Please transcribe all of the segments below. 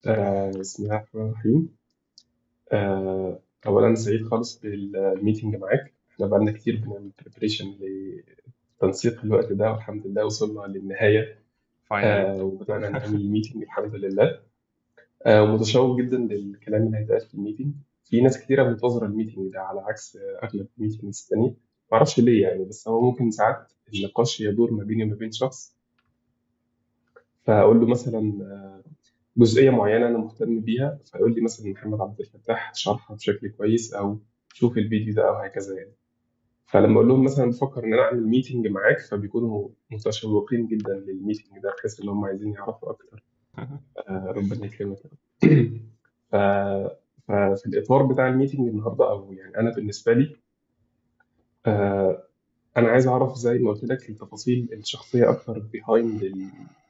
آه، بسم الله الرحمن الرحيم آه، أولا سعيد خالص بالميتنج معاك احنا بقالنا كتير بنعمل بريبريشن لتنسيق الوقت ده والحمد لله وصلنا للنهاية فاينلي آه، وبدأنا نعمل الميتنج الحمد لله آه، ومتشوق جدا للكلام اللي هيتقال في الميتنج في ناس كتيرة منتظرة الميتنج ده على عكس آه، أغلب الميتنجز التانية معرفش ليه يعني بس هو ممكن ساعات النقاش يدور ما بيني وما بين شخص فأقول له مثلا آه، جزئية معينة أنا مهتم بيها فيقول لي مثلا محمد عبد الفتاح شرحها بشكل كويس أو شوف الفيديو ده أو هكذا يعني فلما أقول لهم مثلا بفكر إن أنا أعمل ميتنج معاك فبيكونوا متشوقين جدا للميتنج ده بحيث إن هم عايزين يعرفوا أكتر آه ربنا يكرمك يا رب. ف... ففي الإطار بتاع الميتنج النهاردة أو يعني أنا بالنسبة لي آه أنا عايز أعرف زي ما قلت لك التفاصيل الشخصية أكتر behind ال...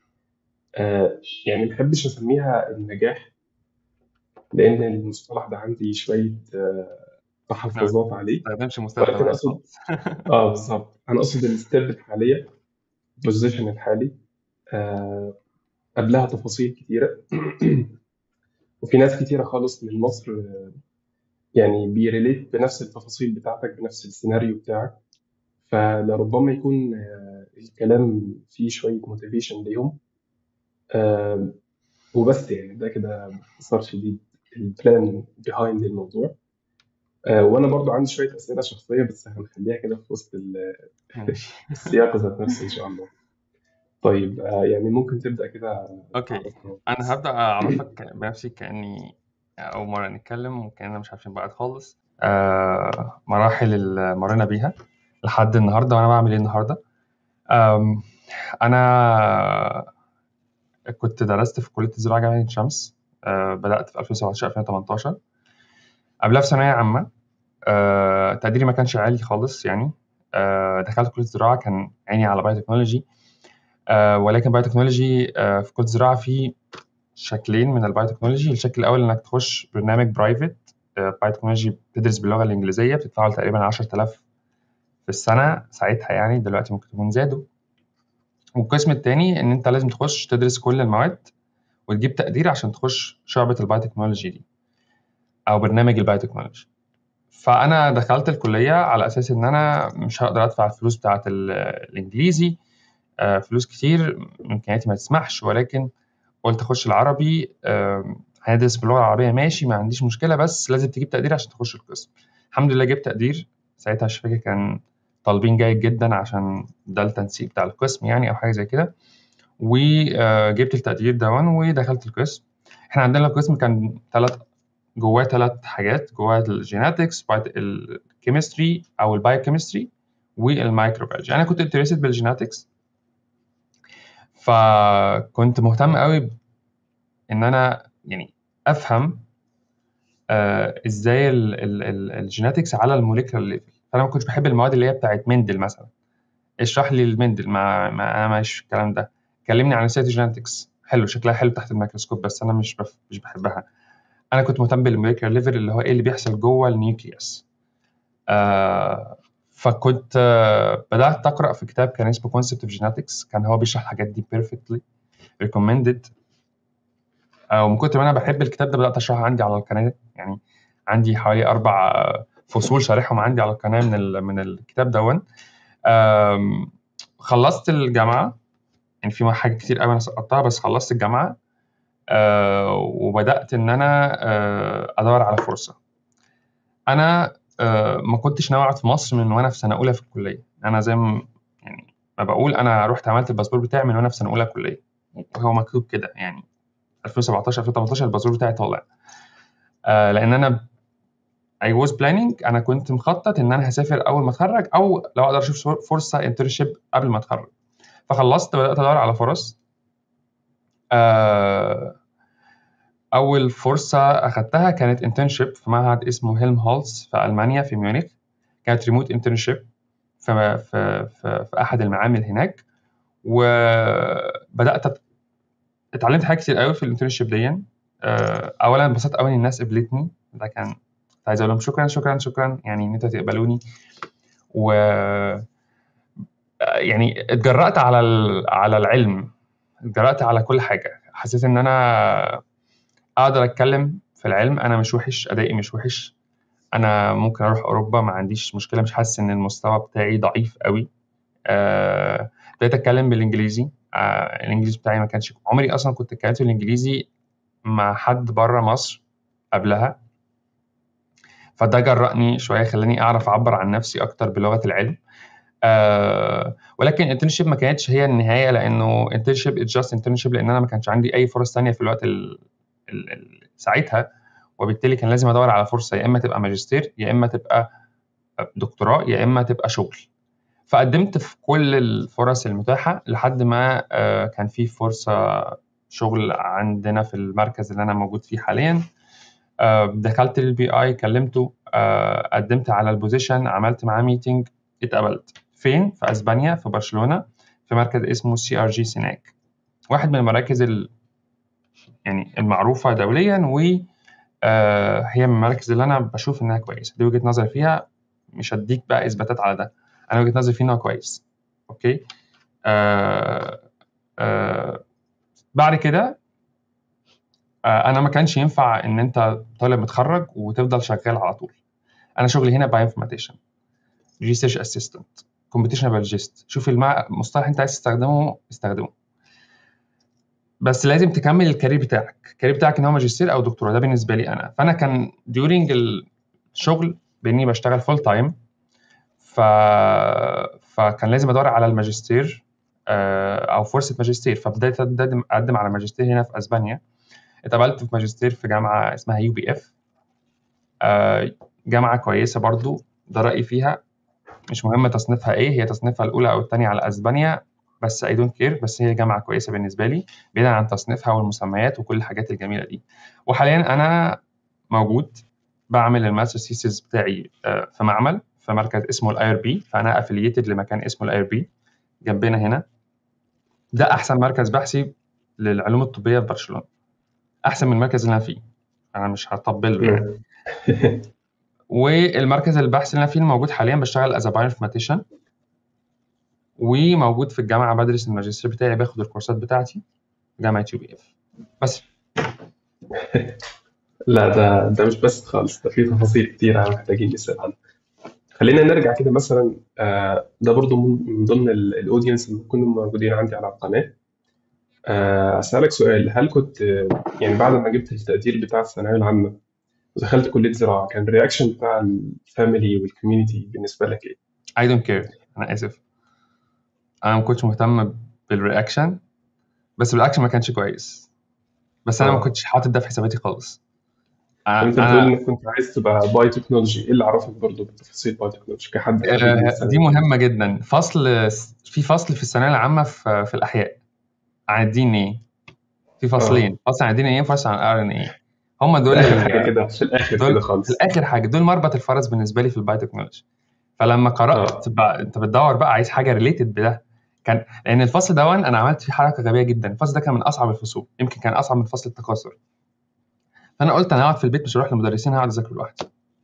آه يعني ما بحبش أسميها النجاح لأن المصطلح ده عندي شوية آه نعم تحفظات عليه ما تستخدمش مصطلح ولكن ده أقصد خالص آه بالظبط أنا أقصد الستيب الحالية البوزيشن الحالي آه قبلها تفاصيل كتيرة وفي ناس كتيرة خالص من مصر آه، يعني بيريليت بنفس التفاصيل بتاعتك بنفس السيناريو بتاعك فلربما يكون آه، الكلام فيه شوية موتيفيشن ليهم آه، وبس يعني ده كده باختصار شديد البلان بيهايند الموضوع آه، وانا برضو عندي شويه اسئله شخصيه بس هنخليها كده في وسط ال- ماشي السياق ذات نفسه ان شاء الله طيب آه، يعني ممكن تبدا كده اوكي تعرفنا انا هبدأ اعرفك بنفسي كأني اول مرة نتكلم وكأننا مش عارفين بعض خالص آه مراحل اللي مرينا بيها لحد النهاردة وانا بعمل ايه النهاردة آم، انا كنت درست في كلية الزراعة جامعة عين شمس آه بدأت في 2017 2018 قبلها في ثانوية عامة آه تقديري ما كانش عالي خالص يعني آه دخلت كلية الزراعة كان عيني على بايو تكنولوجي آه ولكن بايو تكنولوجي آه في كلية الزراعة في شكلين من البايو تكنولوجي الشكل الأول إنك تخش برنامج برايفت آه بايو تكنولوجي بتدرس باللغة الإنجليزية بتدفع له تقريبا 10000 في السنة ساعتها يعني دلوقتي ممكن تكون زادوا والقسم التاني إن أنت لازم تخش تدرس كل المواد وتجيب تقدير عشان تخش شعبة البايو تكنولوجي دي أو برنامج البايو تكنولوجي فأنا دخلت الكلية على أساس إن أنا مش هقدر أدفع الفلوس بتاعة ال- الإنجليزي آه، فلوس كتير إمكانياتي ما تسمحش ولكن قلت أخش العربي آم، هندرس باللغة العربية ماشي ما عنديش مشكلة بس لازم تجيب تقدير عشان تخش القسم الحمد لله جبت تقدير ساعتها مش فاكر كان طالبين جيد جدا عشان ده التنسيق بتاع القسم يعني أو حاجة زي كده وجبت التقدير ده ودخلت القسم احنا عندنا القسم كان ثلاث جواه ثلاث حاجات جواه الجيناتكس الكيمستري او البايوكيمستري والمايكروبيولوجي انا كنت انترستد بالجيناتكس فكنت مهتم قوي ان انا يعني افهم آه ازاي الجيناتكس على الموليكولار ليفل فانا ما كنتش بحب المواد اللي هي بتاعت مندل مثلا اشرح لي المندل ما, ما انا ماليش في الكلام ده كلمني عن السيتوجينetics حلو شكلها حلو تحت الميكروسكوب بس انا مش بف... مش بحبها انا كنت مهتم بالموليكولار ليفل اللي هو ايه اللي بيحصل جوه النيوكليوس آه فكنت آه بدات اقرا في كتاب كان اسمه كونسبت اوف جينetics كان هو بيشرح الحاجات دي بيرفكتلي ريكومندد آه ومن كتر ما انا بحب الكتاب ده بدات اشرحه عندي على القناه يعني عندي حوالي اربع آه، فصول شارحهم عندي على القناه من ال... من الكتاب دون آم، خلصت الجامعه يعني في حاجات كتير قوي انا سقطتها بس خلصت الجامعه آه وبدات ان انا آه ادور على فرصه انا آه ما كنتش ناوي اقعد في مصر من وانا في سنه اولى في الكليه انا زي ما يعني ما بقول انا رحت عملت الباسبور بتاعي من وانا في سنه اولى كليه وهو مكتوب كده يعني 2017 2018 الباسبور بتاعي طالع آه لان انا I was planning انا كنت مخطط ان انا هسافر اول ما اتخرج او لو اقدر اشوف فرصه انترنشيب قبل ما اتخرج فخلصت بدات ادور على فرص آه اول فرصه اخذتها كانت انترنشيب في معهد اسمه هيلم هولز في المانيا في ميونخ كانت ريموت انترنشيب في, في, في, في احد المعامل هناك وبدات أت- اتعلمت حاجات كتير قوي في الانترنشيب دي آه، اولا انبسطت قوي ان الناس قبلتني ده كان كنت عايز اقول لهم شكرا شكرا شكرا يعني ان انتوا تقبلوني و يعني اتجرأت على ال- على العلم اتجرأت على كل حاجه حسيت ان انا اقدر اتكلم في العلم انا مش وحش ادائي مش وحش انا ممكن اروح اوروبا ما عنديش مشكله مش حاسس ان المستوى بتاعي ضعيف قوي آه، ابتديت اتكلم بالانجليزي آه، الانجليزي بتاعي ما كانش عمري اصلا كنت اتكلمت بالانجليزي مع حد بره مصر قبلها فده جرأني شويه خلاني اعرف اعبر عن نفسي اكتر بلغه العلم آه ولكن الانترنشيب ما كانتش هي النهايه لانه انترنشيب اتس جاست انترنشيب لان انا ما كانش عندي اي فرص ثانيه في الوقت ال ال ال ساعتها وبالتالي كان لازم ادور على فرصه يا اما تبقى ماجستير يا اما تبقى دكتوراه يا اما تبقى شغل فقدمت في كل الفرص المتاحه لحد ما آه كان في فرصه شغل عندنا في المركز اللي انا موجود فيه حاليا آه دخلت للبي اي كلمته آه قدمت على البوزيشن عملت معاه ميتنج اتقبلت فين في اسبانيا في برشلونه في مركز اسمه سي ار جي سيناك واحد من المراكز ال... يعني المعروفه دوليا و آه هي من المراكز اللي انا بشوف انها كويسه دي وجهه نظري فيها مش هديك بقى اثباتات على ده انا وجهه نظري فيه انه كويس اوكي آه آه بعد كده آه انا ما كانش ينفع ان انت طالب متخرج وتفضل شغال على طول انا شغلي هنا بايوانفورماتيشن ريسيرش اسيستنت كومبيتيشن بيولوجيست شوف المصطلح انت عايز تستخدمه استخدمه بس لازم تكمل الكارير بتاعك الكارير بتاعك ان هو ماجستير او دكتوراه ده بالنسبه لي انا فانا كان ديورنج الشغل باني بشتغل فول تايم ف... فكان لازم ادور على الماجستير او فرصه ماجستير فبدأت اقدم على ماجستير هنا في اسبانيا اتقبلت في ماجستير في جامعه اسمها يو بي اف جامعه كويسه برضو ده رايي فيها مش مهم تصنيفها ايه هي تصنيفها الاولى او الثانيه على اسبانيا بس اي دونت كير بس هي جامعه كويسه بالنسبه لي بعيدا عن تصنيفها والمسميات وكل الحاجات الجميله دي وحاليا انا موجود بعمل الماستر ثيسيس بتاعي في معمل في مركز اسمه الاي ار بي فانا افلييتد لمكان اسمه الاي ار بي جنبنا هنا ده احسن مركز بحثي للعلوم الطبيه في برشلونه احسن من المركز اللي انا فيه انا مش هطبل له يعني والمركز البحث اللي انا فيه موجود حاليا بشتغل از بايوانفورماتيشن وموجود في الجامعه بدرس الماجستير بتاعي باخد الكورسات بتاعتي في جامعه يو بي اف بس لا ده ده مش بس خالص ده في تفاصيل كتيرة محتاجين نسأل عنها خلينا نرجع كده مثلا آه، ده برضو من ضمن الاودينس اللي كانوا موجودين عندي على القناة آه، أسألك سؤال هل كنت آه، يعني بعد ما جبت التقدير بتاع الثانوية العامة ودخلت كلية زراعة كان الرياكشن بتاع الفاميلي والكوميونتي بالنسبة لك إيه؟ I don't care انا اسف انا ما كنتش مهتم بالرياكشن بس الرياكشن ما كانش كويس بس انا ما اه كنتش حاطط ده في حساباتي خالص انت بتقول انا انك كنت عايز تبقى باي تكنولوجي ايه اللي عرفك برضو بتفاصيل باي تكنولوجي كحد خريج من آه، دي الثانوية مهمة جدا فصل في فصل في الثانوية العامة في, في الأحياء عن الدي ان ايه في اه فصلين فصل عن الدي ان ايه وفصل عن الار ان ايه هم دول ده آخر حاجة ال... كده في الآخر دول كده في خالص الآخر حاجة دول مربط الفرس بالنسبة لي في البايوتكنولوجي فلما قرأت اه بقى انت بتدور بقى عايز حاجة ريليتد بده كان لأن الفصل ده أنا عملت فيه حركة غبية جدا الفصل ده كان من أصعب الفصول يمكن كان أصعب من فصل التكاثر فأنا قلت أنا هقعد في البيت مش هروح للمدرسين هقعد أذاكر لوحدي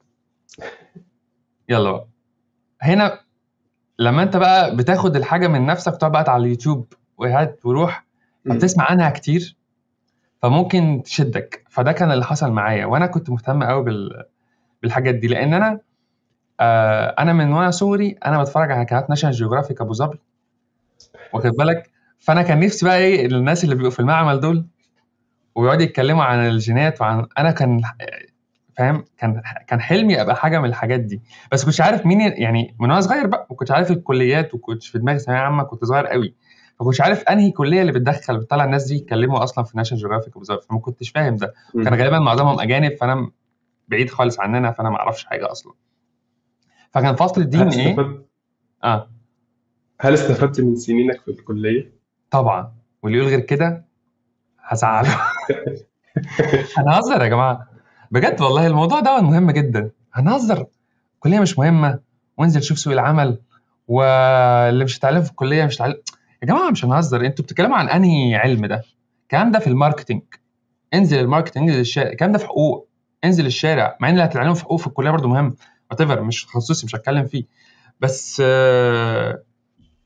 يلا بقى هنا لما انت بقى بتاخد الحاجه من نفسك تقعد بقى على اليوتيوب وهات وروح مم. فبتسمع عنها كتير فممكن تشدك فده كان اللي حصل معايا وانا كنت مهتم قوي بال... بالحاجات دي لان انا آه انا من وانا صغري انا بتفرج على قناه ناشونال جيوغرافيك ابو ظبي واخد بالك فانا كان نفسي بقى ايه الناس اللي بيبقوا في المعمل دول ويقعدوا يتكلموا عن الجينات وعن انا كان فاهم كان كان حلمي ابقى حاجه من الحاجات دي بس كنتش عارف مين يعني من وانا صغير بقى ما كنتش عارف الكليات وكنتش في دماغي ثانويه عامه كنت صغير قوي ما كنتش عارف انهي كليه اللي بتدخل بتطلع الناس دي يتكلموا اصلا في ناشونال جيوغرافيك بالظبط فما كنتش فاهم ده كان مم. غالبا معظمهم اجانب فانا بعيد خالص عننا فانا ما اعرفش حاجه اصلا فكان فصل الدي هل ان ايه استفدت اه هل استفدت من سنينك في الكلية؟ طبعا واللي يقول غير كده هزعله هنهزر يا جماعه بجد والله الموضوع ده مهم جدا هنهزر الكليه مش مهمه وانزل شوف سوق العمل واللي مش هتعلمه في الكليه مش هتعلم يا جماعه مش هنهزر انتوا بتتكلموا عن انهي علم ده الكلام ده في الماركتينج انزل الماركتينج انزل الشارع الكلام ده في حقوق انزل الشارع مع ان اللي هتتعلمه في حقوق في الكليه برضه مهم وات مش تخصصي مش هتكلم فيه بس آه،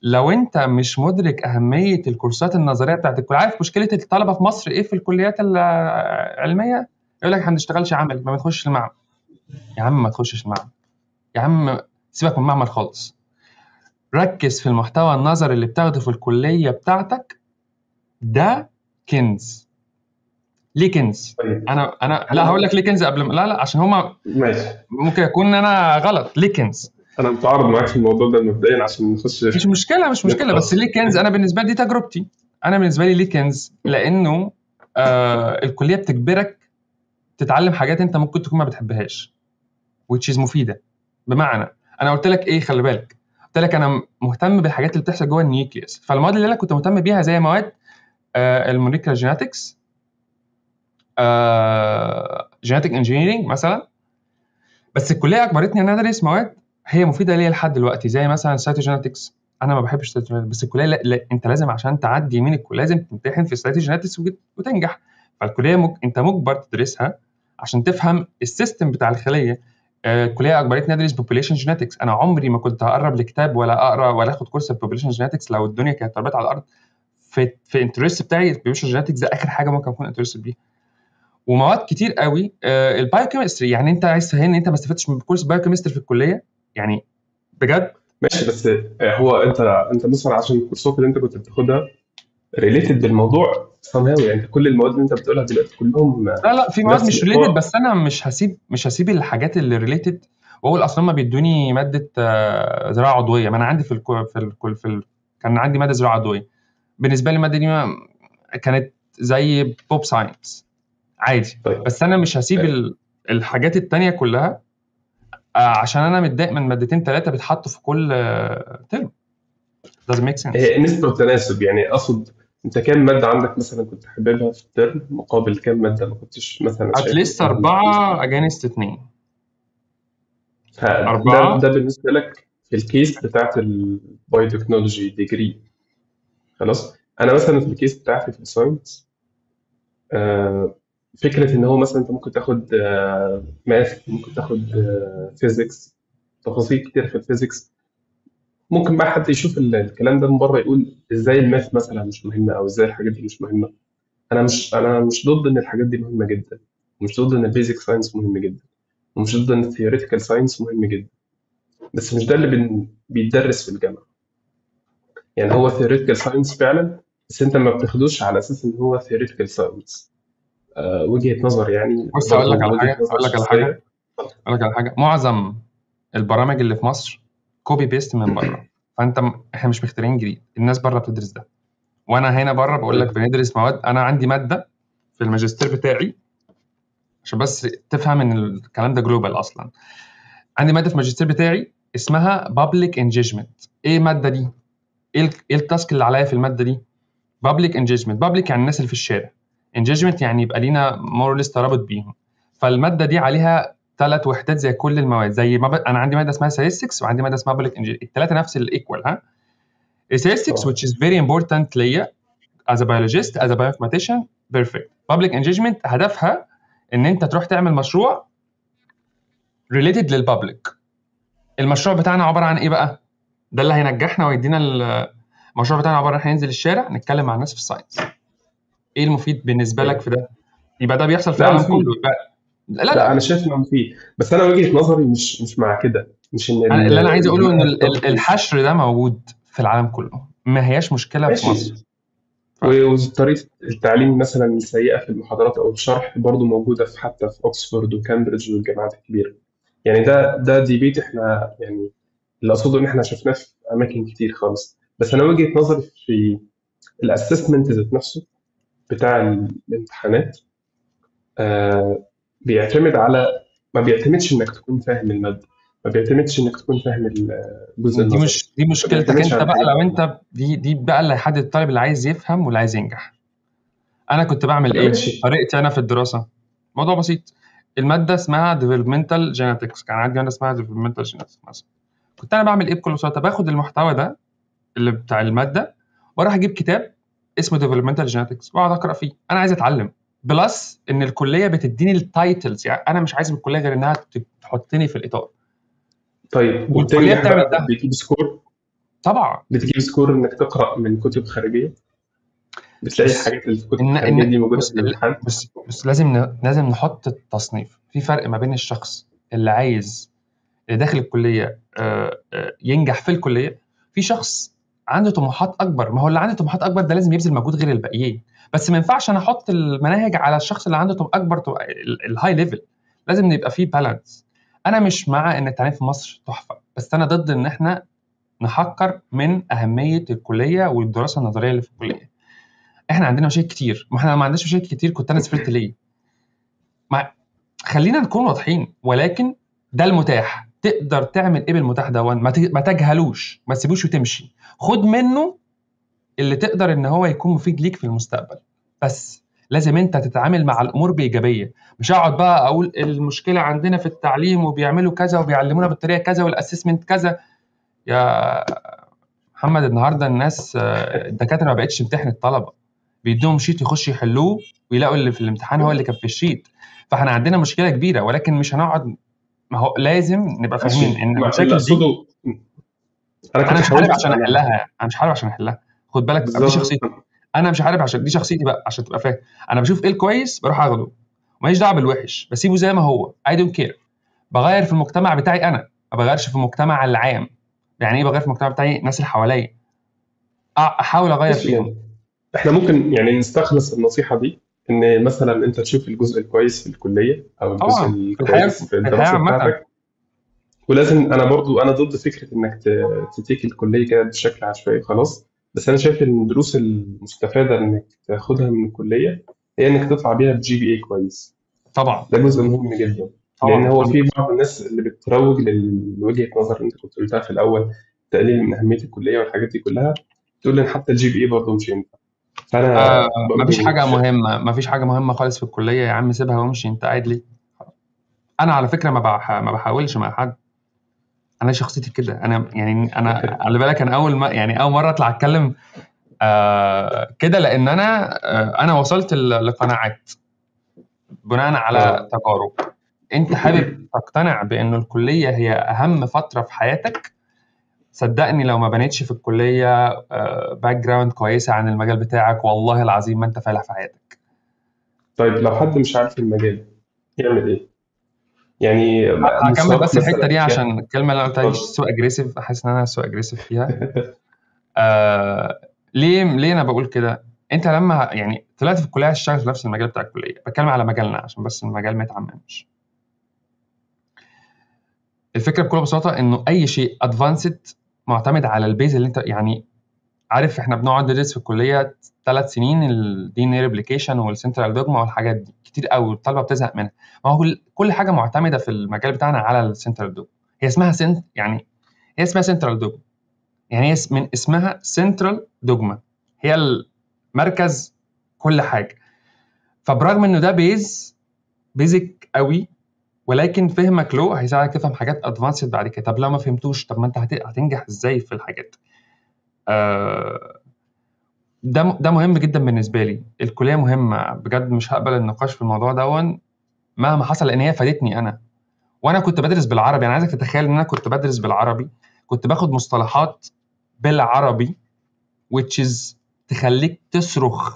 لو انت مش مدرك اهميه الكورسات النظريه بتاعت الكليه عارف مشكله الطلبه في مصر ايه في الكليات العلميه يقول لك احنا ما بنشتغلش عمل ما بنخش المعمل يا عم ما تخشش المعمل يا عم سيبك من المعمل خالص ركز في المحتوى النظري اللي بتاخده في الكليه بتاعتك ده كنز ليه كنز طيب انا انا لا هقول لك ليه كنز قبل ما لا لا عشان هما ماشي ممكن يكون انا غلط ليه كنز انا متعارض معاك في الموضوع ده مبدئيا عشان نخش مش مشكله مش مشكله بس ليه كنز انا بالنسبه لي دي تجربتي انا بالنسبه لي ليه كنز لانه آه الكليه بتجبرك تتعلم حاجات انت ممكن تكون ما بتحبهاش which is مفيده بمعنى انا قلت لك ايه خلي بالك قلت لك انا مهتم بالحاجات اللي بتحصل جوه النيوكليوس فالمواد اللي انا كنت مهتم بيها زي مواد آه الموليكولار جينetics آه جينيتك انجينيرنج مثلا بس الكليه اجبرتني ان انا ادرس مواد هي مفيده ليا لحد دلوقتي زي مثلا السيتوجينetics انا ما بحبش السيتوجينetics بس الكليه لا, لا انت لازم عشان تعدي من الكليه لازم تمتحن في السيتوجينetics وتنجح فالكليه مج... انت مجبر تدرسها عشان تفهم السيستم بتاع الخليه آه، الكليه اجبرتني ادرس population genetics انا عمري ما كنت هقرب لكتاب ولا اقرا ولا اخد كورس population genetics لو الدنيا كانت تربت على الارض في في انترست بتاعي population genetics ده اخر حاجه ممكن اكون انترست بيها ومواد كتير قوي آه البايوكيمستري يعني انت عايز تفهمني ان انت ما استفدتش من كورس بايوكيمستري في الكليه يعني بجد ماشي بس هو انت انت مثلا عشان الكورسات اللي انت كنت بتاخدها ريليتد بالموضوع somehow يعني كل المواد اللي انت بتقولها دلوقتي كلهم لا لا في مواد نفس مش الحوار. ريليتد بس انا مش هسيب مش هسيب الحاجات اللي ريليتد واقول اصلا هم بيدوني ماده آه، زراعه عضويه ما انا عندي في الكو في ال في ال كان عندي ماده زراعه عضويه بالنسبه لي الماده دي ما- كانت زي بوب ساينس عادي طيب. بس انا مش هسيب ال- الحاجات التانية كلها آه، عشان انا متضايق من مادتين ثلاثه بيتحطوا في كل آه، ترم doesn't make sense هي نسبة وتناسب يعني اقصد انت كام مادة عندك مثلا كنت حاببها في الترم مقابل كام مادة ما كنتش مثلا اتليست شايف أربعة أجانست اتنين ف- أربعة. ده, ده بالنسبة لك في الكيس بتاعت البايوتكنولوجي ديجري خلاص انا مثلا في الكيس بتاعتي في الساينس آه، فكرة ان هو مثلا انت ممكن تاخد ماث ممكن تاخد فيزيكس تفاصيل كتير في الفيزيكس ممكن بقى حد يشوف ال- الكلام ده من بره يقول ازاي الماث مثلا مش مهمة او ازاي الحاجات دي مش مهمة انا مش انا مش ضد ان الحاجات دي مهمة جدا مش ضد ان البيزك ساينس مهم جدا ومش ضد ان الثيوريتيكال ساينس مهم جدا بس مش ده اللي بن... بيتدرس في الجامعة يعني هو theoretical science فعلا بس انت ما بتاخدوش على اساس ان هو theoretical science آه وجهة نظر يعني بص أقول لك على وجهة حاجة نظر أقول لك على شخصية. حاجة أقول لك على حاجة معظم البرامج اللي في مصر كوبي بيست من بره فأنت م- إحنا مش مخترعين جديد الناس بره بتدرس ده وأنا هنا بره بقول لك بندرس مواد أنا عندي مادة في الماجستير بتاعي عشان بس تفهم ان الكلام ده جلوبال اصلا عندي ماده في الماجستير بتاعي اسمها بابليك انجيجمنت ايه الماده دي ايه ال- ايه التاسك اللي عليا في الماده دي بابليك انجيجمنت بابليك يعني الناس اللي في الشارع انجيجمنت يعني يبقى لينا مورلس ترابط بيهم فالماده دي عليها ثلاث وحدات زي كل المواد زي ما ب... انا عندي ماده اسمها statistics وعندي ماده اسمها بابليك انجيجمنت الثلاثه نفس الايكوال ها statistics آه. which is very important ليا as a biologist as a bioinformatician perfect public engagement هدفها ان انت تروح تعمل مشروع related للبابليك المشروع بتاعنا عباره عن ايه بقى ده اللي هينجحنا ويدينا ال- المشروع بتاعنا عباره عن احنا ننزل الشارع نتكلم مع الناس في الساينس ايه المفيد بالنسبه لك في ده يبقى ده بيحصل في لا، العالم مفيد. كله يبقى لا لا, لا, انا شايف انه مفيد بس انا وجهة نظري مش مش مع كده مش ان أنا- ال- اللي انا عايز اقوله ان ال- ال- الجامعة الحشر ده موجود في العالم كله ما هياش مشكله في ماشي. مصر و- وطريقة التعليم مثلا السيئة في المحاضرات أو الشرح برضو موجودة في حتى في أكسفورد وكامبريدج والجامعات الكبيرة يعني ده ده ديبيت إحنا يعني اللي أقصده إن إحنا شفناه في أماكن كتير خالص بس أنا وجهة نظري في الأسسمنت ذات نفسه بتاع الامتحانات آه بيعتمد على ما بيعتمدش إنك تكون فاهم المادة ما بيعتمدش إنك تكون فاهم الجزء دي النظري مش دي مشكلتك بيعتمدش انت على بقى الحاجات لو دي. انت دي دي بقى اللي هيحدد الطالب اللي عايز يفهم واللي عايز ينجح انا كنت بعمل ايه ماشي. طريقتي انا في الدراسه موضوع بسيط الماده اسمها developmental genetics كان عندي ماده اسمها developmental genetics مثلا كنت انا بعمل ايه بكل بساطه باخد المحتوى ده اللي بتاع الماده واروح اجيب كتاب اسمه developmental genetics واقعد اقرا فيه انا عايز اتعلم بلس ان الكليه بتديني التايتلز يعني انا مش عايز من الكليه غير انها تحطني في الاطار طيب والكلية وبتنجح بتعمل بقى ده. بتجيب سكور طبعا بتجيب سكور انك تقرا من كتب خارجيه بتلاقي بص الحاجات اللي في الكتب ان الخارجيه ان دي موجوده بص في الامتحان بص بص لازم ن- لازم نحط التصنيف في فرق ما بين الشخص اللي عايز اللي داخل الكليه آه، آه، ينجح في الكليه في شخص عنده طموحات اكبر ما هو اللي عنده طموحات اكبر ده لازم يبذل مجهود غير الباقيين بس ما ينفعش انا احط المناهج على الشخص اللي عنده طم- اكبر طم- ال- الهاي ليفل لازم يبقى فيه بالانس انا مش مع ان التعليم في مصر تحفه بس انا ضد ان احنا نحقر من اهميه الكليه والدراسه النظريه اللي في الكليه احنا عندنا مشاكل كتير ما احنا لو ما عندناش مشاكل كتير كنت انا سافرت ليه ما خلينا نكون واضحين ولكن ده المتاح تقدر تعمل ايه بالمتاح ده ما ت- ما تجهلوش ما تسيبوش وتمشي خد منه اللي تقدر ان هو يكون مفيد ليك في المستقبل بس لازم انت تتعامل مع الامور بايجابيه مش هقعد بقى اقول المشكله عندنا في التعليم وبيعملوا كذا وبيعلمونا بالطريقه كذا والاسسمنت كذا يا محمد النهارده الناس آه، الدكاتره ما بقتش تمتحن الطلبه بيدوهم شيت يخشوا يحلوه ويلاقوا اللي في الامتحان هو اللي كان في الشيت فاحنا عندنا مشكله كبيره ولكن مش هنقعد ما هو لازم نبقى فاهمين ماشي ان ما المشاكل اللي دي اقصده انا انا كنت مش حارب حاولت عشان احلها يعني. انا مش حارب عشان احلها خد بالك دي بالظبط شخصيتي انا مش حارب عشان دي شخصيتي بقى عشان تبقى فاهم انا بشوف ايه الكويس بروح اخده ماليش دعوه بالوحش بسيبه زي ما هو اي دونت كير بغير في المجتمع بتاعي انا ما بغيرش في المجتمع العام يعني ايه بغير في المجتمع بتاعي الناس اللي حواليا أ- احاول اغير ماشي فيهم يعني احنا ممكن يعني نستخلص النصيحه دي ان مثلا انت تشوف الجزء الكويس في الكليه او الجزء طبعا في الحياه الكويس في في الحياه الدراسه عامه بتاعتك ولازم انا برضو انا ضد فكره انك ت- تتيك الكليه كده بشكل عشوائي خلاص بس انا شايف ان الدروس المستفاده انك تاخدها من الكليه هي انك تطلع بيها بجي بي اي كويس طبعا ده جزء مهم جدا لان طبعا هو في بعض الناس اللي بتروج لل- لوجهه نظر اللي انت كنت قلتها في الاول تقليل من اهميه الكليه والحاجات دي كلها تقول ان حتى الجي بي اي برضه مش ينفع فانا آه مفيش برضه حاجه شايف مهمه مفيش حاجه مهمه خالص في الكليه يا عم سيبها وامشي انت قاعد ليه انا على فكره ما بح... ما بحاولش مع حد انا شخصيتي كده انا يعني انا خلي بالك انا اول ما يعني اول مره اطلع اتكلم آه كده لان انا آه انا وصلت ل- لقناعات بناء على اه تجارب انت حابب تقتنع بانه الكليه هي اهم فتره في حياتك صدقني لو ما بنيتش في الكليه باك جراوند كويسه عن المجال بتاعك والله العظيم ما انت فالح في حياتك طيب لو حد مش عارف المجال يعمل ايه؟ يعني هكمل مستواك بس الحته مثلا دي يعني عشان الكلمه اللي انا قلتها دي اتفضل سو اجريسيف حاسس ان انا سو اجريسيف فيها آه ليه ليه انا بقول كده انت لما يعني طلعت في الكليه هتشتغل في نفس المجال بتاع الكليه بتكلم على مجالنا عشان بس المجال ما يتعممش الفكره بكل بساطه انه اي شيء ادفانسد معتمد على البيز اللي انت يعني عارف احنا بنقعد ندرس في الكليه ثلاث سنين الدي ان ريبليكيشن والسنترال دوجما والحاجات دي كتير قوي الطلبه بتزهق منها ما هو كل- كل حاجه معتمده في المجال بتاعنا على السنترال دوجما هي اسمها سنت يعني هي اسمها سنترال دوجما يعني هي اس- من اسمها سنترال دوجما هي المركز كل حاجه فبرغم انه ده بيز بيزك قوي ولكن فهمك له هيساعدك تفهم حاجات ادفانسد بعد كده طب لو ما فهمتوش طب ما انت هت- هتنجح ازاي في الحاجات آه، ده م- ده مهم جدا بالنسبه لي الكليه مهمه بجد مش هقبل النقاش في الموضوع دون مهما حصل لان هي فادتني انا وانا كنت بدرس بالعربي انا عايزك تتخيل ان انا كنت بدرس بالعربي كنت باخد مصطلحات بالعربي which is تخليك تصرخ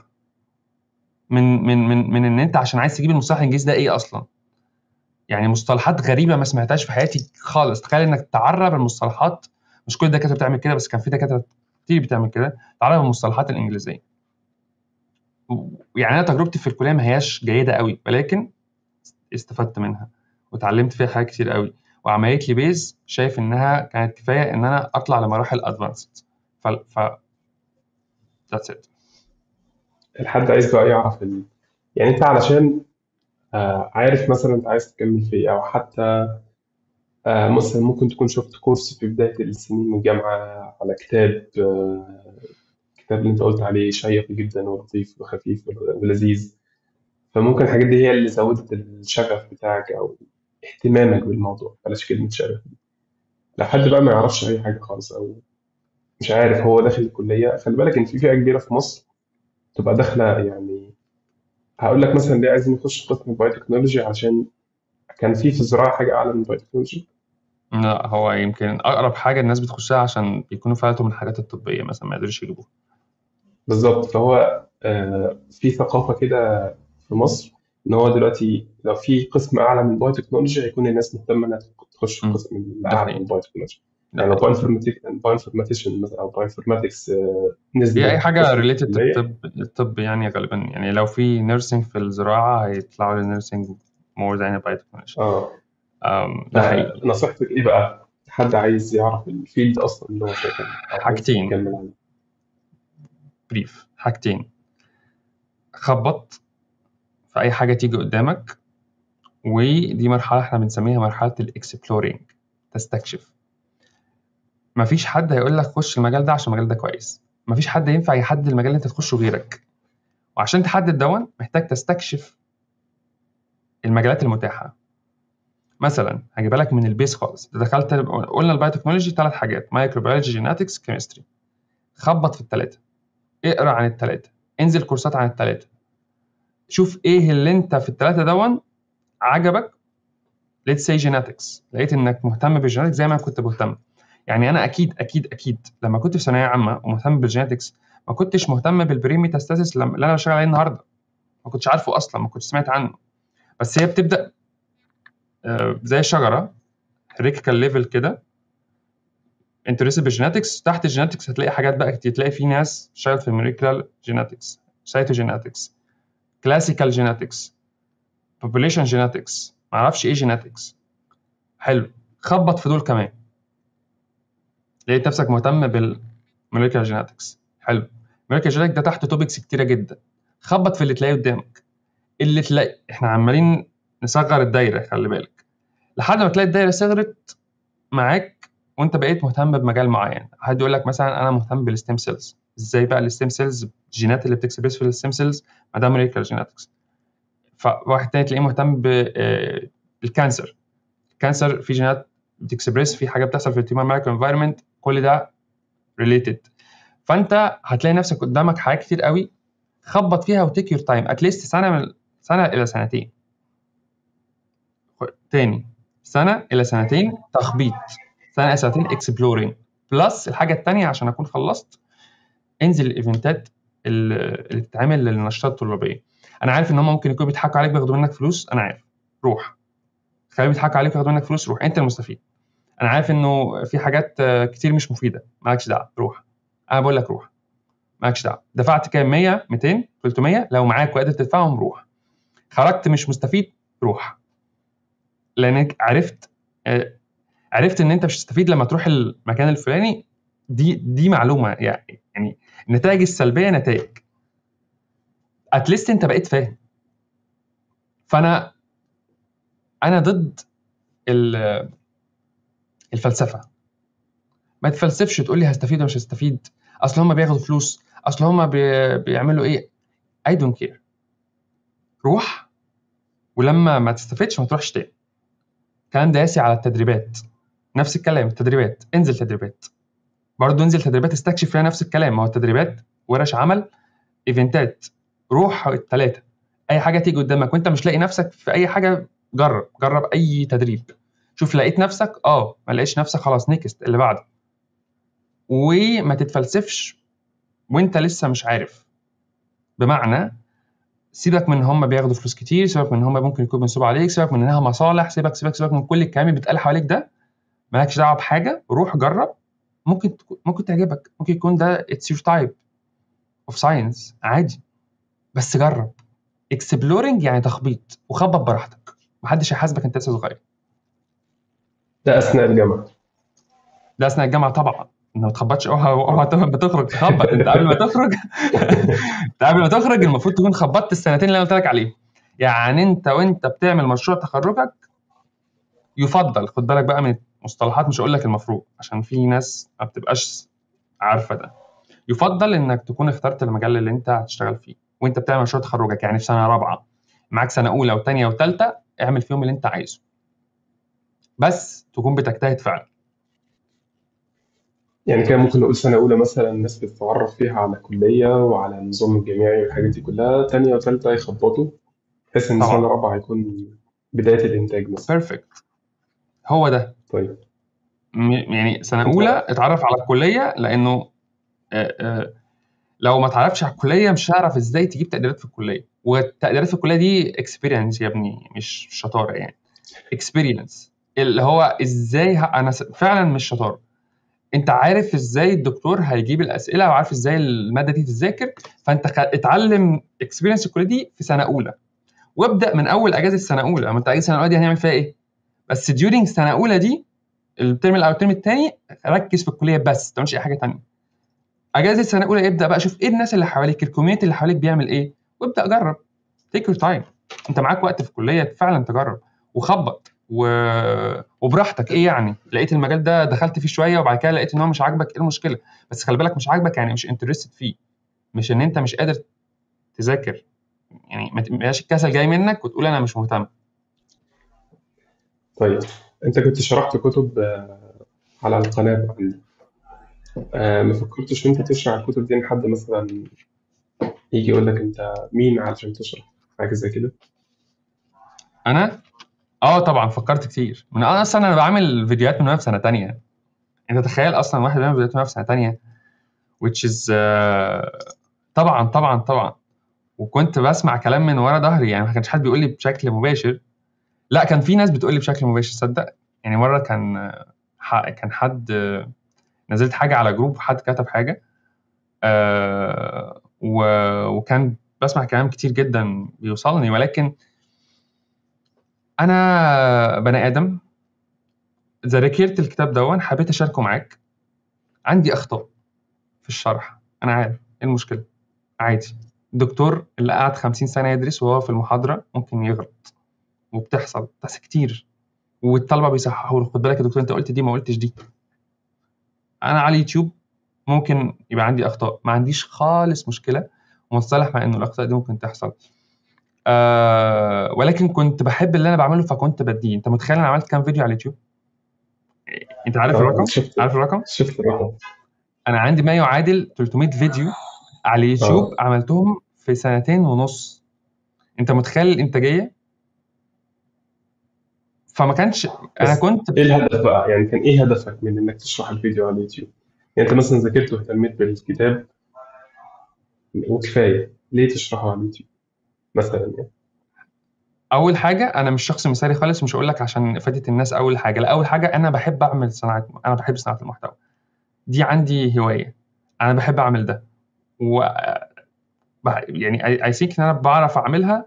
من من من من ان انت عشان عايز تجيب المصطلح الانجليزي ده ايه اصلا يعني مصطلحات غريبه ما سمعتهاش في حياتي خالص تخيل انك تعرب المصطلحات مش كل الدكاتره بتعمل كده بس كان في دكاتره كتير بتعمل كده تعرب المصطلحات الانجليزيه يعني انا تجربتي في الكليه ما هياش جيده قوي ولكن استفدت منها وتعلمت فيها حاجات كتير قوي وعملت لي بيز شايف انها كانت كفايه ان انا اطلع لمراحل ادفانسد ف ف that's it الحد عايز بقى يعرف ال... يعني انت علشان آه، عارف مثلا انت عايز تكمل في ايه او حتى آه، مثلا ممكن تكون شفت كورس في بداية السنين من الجامعة على كتاب آه، الكتاب اللي انت قلت عليه شيق جدا ولطيف وخفيف ولذيذ فممكن الحاجات دي هي اللي زودت الشغف بتاعك او اهتمامك بالموضوع بلاش كلمة شغف لو حد بقى ما يعرفش اي حاجة خالص او مش عارف هو داخل الكلية خلي بالك ان في فئة كبيرة في مصر تبقى داخلة يعني هقول لك مثلا ليه عايزين نخش قسم بايو تكنولوجي عشان كان في في الزراعة حاجة أعلى من بايو تكنولوجي لا هو يمكن اقرب حاجه الناس بتخشها عشان بيكونوا فلتوا من الحاجات الطبيه مثلا ما يقدروش يجيبوها بالظبط فهو آه، في ثقافة كده في مصر إن هو دلوقتي لو في قسم أعلى من بايو تكنولوجي هيكون الناس مهتمة إنها تخش في مم. القسم ده الأعلى حقيقي من بايو تكنولوجي ده يعني لو بايو حقيقي بايو انفورماتيشن مثلا أو بايو انفورماتكس هي اي نزلت حاجه قسم في ريليتد الكلية للطب الطب يعني غالبا يعني لو في نيرسينج في الزراعه هيطلعوا للنيرسينج مور ذان بايوتكنولوجي اه ده حقيقي فنصيحتك إيه بقى؟ حد عايز يعرف الفيلد أصلا اللي هو ساكن أو عايز حاجتين يكمل عليه بريف حاجتين خبط في اي حاجه تيجي قدامك ودي مرحله احنا بنسميها مرحله الاكسبلورينج تستكشف مفيش حد هيقول لك خش المجال ده عشان المجال ده كويس مفيش حد ينفع يحدد المجال اللي انت تخشه غيرك وعشان تحدد دون محتاج تستكشف المجالات المتاحه مثلا هجيبها لك من البيس خالص دخلت قلنا البايوتكنولوجي ثلاث حاجات مايكروبيولوجي جيناتكس كيمستري خبط في الثلاثه اقرا عن الثلاثه انزل كورسات عن الثلاثه شوف ايه اللي انت في الثلاثه دون عجبك let's say genetics لقيت انك مهتم بالجيناتكس زي ما أنا كنت مهتم يعني انا اكيد اكيد اكيد لما كنت في ثانويه عامه ومهتم بالجينetics ما كنتش مهتم بالبريميتاستاسيس اللي انا بشتغل عليه النهارده ما كنتش عارفه اصلا ما كنتش سمعت عنه بس هي بتبدا آه، زي الشجره هيريكال ليفل كده انترست بالجينetics تحت الجينetics هتلاقي حاجات بقى كتير تلاقي في ناس شغال في الموليكولار جينetics سايتوجينetics كلاسيكال جينetics population genetics معرفش ايه genetics حلو خبط في دول كمان لقيت نفسك مهتم بالموليكولار جينetics حلو الموليكولار جينetics ده تحت توبكس كتيره جدا خبط في اللي تلاقيه قدامك اللي تلاقي احنا عمالين نصغر الدايره خلي بالك لحد ما تلاقي الدايره صغرت معاك وانت بقيت مهتم بمجال معين حد يقول لك مثلا انا مهتم بالستيم سيلز ازاي بقى الستيم سيلز الجينات اللي بتكسبريس في الستيم سيلز ما ده موليكولار جينetics فواحد تاني تلاقيه مهتم بالكانسر الكانسر في جينات بتكسبريس في حاجه بتحصل في التيومر مايكرو انفايرمنت كل ده ريليتد فانت هتلاقي نفسك قدامك حاجات كتير قوي خبط فيها وتيك يور تايم اتليست سنه من سنه الى سنتين تاني سنه الى سنتين تخبيط سنه الى سنتين اكسبلورينج بلس الحاجه التانيه عشان اكون خلصت انزل الايفنتات اللي بتتعمل للنشاطات الطلابيه انا عارف ان هم ممكن يكونوا بيضحكوا عليك بياخدوا منك فلوس انا عارف روح خليهم يضحكوا عليك وياخدوا منك فلوس روح انت المستفيد انا عارف انه في حاجات كتير مش مفيده مالكش دعوه روح انا بقول لك روح مالكش دعوه دفعت كام 100 200 300 لو معاك وقادر تدفعهم روح خرجت مش مستفيد روح لانك عرفت عرفت ان انت مش هتستفيد لما تروح المكان الفلاني دي دي معلومه يعني يعني النتائج السلبيه نتائج اتليست انت بقيت فاهم فانا انا ضد الفلسفه ما تفلسفش تقول لي هستفيد ولا مش هستفيد اصل هم بياخدوا فلوس اصل هم بي... بيعملوا ايه I don't care روح ولما ما تستفدش ما تروحش تاني الكلام ده ياسي على التدريبات نفس الكلام التدريبات انزل تدريبات برضه انزل تدريبات استكشف فيها نفس الكلام ما هو التدريبات ورش عمل ايفنتات روح الثلاثه اي حاجه تيجي قدامك وانت مش لاقي نفسك في اي حاجه جرب جرب اي تدريب شوف لقيت نفسك اه ما لقيتش نفسك خلاص نيكست اللي بعده وما تتفلسفش وانت لسه مش عارف بمعنى سيبك من هم بياخدوا فلوس كتير سيبك من هم ممكن يكون منصوب عليك سيبك من انها مصالح سيبك سيبك سيبك من كل الكلام اللي بيتقال حواليك ده مالكش دعوه بحاجه روح جرب ممكن ممكن تعجبك ممكن يكون ده اتس يور تايب اوف ساينس عادي بس جرب اكسبلورنج يعني تخبيط وخبط براحتك محدش هيحاسبك انت لسه صغير ده اثناء الجامعه ده اثناء الجامعه طبعا انت ما تخبطش اوعى اوعى ما تخرج تخبط انت قبل ما تخرج انت قبل ما تخرج المفروض تكون خبطت السنتين اللي انا قلت لك عليهم يعني انت وانت بتعمل مشروع تخرجك يفضل خد بالك بقى من المصطلحات مش هقول لك المفروض عشان في ناس ما بتبقاش عارفه ده يفضل انك تكون اخترت المجال اللي انت هتشتغل فيه وانت بتعمل مشروع تخرجك يعني في سنه رابعه معاك سنه اولى وثانيه وثالثه اعمل فيهم اللي انت عايزه بس تكون بتجتهد فعلا يعني كان ممكن نقول سنة أولى مثلا الناس بتتعرف فيها على كلية وعلى النظام الجامعي والحاجات دي كلها تانية وتالتة يخبطوا بحيث إن طبعا سنة رابعة هيكون بداية الإنتاج مثلا بيرفكت هو ده طيب م- يعني سنه اولى اتعرف على الكليه لانه آه، آه، لو ما تعرفش على الكليه مش هتعرف ازاي تجيب تقديرات في الكليه والتقديرات في الكليه دي اكسبيرينس يا ابني مش شطاره يعني اكسبيرينس اللي هو ازاي ه... انا س- فعلا مش شطاره انت عارف ازاي الدكتور هيجيب الاسئله وعارف ازاي الماده دي تتذاكر فانت خ... اتعلم اكسبيرينس الكليه دي في سنه اولى وابدا من اول اجازه سنه اولى اما انت اجازه سنه اولى دي هنعمل فيها ايه بس ديورنج سنه اولى دي الترم الاول والترم الثاني ركز في الكليه بس ما تعملش اي حاجه ثانيه اجازه سنه اولى ابدا بقى شوف ايه الناس اللي حواليك الكوميونتي اللي حواليك بيعمل ايه وابدا جرب تيك يور تايم انت معاك وقت في الكليه فعلا تجرب وخبط و... وبراحتك ايه يعني لقيت المجال ده دخلت فيه شويه وبعد كده لقيت ان هو مش عاجبك ايه المشكله بس خلي بالك مش عاجبك يعني مش انترستد فيه مش ان انت مش قادر تذاكر يعني ما تبقاش الكسل جاي منك وتقول انا مش مهتم طيب انت كنت شرحت كتب آه، على القناه عندي آه، ما فكرتش وانت تشرح الكتب دي لحد مثلا يجي يقول لك انت مين علشان تشرح حاجه زي كده انا اه طبعا فكرت كتير من انا اصلا انا بعمل فيديوهات من وانا في سنه تانية انت تخيل اصلا واحد بيعمل فيديوهات من وانا في سنه تانية which is آه، طبعا طبعا طبعا وكنت بسمع كلام من ورا ظهري يعني ما كانش حد بيقول لي بشكل مباشر لا كان في ناس بتقول لي بشكل مباشر صدق يعني مره كان آه، ح- كان حد آه، نزلت حاجه على جروب حد كتب حاجه آه، و- وكان بسمع كلام كتير جدا بيوصلني ولكن انا بني ادم ذاكرت الكتاب دون حبيت اشاركه معاك عندي اخطاء في الشرح انا عارف ايه المشكله عادي الدكتور اللي قعد 50 سنه يدرس وهو في المحاضره ممكن يغلط وبتحصل بتحصل كتير والطلبه بيصححوا له خد بالك يا دكتور انت قلت دي ما قلتش دي انا على اليوتيوب ممكن يبقى عندي اخطاء ما عنديش خالص مشكله ومصطلح مع انه الاخطاء دي ممكن تحصل آه ولكن كنت بحب اللي انا بعمله فكنت بديه انت متخيل انا عملت كام فيديو على اليوتيوب انت عارف اه الرقم شفت عارف الرقم شفت الرقم انا عندي ما يعادل 300 فيديو على اليوتيوب اه عملتهم في سنتين ونص انت متخيل الانتاجيه فما كانش انا بس كنت ايه الهدف بقى يعني كان ايه هدفك من انك تشرح الفيديو على اليوتيوب يعني انت مثلا ذاكرت واهتميت بالكتاب وكفايه ليه تشرحه على اليوتيوب مثلا يعني اول حاجه انا مش شخص مثالي خالص مش هقول لك عشان افاده الناس اول حاجه لا اول حاجه انا بحب اعمل صناعه انا بحب صناعه المحتوى دي عندي هوايه انا بحب اعمل ده و بح- يعني اي ثينك ان انا بعرف اعملها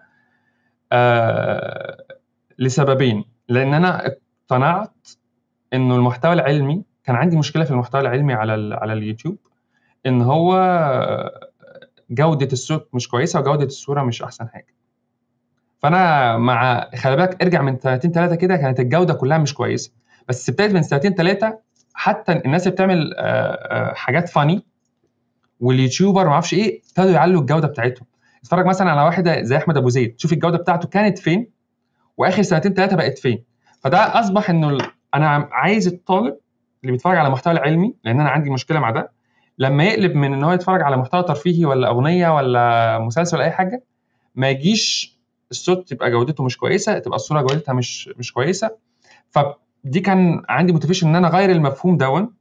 آه لسببين لان انا اقتنعت انه المحتوى العلمي كان عندي مشكله في المحتوى العلمي على ال- على اليوتيوب ان هو جوده الصوت مش كويسه وجوده الصوره مش احسن حاجه فانا مع خلي بالك ارجع من سنتين ثلاثه كده كانت الجوده كلها مش كويسه بس ابتدت من سنتين ثلاثه حتى الناس اللي بتعمل آه، آه، حاجات فاني واليوتيوبر ما اعرفش ايه ابتدوا يعلوا الجوده بتاعتهم اتفرج مثلا على واحد زي احمد ابو زيد شوف الجوده بتاعته كانت فين واخر سنتين ثلاثه بقت فين فده اصبح انه ال- انا عايز الطالب اللي بيتفرج على المحتوى العلمي لان انا عندي مشكله مع ده لما يقلب من ان هو يتفرج على محتوى ترفيهي ولا اغنيه ولا مسلسل ولا اي حاجه ما يجيش الصوت تبقى جودته مش كويسه تبقى الصوره جودتها مش مش كويسه فدي كان عندي موتيفيشن ان انا اغير المفهوم دون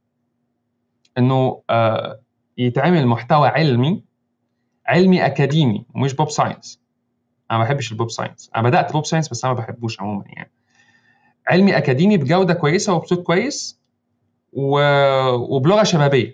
انه آه يتعمل محتوى علمي علمي اكاديمي ومش بوب ساينس انا ما بحبش البوب ساينس انا بدات بوب ساينس بس انا ما بحبوش عموما يعني علمي اكاديمي بجوده كويسه وبصوت كويس و... وبلغه شبابيه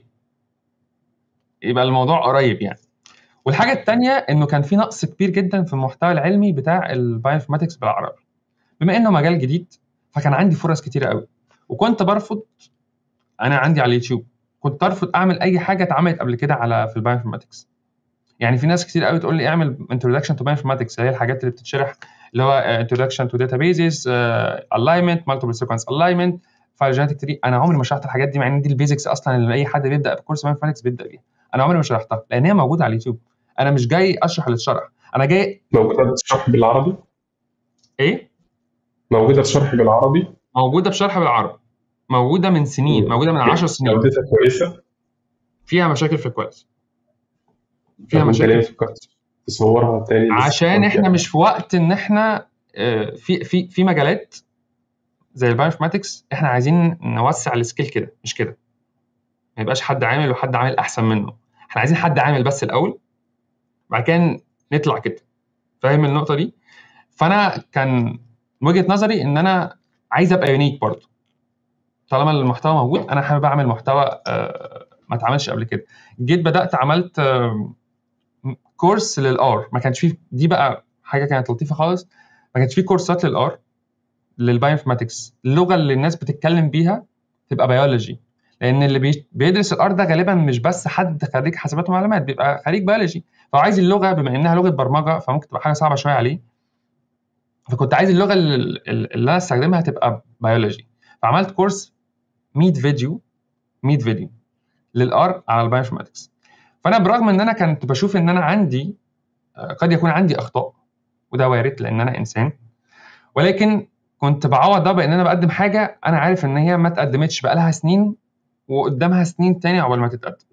يبقى الموضوع قريب يعني والحاجه الثانيه انه كان في نقص كبير جدا في المحتوى العلمي بتاع البايوانفورماتكس بالعربي بما انه مجال جديد فكان عندي فرص كتيره قوي وكنت برفض انا عندي على اليوتيوب كنت ارفض اعمل اي حاجه اتعملت قبل كده على في البايوانفورماتكس يعني في ناس كتير قوي تقول لي اعمل introduction to bioinformatics اللي هي الحاجات اللي بتتشرح اللي هو uh, introduction to databases uh, alignment multiple sequence alignment file genetic tree انا عمري ما شرحت الحاجات دي مع ان دي البيزكس اصلا اللي اي حد بيبدا بكورس bioinformatics بيبدا بيها انا عمري ما شرحتها لان هي موجوده على اليوتيوب انا مش جاي اشرح اللي اتشرح انا جاي موجوده بشرح بالعربي ايه موجوده بشرح بالعربي موجوده بشرح بالعربي موجوده من سنين موجوده من 10 سنين جودتها كويسه فيها مشاكل في الكواليتي فيها طب انت ليه ما مشاكل فكرتش تصورها تاني عشان للصوت احنا يعني؟ مش في وقت ان احنا آه، في في في مجالات زي البايوانفورماتكس احنا عايزين نوسع السكيل كده مش كده ما يبقاش حد عامل وحد عامل احسن منه احنا عايزين حد عامل بس الاول بعد كده نطلع كده فاهم النقطه دي فانا كان وجهه نظري ان انا عايز ابقى يونيك برضه طالما المحتوى موجود انا حابب اعمل محتوى آه، ما اتعملش قبل كده جيت بدات عملت آه، كورس للار ما كانش فيه دي بقى حاجه كانت لطيفه خالص ما كانش فيه كورسات للار للبايوانفورماتكس اللغه اللي الناس بتتكلم بيها تبقى بيولوجي لان اللي بي- بيدرس الار ده غالبا مش بس حد خريج حسابات ومعلومات بيبقى خريج بيولوجي فهو عايز اللغه بما انها لغه برمجه فممكن تبقى حاجه صعبه شويه عليه فكنت عايز اللغه اللي, اللي انا استخدمها تبقى بيولوجي فعملت كورس 100 فيديو 100 فيديو للار على البايوانفورماتكس فانا برغم ان انا كنت بشوف ان انا عندي آه، قد يكون عندي اخطاء وده وارد لان انا انسان ولكن كنت بعوض ده بان انا بقدم حاجه انا عارف ان هي ما اتقدمتش بقالها سنين وقدامها سنين تاني عقبال ما تتقدم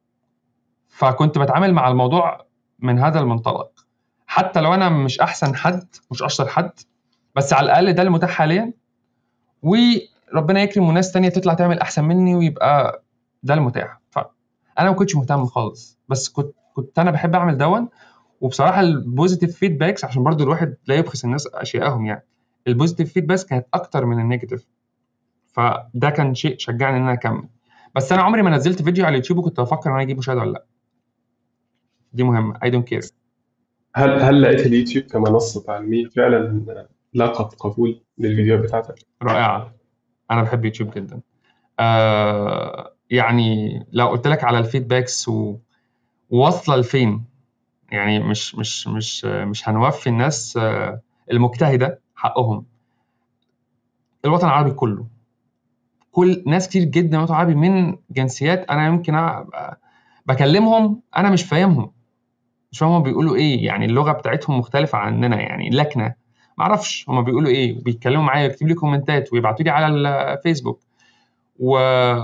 فكنت بتعامل مع الموضوع من هذا المنطلق حتى لو انا مش احسن حد مش اشطر حد بس على الاقل ده المتاح حاليا وربنا يكرم وناس تانية تطلع تعمل احسن مني ويبقى ده المتاح فانا ما كنتش مهتم خالص بس كنت كنت انا بحب اعمل دون وبصراحه البوزيتيف فيدباكس عشان برضو الواحد لا يبخس الناس اشيائهم يعني البوزيتيف فيدباكس كانت اكتر من النيجاتيف فده كان شيء شجعني ان انا اكمل بس انا عمري ما نزلت فيديو على اليوتيوب وكنت بفكر ان انا اجيب مشاهده ولا لا دي مهمه اي دونت كير هل هل لقيت اليوتيوب كمنصة تعليمية فعلا لاقت قبول للفيديوهات بتاعتك؟ رائعه انا بحب يوتيوب جدا آه يعني لو قلت لك على الفيدباكس و- وواصله لفين يعني مش مش مش مش هنوفي الناس آه، المجتهده حقهم الوطن العربي كله كل ناس كتير جدا من الوطن العربي من جنسيات انا يمكن أبقى بكلمهم انا مش فاهمهم مش فاهم هم بيقولوا ايه يعني اللغه بتاعتهم مختلفه عننا يعني لكنه ما اعرفش هم بيقولوا ايه وبيتكلموا معايا يكتبوا لي كومنتات ويبعتوا لي على الفيسبوك و...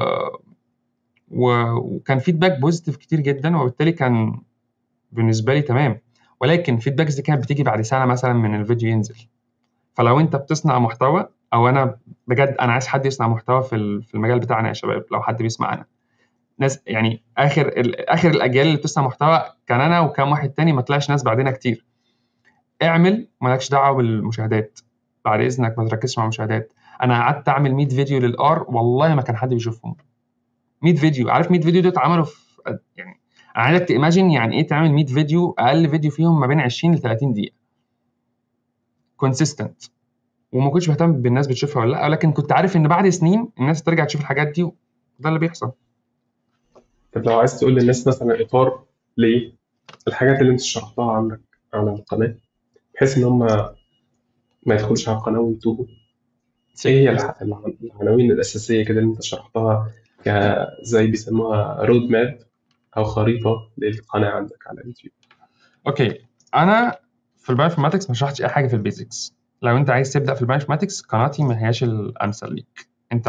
و... وكان فيدباك بوزيتيف كتير جدا وبالتالي كان بالنسبه لي تمام ولكن فيدباكس دي كانت بتيجي بعد سنه مثلا من الفيديو ينزل فلو انت بتصنع محتوى او انا بجد انا عايز حد يصنع محتوى في ال- في المجال بتاعنا يا شباب لو حد بيسمعنا ناس يعني اخر ال- اخر الاجيال اللي بتصنع محتوى كان انا وكام واحد تاني ما طلعش ناس بعدنا كتير اعمل مالكش دعوه بالمشاهدات بعد اذنك ما تركزش مع المشاهدات انا قعدت اعمل 100 فيديو للار والله ما كان حد بيشوفهم 100 فيديو عارف 100 فيديو دول اتعملوا في يعني انا عايزك تيماجن يعني ايه تعمل 100 فيديو اقل فيديو فيهم ما بين 20 ل 30 دقيقه كونسيستنت وما كنتش بهتم بالناس بتشوفها ولا لا ولكن كنت عارف ان بعد سنين الناس ترجع تشوف الحاجات دي وده اللي بيحصل طب لو عايز تقول للناس مثلا إطار لإيه الحاجات اللي أنت شرحتها عندك على القناة بحيث إن هم ما يدخلوش على القناة ويتوهوا إيه هي الح- الع- العناوين الأساسية كده اللي أنت شرحتها ك- زي بيسموها رود ماب أو خريطة للقناة عندك على اليوتيوب اوكي انا في البايوانفورماتكس ما شرحتش اي حاجه في البيزكس لو انت عايز تبدا في البايوانفورماتكس قناتي ما هياش الامثل ليك انت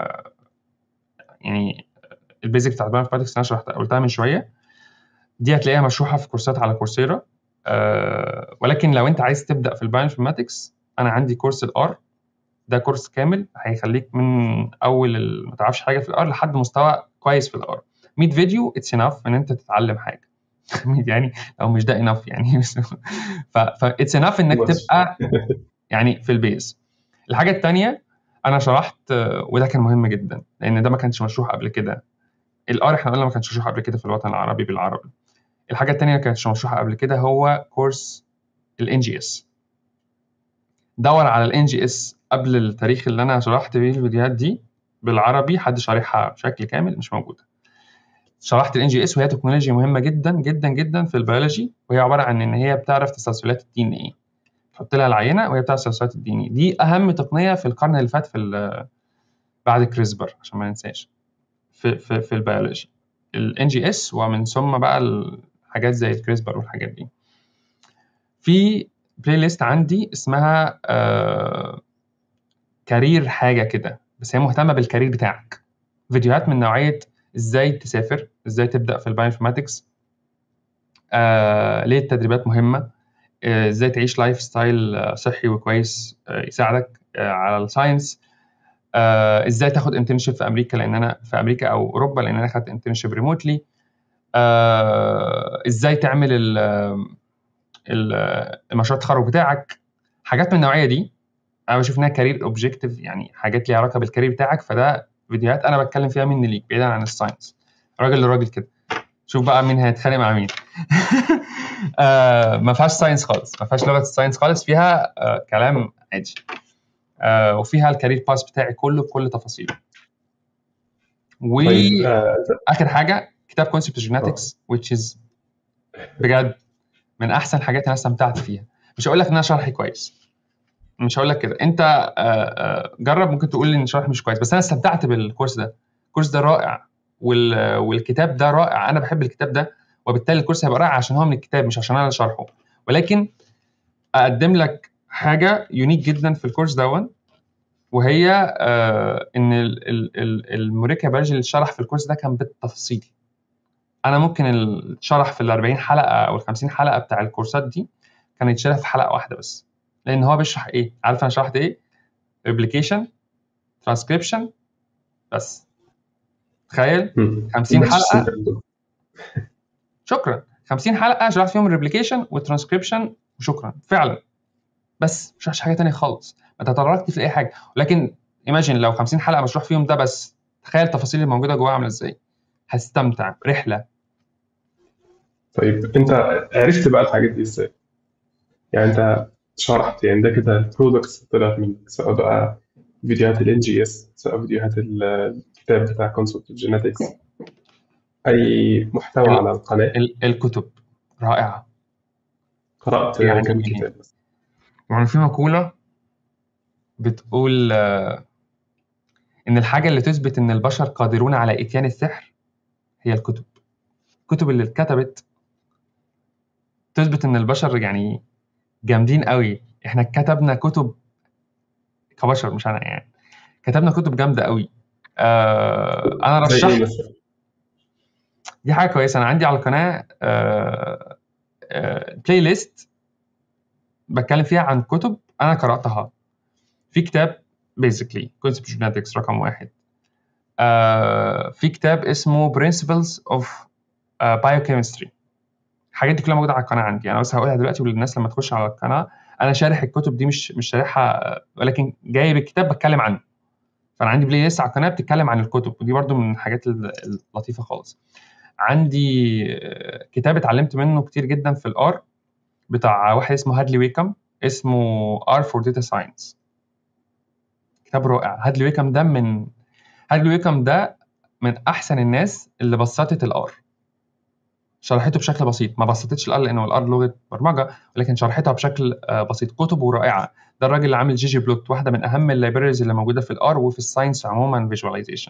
يعني البيزك بتاعت البايوانفورماتكس انا شرحتها قلتها من شويه دي هتلاقيها مشروحه في كورسات على كورسيرا أه ولكن لو انت عايز تبدا في البايوانفورماتكس انا عندي كورس الار ده كورس كامل هيخليك من اول ال- ما تعرفش حاجه في الار لحد مستوى كويس في الار 100 فيديو اتس انف ان انت تتعلم حاجه يعني لو مش ده انف يعني ف اتس انف انك بس. تبقى يعني في البيز الحاجه الثانيه انا شرحت آه، وده كان مهم جدا لان ده ما كانش مشروح قبل كده الار احنا قلنا ما كانش مشروح قبل كده في الوطن العربي بالعربي الحاجه الثانيه اللي ما كانتش مشروحه قبل كده هو كورس الان جي اس دور على الان جي اس قبل التاريخ اللي انا شرحت بيه الفيديوهات دي بالعربي حد شارحها بشكل كامل مش موجوده شرحت الان جي اس وهي تكنولوجيا مهمه جدا جدا جدا في البيولوجي وهي عباره عن ان هي بتعرف تسلسلات الدي ان ايه تحط لها العينه وهي بتعرف تسلسلات الدي ان ايه دي اهم تقنيه في القرن اللي فات في ال- بعد كريسبر عشان ما ننساش في في في البيولوجي الان جي اس ومن ثم بقى الحاجات زي الكريسبر والحاجات دي في بلاي ليست عندي اسمها آه كارير حاجه كده بس هي مهتمه بالكارير بتاعك فيديوهات من نوعيه ازاي تسافر ازاي تبدا في البايوانفورماتكس آه ليه التدريبات مهمه آه، ازاي تعيش لايف ستايل آه، صحي وكويس آه، يساعدك آه، على الساينس آه ازاي تاخد انترنشيب في امريكا لان انا في امريكا او اوروبا لان انا خدت انترنشيب ريموتلي آه ازاي تعمل ال ال- المشروع التخرج بتاعك حاجات من النوعيه دي انا بشوف انها كارير اوبجيكتيف يعني حاجات ليها علاقه بالكارير بتاعك فده فيديوهات انا بتكلم فيها مني ليك بعيدا عن الساينس راجل لراجل كده شوف بقى مين هيتخانق مع مين آه ما فيهاش ساينس خالص ما فيهاش لغه الساينس خالص فيها آه كلام عادي آه وفيها الكارير باس بتاعي كله بكل تفاصيله طيب واخر آه، حاجه كتاب كونسبت جيناتكس which is بجد من احسن حاجات انا استمتعت فيها مش هقول لك ان انا شرحي كويس مش هقول لك كده انت آه، آه، جرب ممكن تقول لي ان شرحي مش كويس بس انا استمتعت بالكورس ده الكورس ده رائع وال... والكتاب ده رائع انا بحب الكتاب ده وبالتالي الكورس هيبقى رائع عشان هو من الكتاب مش عشان انا اللي شارحه ولكن اقدم لك حاجه يونيك جدا في الكورس دون وهي آه ان ال- ال- ال- الموريكا بيولوجي اللي شرح في الكورس ده كان بالتفصيل انا ممكن الشرح في ال 40 حلقه او ال 50 حلقه بتاع الكورسات دي كان يتشرح في حلقه واحده بس لان هو بيشرح ايه عارف انا شرحت ايه ريبليكيشن ترانسكريبشن بس تخيل مم. 50 بس حلقه انت- شكرا 50 حلقه شرحت فيهم الريبليكيشن والترانسكريبشن وشكرا فعلا بس مش شرحتش حاجه تانية خالص ما تطرقت في اي حاجه ولكن ايماجين لو 50 حلقه مشروح فيهم ده بس تخيل التفاصيل اللي موجوده جواها عامله ازاي هتستمتع رحله طيب انت عرفت بقى الحاجات دي ازاي؟ يعني انت شرحت يعني ده كده البرودكتس طلعت منك سواء بقى فيديوهات ال NGS سواء فيديوهات ال- الكتاب بتاع كونسبت جينيتكس اي محتوى ال- على القناة ال- الكتب رائعه قرأت يعني كم كتاب بس يعني في مقوله بتقول آه، ان الحاجه اللي تثبت ان البشر قادرون على اتيان السحر هي الكتب الكتب اللي اتكتبت تثبت ان البشر يعني جامدين قوي احنا كتبنا كتب كبشر مش انا يعني كتبنا كتب جامده قوي آه انا زي ايه رشحت مثلا؟ دي حاجه كويسه انا عندي على القناه آه آه بلاي ليست بتكلم فيها عن كتب انا قراتها في كتاب بيزيكلي كونسبت جينetics رقم واحد آه في كتاب اسمه Principles of uh, Biochemistry الحاجات دي كلها موجوده على القناه عندي انا بس هقولها دلوقتي للناس لما تخش على القناه انا شارح الكتب دي مش مش شارحها آه، ولكن جايب الكتاب بتكلم عنه فانا عندي بلاي ليست على القناه بتتكلم عن الكتب ودي برضو من الحاجات ال- اللطيفه خالص عندي آه، كتاب اتعلمت منه كتير جدا في الار بتاع واحد اسمه هادلي ويكم اسمه ار فور داتا ساينس كتاب رائع هادلي ويكم ده من هادلي ويكم ده من احسن الناس اللي بسطت الار شرحته بشكل بسيط ما بسطتش الار لانه الار لغه برمجه ولكن شرحتها بشكل آه، بسيط كتبه رائعه ده الراجل اللي عامل جي جي بلوت واحده من اهم اللايبريز اللي موجوده في الار وفي الساينس عموما فيجواليزيشن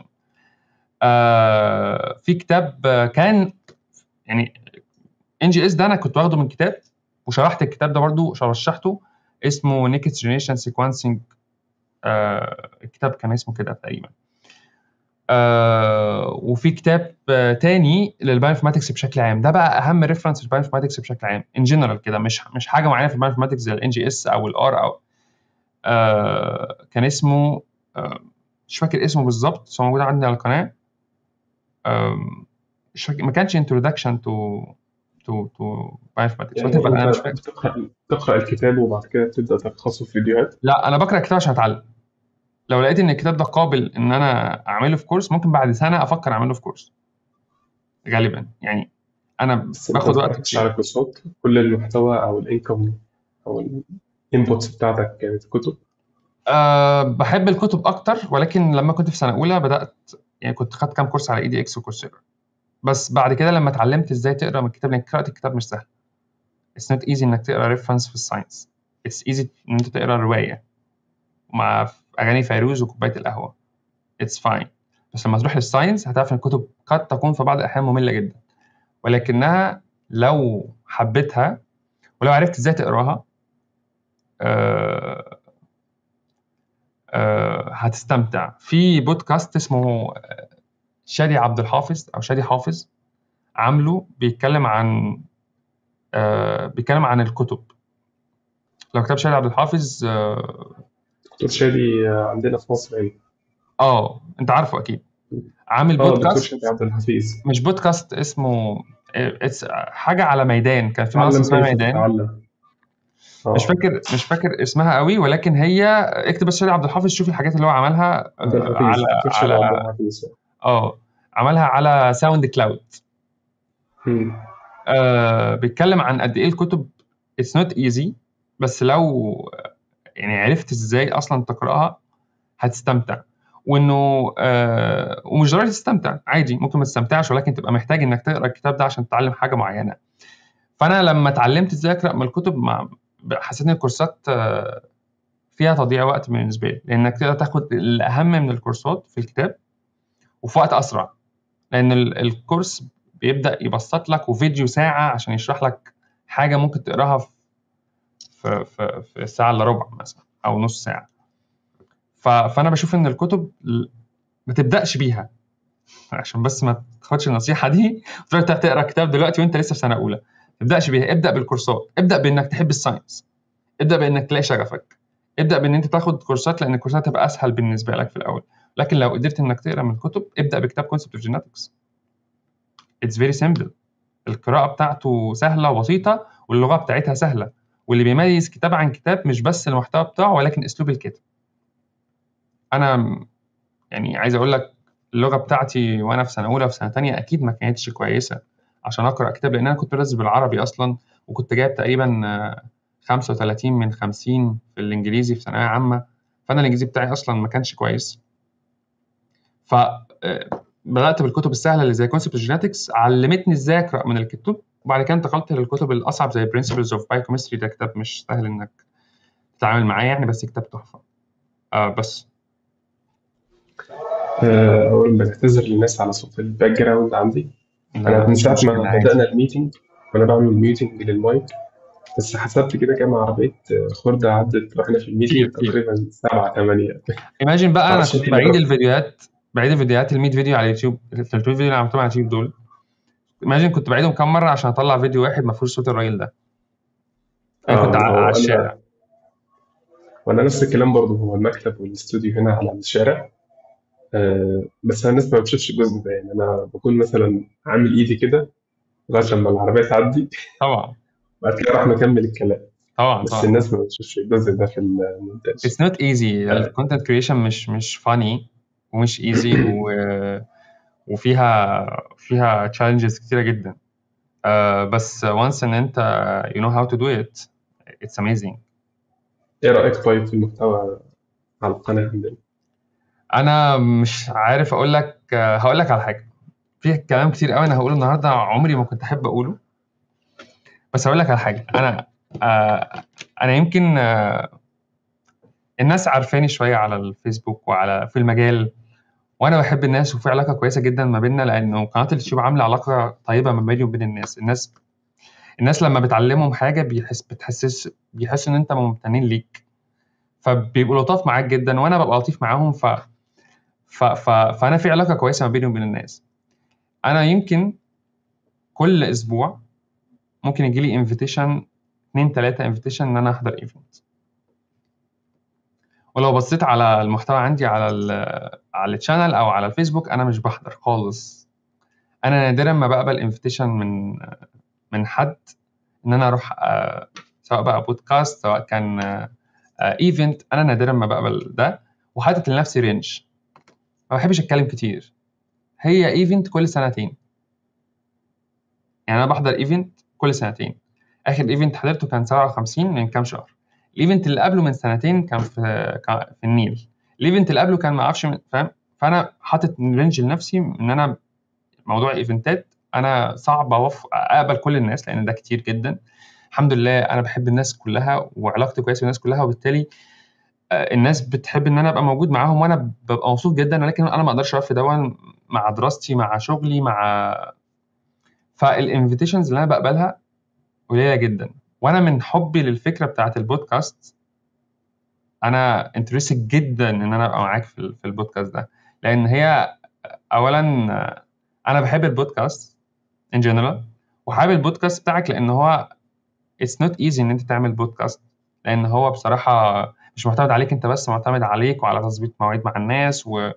آه في كتاب آه، كان يعني ان جي اس ده انا كنت واخده من كتاب وشرحت الكتاب ده برضو رشحته اسمه نيكست جينيريشن سيكونسنج الكتاب كان اسمه كده تقريبا آه وفي كتاب آه تاني للبايوانفورماتكس بشكل عام ده بقى اهم ريفرنس للبايوانفورماتكس بشكل عام ان جنرال كده مش مش حاجه معينه في البايوانفورماتكس زي الان جي اس او الار او آه كان اسمه آه مش فاكر اسمه بالظبط بس هو موجود عندي على القناه آم، مش فاكر ما كانش introduction to to to bioinformatics يعني whatever انا مش انت فاكر بتقرأ تقرأ الكتاب وبعد كده تبدأ تلخصه في فيديوهات لا انا بقرا الكتاب عشان اتعلم لو لقيت ان الكتاب ده قابل ان انا اعمله في كورس ممكن بعد سنه افكر اعمله في كورس غالبا يعني انا بس انت ما باخد وقت اتفرجتش كتير على كورسات كل المحتوى او الانكم او الانبوتس بتاعتك كانت كتب أه بحب الكتب اكتر ولكن لما كنت في سنه اولى بدات يعني كنت خدت كام كورس على اي دي اكس وكورسيرا بس بعد كده لما اتعلمت ازاي تقرا من الكتاب لان قراءه الكتاب مش سهل اتس نوت ايزي انك تقرا ريفرنس في الساينس اتس ايزي ان انت تقرا روايه مع اغاني فيروز وكوبايه القهوه اتس فاين بس لما تروح للساينس هتعرف ان الكتب قد تكون في بعض الاحيان ممله جدا ولكنها لو حبيتها ولو عرفت ازاي تقراها آه آه هتستمتع في بودكاست اسمه آه، شادي عبد الحافظ او شادي حافظ عامله بيتكلم عن آه بيتكلم عن الكتب لو كتاب شادي عبد الحافظ آه دكتور شادي عندنا في مصر هنا اه انت عارفه اكيد عامل اه دكتور بودكاست شادي عبد الحفيظ مش بودكاست اسمه اتس حاجه على ميدان كان في منصه تعلم اسمها كيف ميدان تتعلم مش اه فاكر مش فاكر اسمها قوي ولكن هي اكتب بس شادي عبد الحافظ شوف الحاجات اللي هو عملها عبد آه، الحفيظ على دكتور شادي عبد على الحفيظ اه عملها على ساوند كلاود مم. آه بيتكلم عن قد ايه الكتب اتس نوت ايزي بس لو يعني عرفت ازاي اصلا تقراها هتستمتع وانه آه ومش ضروري تستمتع عادي ممكن ما تستمتعش ولكن تبقى محتاج انك تقرا الكتاب ده عشان تتعلم حاجه معينه فانا لما اتعلمت ازاي اقرا من الكتب مع حسيت ان الكورسات آه، فيها تضييع وقت بالنسبه لي لانك تقدر تاخد الاهم من الكورسات في الكتاب وفي وقت اسرع لان ال- الكورس بيبدا يبسط لك وفيديو ساعه عشان يشرح لك حاجه ممكن تقراها في في في, في ساعه الا ربع مثلا او نص ساعه ف- فانا بشوف ان الكتب ل- ما تبداش بيها عشان بس ما تاخدش النصيحه دي وتروح تقرا كتاب دلوقتي وانت لسه في سنه اولى ما تبداش بيها ابدا بالكورسات ابدا بانك تحب الساينس ابدا بانك تلاقي شغفك ابدا بان انت تاخد كورسات لان الكورسات هتبقى اسهل بالنسبه لك في الاول لكن لو قدرت انك تقرا من كتب ابدا بكتاب كونسبت اوف جينetics اتس فيري سيمبل القراءه بتاعته سهله وبسيطه واللغه بتاعتها سهله واللي بيميز كتاب عن كتاب مش بس المحتوى بتاعه ولكن اسلوب الكاتب انا م- يعني عايز اقول لك اللغه بتاعتي وانا في سنه اولى وفي سنه تانية اكيد ما كانتش كويسه عشان اقرا كتاب لان انا كنت بدرس بالعربي اصلا وكنت جايب تقريبا آه، 35 من 50 في الانجليزي في ثانويه عامه فانا الانجليزي بتاعي اصلا ما كانش كويس ف آه، بدات بالكتب السهله اللي زي كونسبت جينetics علمتني ازاي اقرا من الكتب وبعد كده انتقلت للكتب الاصعب زي Principles of Biochemistry ده كتاب مش سهل انك تتعامل معاه يعني بس كتاب تحفه آه بس آه، أقول بعتذر للناس على صوت الباك جراوند عندي أنا لا من مش ساعة مشكله ما عادي بدأنا الميتنج وأنا بعمل ميوتنج للمايك بس حسبت كده كام عربية آه، خردة عدت وإحنا في الميتنج كتير كتير تقريبا سبعة ثمانية ايماجن بقى انا معرفش كنت في بعيد مرة الفيديوهات بعيد الفيديوهات ال 100 فيديو على اليوتيوب ال 300 فيديو اللي عملتهم على اليوتيوب دول ايماجن كنت بعيدهم كام مره عشان اطلع فيديو واحد ما فيهوش صوت الراجل ده انا كنت آه على, هو على أنا الشارع وأنا نفس الكلام برضه هو المكتب والاستوديو هنا على الشارع آه بس أنا الناس ما بتشوفش الجزء ده يعني أنا بكون مثلا عامل إيدي كده لغاية لما العربية تعدي طبعا بعد كده راح مكمل الكلام طبعا بس طبعا الناس ما بتشوفش الجزء ده في المونتاج اتس نوت ايزي آه الكونتنت كريشن مش مش فاني ومش ايزي و... وفيها فيها تشالنجز كتيره جدا آه بس وانس ان انت you know how to do it it's amazing إيه رأيك طيب في المحتوى على القناة عندنا؟ انا مش عارف اقول لك آه، هقول لك على حاجه في كلام كتير قوي انا هقوله النهارده عمري ما كنت احب اقوله بس هقول لك على حاجه انا آه انا يمكن آه الناس عارفاني شويه على الفيسبوك وعلى في المجال وانا بحب الناس وفي علاقه كويسه جدا ما بيننا لانه قناه اليوتيوب عامله علاقه طيبه ما بيني وبين الناس الناس الناس لما بتعلمهم حاجه بيحس بتحسس بيحسوا ان انت ممتنين ليك فبيبقوا لطاف معاك جدا وانا ببقى لطيف معاهم ف... ف... ف... فانا في علاقه كويسه ما بيني وبين الناس انا يمكن كل اسبوع ممكن يجي لي انفيتيشن اتنين تلاته انفيتيشن ان انا احضر ايفنت ولو بصيت على المحتوى عندي على ال على الشانل او على الفيسبوك انا مش بحضر خالص انا نادرا ما بقبل انفيتيشن من من حد ان انا اروح آه، سواء بقى بودكاست سواء كان ايفنت انا نادرا ما بقبل ده وحاطط لنفسي رينج ما بحبش اتكلم كتير هي ايفنت كل سنتين يعني انا بحضر ايفنت كل سنتين اخر ايفنت حضرته كان 57 من كام شهر الايفنت اللي قبله من سنتين كان في كان في النيل الايفنت اللي قبله كان ما اعرفش من- فاهم فانا حاطط رينج لنفسي ان انا موضوع ايفنتات انا صعب اوفق اقبل كل الناس لان ده كتير جدا الحمد لله انا بحب الناس كلها وعلاقتي كويسه بالناس كلها وبالتالي آه، الناس بتحب ان انا ابقى موجود معاهم وانا ببقى مبسوط جدا ولكن انا ما اقدرش اوفي دون مع دراستي مع شغلي مع فالانفيتيشنز اللي انا بقبلها قليله جدا وانا من حبي للفكره بتاعت البودكاست انا انترستد جدا ان انا ابقى معاك في ال- في البودكاست ده لان هي اولا آه، انا بحب البودكاست ان جنرال وحابب البودكاست بتاعك لان هو اتس نوت ايزي ان انت تعمل بودكاست لان هو بصراحه مش معتمد عليك انت بس معتمد عليك وعلى تظبيط مواعيد مع الناس و...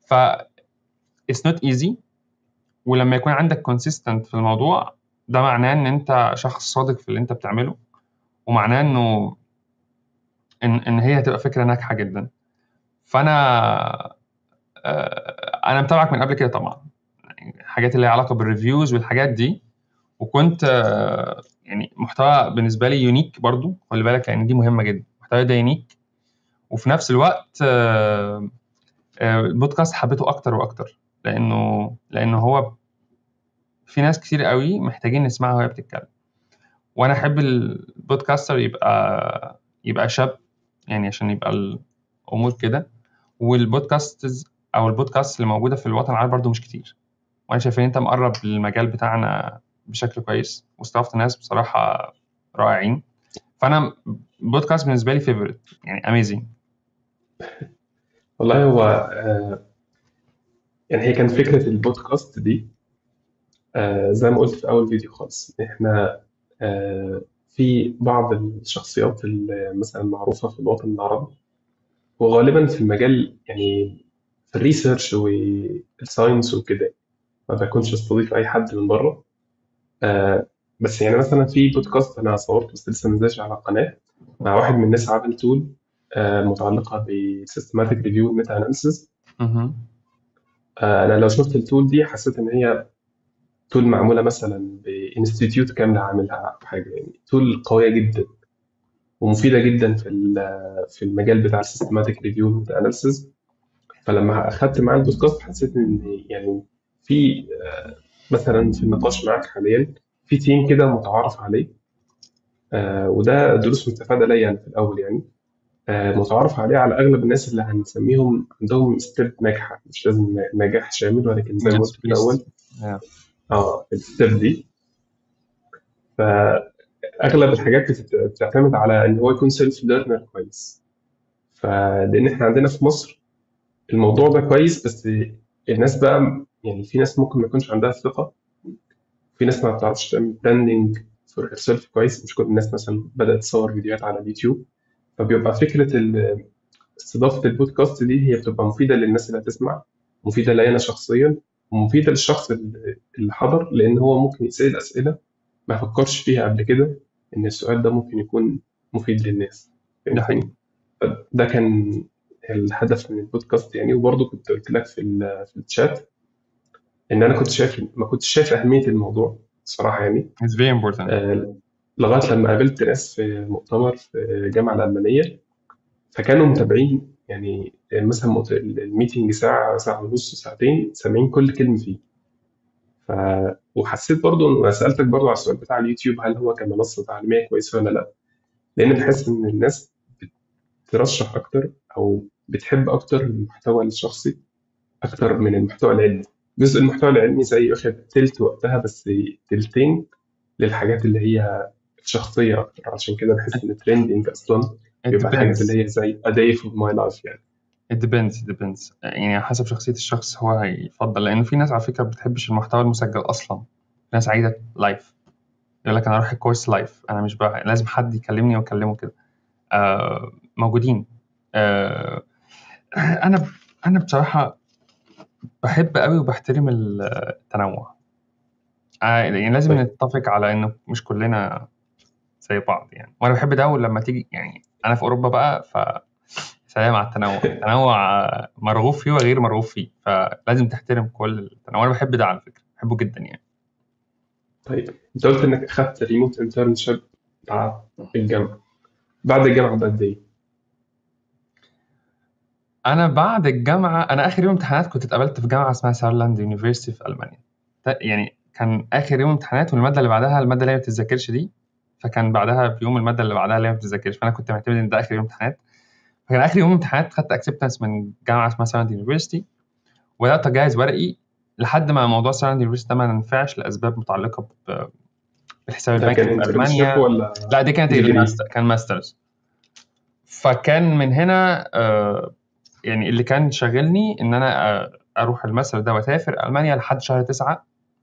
ف it's not easy ولما يكون عندك consistent في الموضوع ده معناه ان انت شخص صادق في اللي انت بتعمله ومعناه انه ان ان هي هتبقى فكره ناجحه جدا فانا آه، انا متابعك من قبل كده طبعا يعني الحاجات اللي ليها علاقه بالريفيوز والحاجات دي وكنت آه، يعني محتوى بالنسبه لي يونيك برضو خلي بالك لان دي مهمه جدا المحتوى ده يونيك وفي نفس الوقت آه، آه، البودكاست حبيته اكتر واكتر لانه لانه هو في ناس كتير قوي محتاجين نسمعها وهي بتتكلم وانا احب البودكاستر يبقى يبقى شاب يعني عشان يبقى الامور كده والبودكاست او البودكاست اللي موجوده في الوطن العربي برضو مش كتير وانا شايف ان انت مقرب للمجال بتاعنا بشكل كويس واستضفت ناس بصراحه رائعين فانا البودكاست بالنسبه لي فيفورت يعني اميزنج والله هو آه، يعني هي كانت فكرة البودكاست دي آه، زي ما قلت في أول فيديو خالص إحنا آه، في بعض الشخصيات اللي مثلا معروفة في الوطن العربي وغالبا في المجال يعني في الريسيرش والساينس وكده ما بكونش استضيف أي حد من بره آه، بس يعني مثلا في بودكاست أنا صورته بس لسه منزلش على القناة مع واحد من الناس عامل تول آه، متعلقة بسيستماتيك ريفيو ميتا أناليسيس مهم. أنا لو شفت التول دي حسيت إن هي تول معمولة مثلا بانستيتيوت كاملة عاملها أو حاجة يعني تول قوية جدا ومفيدة جدا في ال- في المجال بتاع السيستماتيك ريفيو اناليسيز فلما أخدت معاه البودكاست حسيت إن يعني في آه، مثلا في النقاش معاك حاليا في تيم كده متعارف عليه آه، وده دروس مستفادة ليا أنا في الأول يعني آه، متعارف عليه على أغلب الناس اللي هنسميهم عندهم ستيب ناجحة مش لازم نجاح شامل ولكن زي ما قلت في الأول Yeah. اه الستيب دي فاغلب الحاجات بتت- بتعتمد على ان هو يكون سيلف ليرنر كويس فلان احنا عندنا في مصر الموضوع ده كويس بس الناس بقى يعني في ناس ممكن ما يكونش عندها ثقه في ناس ما بتعرفش تعمل براندنج فور هير سيلف كويس مش كل الناس مثلا بدات تصور فيديوهات على اليوتيوب فبيبقى فكره ال- استضافه البودكاست دي هي بتبقى مفيده للناس اللي هتسمع مفيده لي انا شخصيا ومفيده للشخص اللي اللي حضر لان هو ممكن يسال اسئله ما فكرش فيها قبل كده ان السؤال ده ممكن يكون مفيد للناس ده حقيقي فهمتني ده كان الهدف من البودكاست يعني وبرضه كنت قلت لك في ال- في الشات ان انا كنت شايف ما كنتش شايف اهميه الموضوع الصراحه يعني it's very important آه، لغايه لما قابلت ناس في مؤتمر في الجامعه الالمانيه فكانوا متابعين يعني مثلا مؤت- الميتنج ساعه ساعه ونص ساعتين سامعين كل كلمه فيه ف... وحسيت برضو ان أنا سالتك برضو على السؤال بتاع اليوتيوب هل هو كمنصه تعليميه كويسه ولا لا لان بحس ان الناس بترشح اكتر او بتحب اكتر المحتوى الشخصي اكتر من المحتوى العلمي جزء المحتوى العلمي زي واخد تلت وقتها بس تلتين للحاجات اللي هي الشخصيه اكتر عشان كده بحس ان الترندنج اصلا it بيبقى الحاجات depends اللي هي زي a day of my life يعني it depends it depends يعني على حسب شخصية الشخص هو هيفضل لأنه في ناس على فكرة ما بتحبش المحتوى المسجل أصلا في ناس عايزة لايف يقول لك أنا أروح الكورس لايف أنا مش بقى لازم حد يكلمني وأكلمه كده آه موجودين آه أنا أنا بصراحة بحب قوي وبحترم التنوع آه يعني لازم طيب نتفق على إنه مش كلنا زي بعض يعني وأنا بحب ده ولما تيجي يعني أنا في أوروبا بقى ف سلام على التنوع التنوع آه، مرغوب فيه وغير مرغوب فيه فلازم تحترم كل التنوع انا بحب ده على فكره بحبه جدا يعني طيب انت قلت انك اخدت ريموت انترنشيب بتاع الجامعه بعد الجامعه بقد ايه؟ انا بعد الجامعه انا اخر يوم امتحانات كنت اتقابلت في جامعه اسمها سارلاند يونيفرسيتي في المانيا ت- يعني كان اخر يوم امتحانات والماده اللي بعدها الماده اللي هي ما بتتذاكرش دي فكان بعدها بيوم الماده اللي بعدها اللي هي ما بتتذاكرش فانا كنت معتمد ان ده اخر يوم امتحانات فكان اخر يوم امتحانات خدت اكسبتنس من جامعه اسمها سارلاند يونيفرسيتي وبدات اجهز ورقي لحد ما موضوع سارلاند يونيفرسيتي ده ما نفعش لاسباب متعلقه ب- بالحساب ده البنكي كان في انترنشيب المانيا ولا لا دي كانت ديجري؟ الماستر كان ماسترز فكان من هنا آه، يعني اللي كان شاغلني ان انا آه، اروح الماستر ده واسافر المانيا لحد شهر تسعة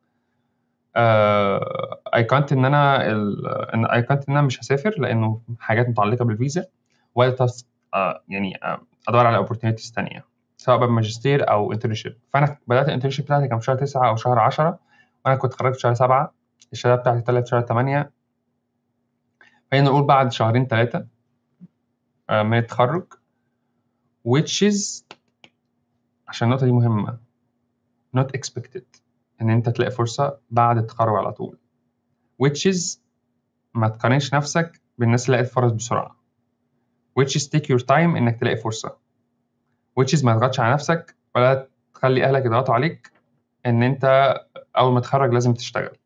آه، ايقنت ان انا ال- ان ايقنت ان انا مش هسافر لانه حاجات متعلقه بالفيزا وبدات أس- آه، يعني آه، ادور على opportunities تانية سواء بقى ماجستير او انترنشيب فانا بدات الانترنشيب بتاعتي كان في شهر 9 او شهر 10 وانا كنت اتخرجت في شهر 7 الشهاده بتاعتي طلعت في شهر 8 خلينا نقول بعد شهرين ثلاثه من التخرج which is عشان النقطه دي مهمه not expected ان انت تلاقي فرصه بعد التخرج على طول which is ما تقارنش نفسك بالناس اللي لقت فرص بسرعه which is take your time انك تلاقي فرصه which is ما تضغطش على نفسك ولا تخلي اهلك يضغطوا عليك ان انت اول ما تتخرج لازم تشتغل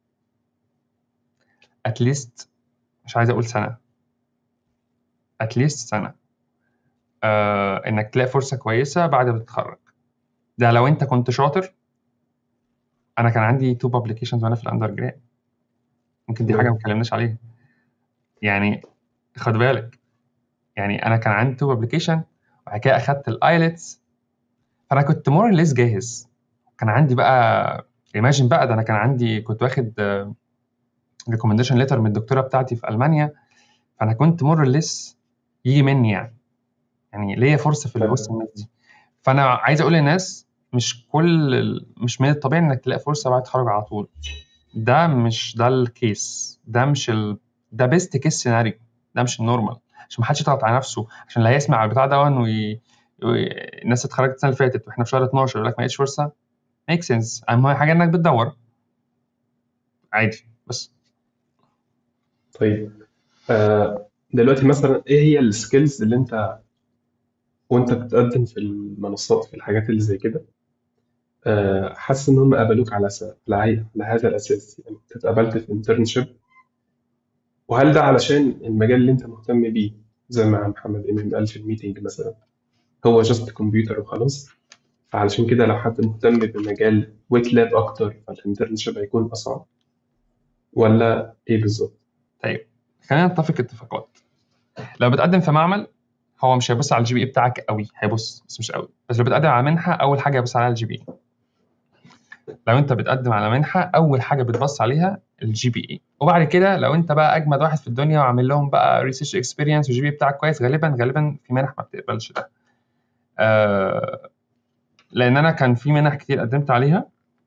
at least مش عايز اقول سنه at least سنه آه انك تلاقي فرصه كويسه بعد ما تتخرج ده لو انت كنت شاطر انا كان عندي تو publications وانا في الاندر جراد ممكن دي حاجه ما اتكلمناش عليها يعني خد بالك يعني انا كان عندي تو publication وبعد كده اخدت الايلتس فانا كنت مور ليس جاهز كان عندي بقى ايماجن بقى ده انا كان عندي كنت واخد ريكومنديشن ليتر من الدكتوره بتاعتي في المانيا فانا كنت مور ليس يجي مني يعني يعني ليا فرصه في وسط الناس دي فانا عايز اقول للناس مش كل مش من الطبيعي انك تلاقي فرصه بعد التخرج على طول ده مش ده الكيس ده مش ال... ده بيست كيس سيناريو ده مش النورمال عشان ما حدش يضغط على نفسه عشان اللي هيسمع البتاع ده وي... الناس اتخرجت السنه اللي فاتت واحنا في شهر 12 يقول لك ما لقيتش فرصه ميك سنس اهم حاجه انك بتدور عادي بس طيب آه دلوقتي مثلا ايه هي السكيلز اللي انت وانت بتقدم في المنصات في الحاجات اللي زي كده آه حاسس ان هم قبلوك على س... على هذا الاساس يعني انت اتقبلت في انترنشيب وهل ده علشان المجال اللي انت مهتم بيه زي ما محمد امام قال في الميتنج مثلا هو جاست كمبيوتر وخلاص فعلشان كده لو حد مهتم بمجال ويت لاب اكتر فالانترنشيب هيكون اصعب ولا ايه بالظبط؟ طيب خلينا نتفق اتفاقات لو بتقدم في معمل هو مش هيبص على الجي بي اي بتاعك قوي هيبص بس مش قوي بس لو بتقدم على منحه اول حاجه يبص عليها الجي بي اي لو انت بتقدم على منحه اول حاجه بتبص عليها الجي بي اي وبعد كده لو انت بقى اجمد واحد في الدنيا وعامل لهم بقى ريسيرش اكسبيرينس والجي بي بتاعك كويس غالبا غالبا في منح ما بتقبلش ده آه لان انا كان في منح كتير قدمت عليها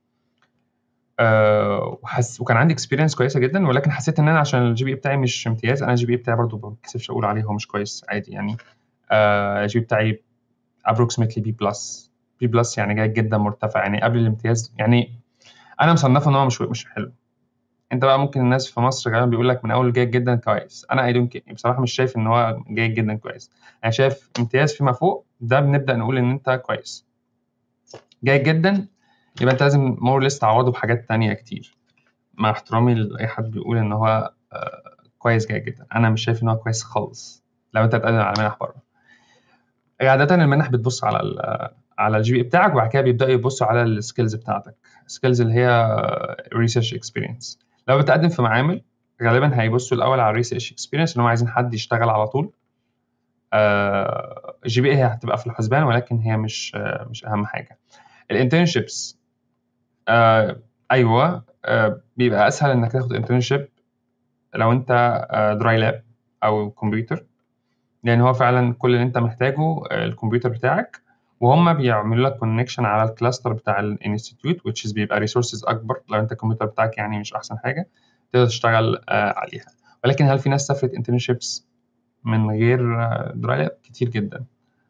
آه وحس وكان عندي اكسبيرينس كويسه جدا ولكن حسيت ان انا عشان الجي بي بتاعي مش امتياز انا الجي بي بتاعي برضو ما بكسفش اقول عليه هو مش كويس عادي يعني آه الجي بي بتاعي approximately بي بلس بي بلس يعني جيد جدا مرتفع يعني قبل الامتياز يعني انا مصنفه ان هو مش مش حلو انت بقى ممكن الناس في مصر غالبا بيقول لك من اول جيد جدا كويس انا اي دونت بصراحه مش شايف ان هو جيد جدا كويس انا شايف امتياز فيما فوق ده بنبدا نقول ان انت كويس جيد جدا يبقى انت لازم مور ليست تعوضه بحاجات تانية كتير مع احترامي لاي حد بيقول ان هو آه كويس جيد جدا انا مش شايف ان هو كويس خالص لو انت هتقدم على منح بره عادة المنح بتبص على ال على الجي بي بتاعك وبعد كده بيبداوا يبصوا على السكيلز بتاعتك السكيلز اللي هي ريسيرش اكسبيرينس لو بتقدم في معامل غالبا هيبصوا الاول على الريسيرش اكسبيرينس ان هم عايزين حد يشتغل على طول الجي بي هي هتبقى في الحسبان ولكن هي مش آه مش اهم حاجه الانترنشيبس آه ايوه آه بيبقى اسهل انك تاخد انترنشيب لو انت دراي لاب او كمبيوتر لان هو فعلا كل اللي انت محتاجه الكمبيوتر بتاعك وهم بيعملوا لك كونكشن على الكلاستر بتاع الانستيتيوت which is بيبقى ريسورسز اكبر لو انت الكمبيوتر بتاعك يعني مش احسن حاجه تقدر تشتغل عليها ولكن هل في ناس سافرت انترنشيبس من غير دراي لاب كتير جدا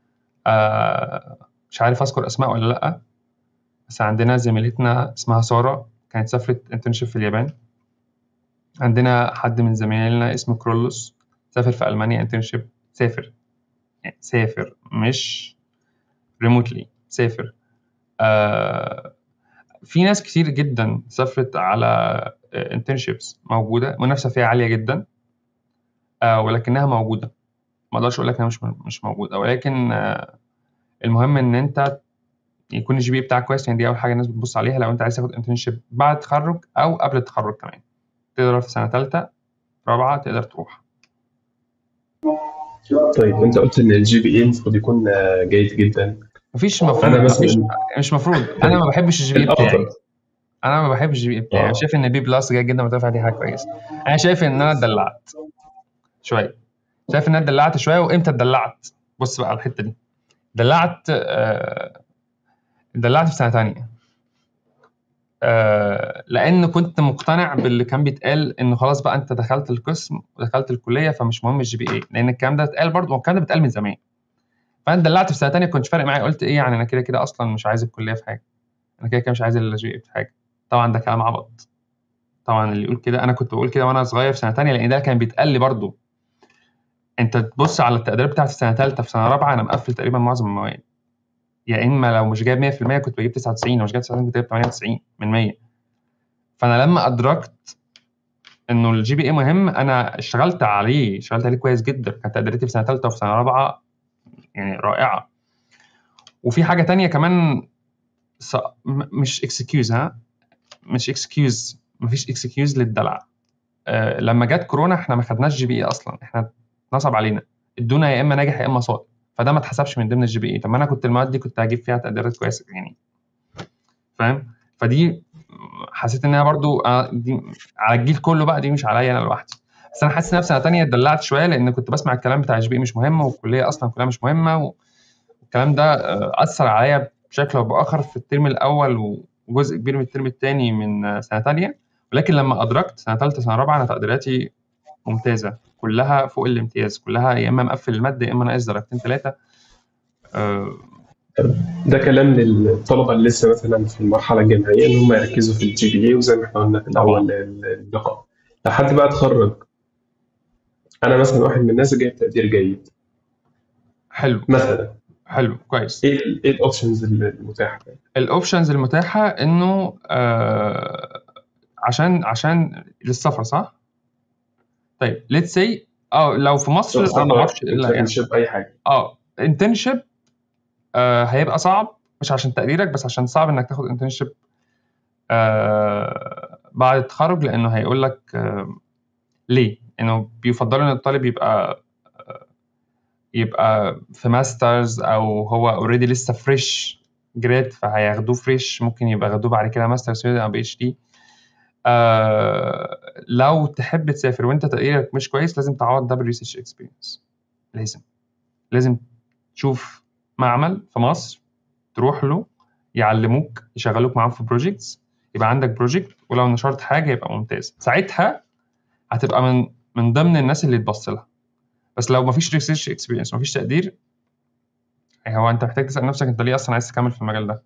مش عارف اذكر اسماء ولا لا بس عندنا زميلتنا اسمها ساره كانت سافرت انترنشيب في اليابان عندنا حد من زمايلنا اسمه كرولوس سافر في المانيا انترنشيب سافر يعني سافر مش ريموتلي سافر آه في ناس كتير جدا سافرت على انترنشيبس موجوده المنافسه فيها عاليه جدا آه ولكنها موجوده ما اقدرش اقول لك انها مش مش موجوده ولكن آه المهم ان انت يكون الجي بي بتاعك كويس يعني دي اول حاجه الناس بتبص عليها لو انت عايز تاخد انترنشيب بعد التخرج او قبل التخرج كمان تقدر في سنه ثالثه رابعه تقدر تروح طيب انت قلت ان الجي بي اي المفروض يكون جيد جدا مفيش المفروض انا مفيش مثلا مش مفروض انا ما بحبش الجي بي بتاعي الافضل انا ما بحبش الجي بي بتاعي انا اه شايف ان بي بلس جيد جدا مرتفع دي حاجه كويسه انا شايف ان انا اتدلعت شويه شايف ان انا اتدلعت شويه وامتى اتدلعت بص بقى على الحته دي دلعت آه اتدلعت في سنه تانية آه لان كنت مقتنع باللي كان بيتقال انه خلاص بقى انت دخلت القسم ودخلت الكليه فمش مهم الجي بي اي لان الكلام ده اتقال برضه والكلام ده بيتقال من زمان فانا اتدلعت في سنه تانية كنتش فارق معايا قلت ايه يعني انا كده كده اصلا مش عايز الكليه في حاجه انا كده كده مش عايز الجي بي اي في حاجه طبعا ده كلام عبط طبعا اللي يقول كده انا كنت بقول كده وانا صغير في سنه تانية لان ده كان بيتقال لي برضه انت تبص على التقديرات بتاعتي في سنه ثالثه في سنه رابعه انا مقفل تقريبا معظم المواد يا اما لو مش جايب 100% كنت بجيب 99 لو مش جايب 99 كنت بجيب 98 من 100 فانا لما ادركت انه الجي بي اي مهم انا اشتغلت عليه اشتغلت عليه كويس جدا كانت تقديراتي في سنه ثالثه وفي سنه رابعه يعني رائعه وفي حاجه تانية كمان ص... مش اكسكيوز ها مش اكسكيوز مفيش اكسكيوز للدلع آه لما جت كورونا احنا ما خدناش جي بي اي اصلا احنا نصب علينا ادونا يا اما ناجح يا اما ساقط فده ما اتحسبش من ضمن الجي بي اي طب ما انا كنت المواد دي كنت هجيب فيها تقديرات كويسه يعني فاهم فدي حسيت انها برضو آه دي على الجيل كله بقى دي مش عليا انا لوحدي بس انا حاسس نفسي سنه ثانيه اتدلعت شويه لان كنت بسمع الكلام بتاع الجي بي مش مهم والكليه اصلا كلها مش مهمه والكلام ده اثر عليا بشكل او باخر في الترم الاول وجزء كبير من الترم الثاني من سنه ثانيه ولكن لما ادركت سنه ثالثه سنه رابعه انا تقديراتي ممتازه كلها فوق الامتياز كلها يا اما مقفل الماده يا اما ناقص درجتين ثلاثه أه ده كلام للطلبه اللي لسه مثلا في المرحله الجامعيه ان هم يركزوا في الجي بي اي وزي ما احنا قلنا في الاول اللقاء لحد بقى اتخرج انا مثلا واحد من الناس جايب تقدير جيد حلو مثلا حلو كويس ايه ايه الاوبشنز المتاحه الاوبشنز المتاحه انه آه عشان عشان للسفر صح؟ طيب ليتس سي اه لو في مصر انا ما اعرفش انترنشيب اي حاجه اه انترنشيب آه هيبقى صعب مش عشان تقديرك بس عشان صعب انك تاخد انترنشيب آه بعد التخرج لانه هيقول لك آه ليه؟ انه بيفضلوا ان الطالب يبقى آه يبقى في ماسترز او هو اوريدي لسه فريش جراد فهياخدوه فريش ممكن يبقى ياخدوه بعد كده ماسترز او بي اتش دي آه لو تحب تسافر وانت تقديرك مش كويس لازم تعوض ده بالريسيرش اكسبيرينس لازم لازم تشوف معمل في مصر تروح له يعلموك يشغلوك معاهم في بروجيكتس يبقى عندك بروجكت ولو نشرت حاجه يبقى ممتاز ساعتها هتبقى من من ضمن الناس اللي تبص لها بس لو مفيش ريسيرش اكسبيرينس مفيش تقدير هو انت محتاج تسال نفسك انت ليه اصلا عايز تكمل في المجال ده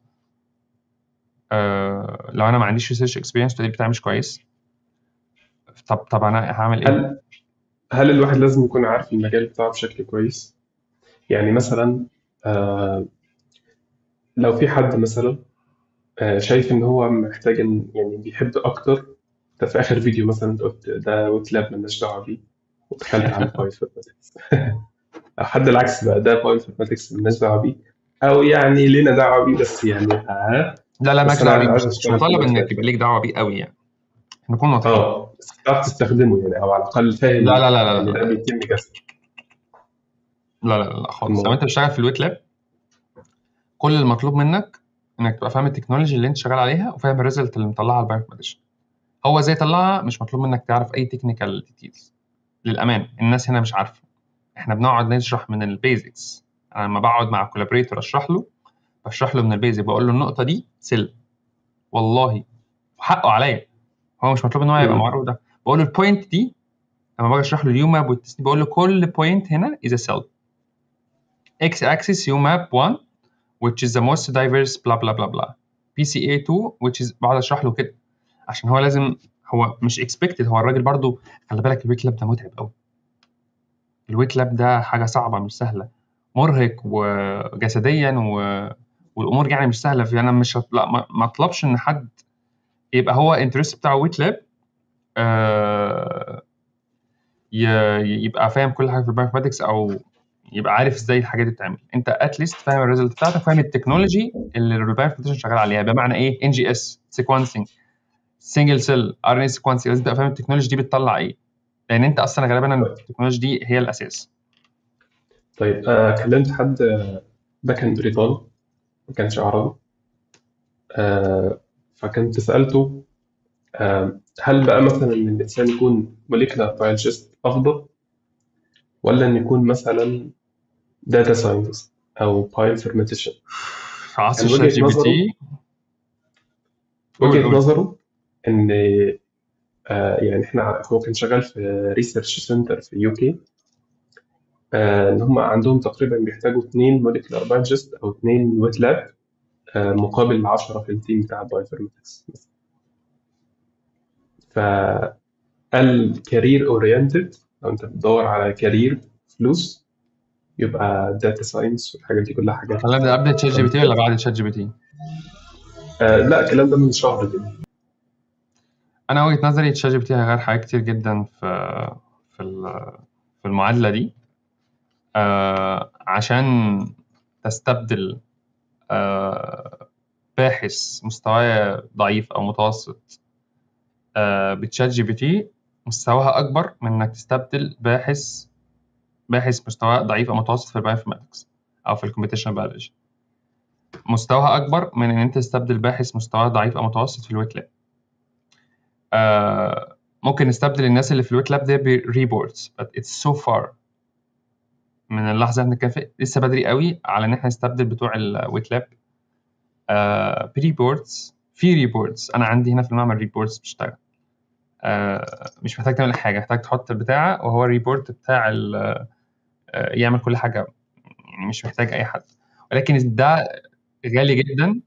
أه لو انا ما عنديش ريسيرش اكسبيرينس التقدير بتاعي مش كويس طب طب انا هعمل ايه؟ هل هل الواحد لازم يكون عارف المجال بتاعه بشكل كويس؟ يعني مثلا آه لو في حد مثلا آه شايف ان هو محتاج ان يعني بيحب اكتر ده في اخر فيديو مثلا انت قلت ده ويت لاب مالناش دعوه بيه ودخلت على بايث ماثماتكس او حد العكس بقى ده بايث ماثماتكس مالناش دعوه بيه او يعني لينا دعوه بيه بس يعني آه لا لا مالكش بس انا دعوه بيه عايز مش مش اشتغل في مطالب الويت انك لاب يبقى ليك دعوه بيه قوي يعني نكون واضحين اه بس تعرف تستخدمه يعني او على الاقل فاهم لا لا لا لا ان لا ده بيتم كذا لا لا لا خالص لو الموضوع انت بتشتغل في الويت لاب كل المطلوب منك انك تبقى فاهم التكنولوجي اللي انت شغال عليها وفاهم الريزلت اللي مطلعها البايوميديشن هو ازاي يطلعها مش مطلوب منك تعرف اي تكنيكال ديتيلز للامان الناس هنا مش عارفه احنا بنقعد نشرح من البيزكس انا لما بقعد مع كولابريتور اشرح له بشرح له من البيزك بقول له النقطه دي سل والله حقه عليا هو مش مطلوب ان هو يبقى مم. معروف ده بقول له البوينت دي لما باجي اشرح له اليو ماب والتسنيم بقول له كل بوينت هنا از سيل x axis UMAP 1 which is the most diverse blah blah blah blah PCA 2 which is بقعد اشرح له كده عشان هو لازم هو مش expected هو الراجل برضو خلي بالك الويت لاب ده متعب قوي الويت لاب ده حاجه صعبه مش سهله مرهق وجسديا و... والامور يعني مش سهله فانا مش هط- لا ما ما اطلبش ان حد يبقى هو انترست بتاعه ويت لاب آه ي- يبقى فاهم كل حاجه في البايوماتكس او يبقى عارف ازاي الحاجات دي بتتعمل انت اتليست فاهم الريزلت بتاعتك فاهم التكنولوجي اللي البايوماتكس شغال عليها بمعنى ايه ان جي اس سيكونسنج سنجل سيل ار ان اي سيكونسنج لازم تبقى فاهم التكنولوجي دي بتطلع ايه لان انت اصلا غالبا التكنولوجي دي هي الاساس طيب آه كلمت حد آه، ده كان بريطاني ما كانش عربي آه فكنت سألته آه هل بقى مثلا ان الانسان يكون موليكولار بايولوجيست افضل ولا ان يكون مثلا داتا ساينتست او بايوانفورماتيشن في عصر كان شات وجهة جي بي نظره تي قول وجهة قول نظره ان آه يعني احنا هو كان شغال في ريسيرش سنتر في يو كي آه ان هم عندهم تقريبا بيحتاجوا اثنين موليكولار بايولوجيست او اثنين ويت لاب آه مقابل 10 في التيم بتاع بايوفورماتكس فقال كارير اورينتد لو انت بتدور على كارير فلوس يبقى داتا ساينس والحاجات دي كلها حاجات الكلام ده قبل تشات جي بي تي ولا بعد تشات جي بي تي؟ آه لا الكلام ده من شهر كده انا وجهة نظري تشات جي بي تي هيغير حاجات كتير جدا في في ال- في المعادلة دي آه، عشان تستبدل آه، باحث مستواه ضعيف او متوسط آه، بتشات جي بي تي مستواها اكبر من انك تستبدل باحث باحث مستواه ضعيف او متوسط في البايوانفورماتكس او في الكمبيوتيشن بيولوجي مستواها اكبر من ان انت تستبدل باحث مستواه ضعيف او متوسط في الويت لاب آه ممكن نستبدل الناس اللي في الويت لاب دي بريبورتس but it's so far من اللحظه اللي احنا فيها لسه بدري قوي على ان احنا نستبدل بتوع الويت لاب آه بريبورتس في ريبورتس انا عندي هنا في المعمل ريبورتس بتشتغل آه مش محتاج تعمل حاجه محتاج تحط البتاع وهو الريبورت بتاع ال- آه يعمل كل حاجه يعني مش محتاج اي حد ولكن ده غالي جدا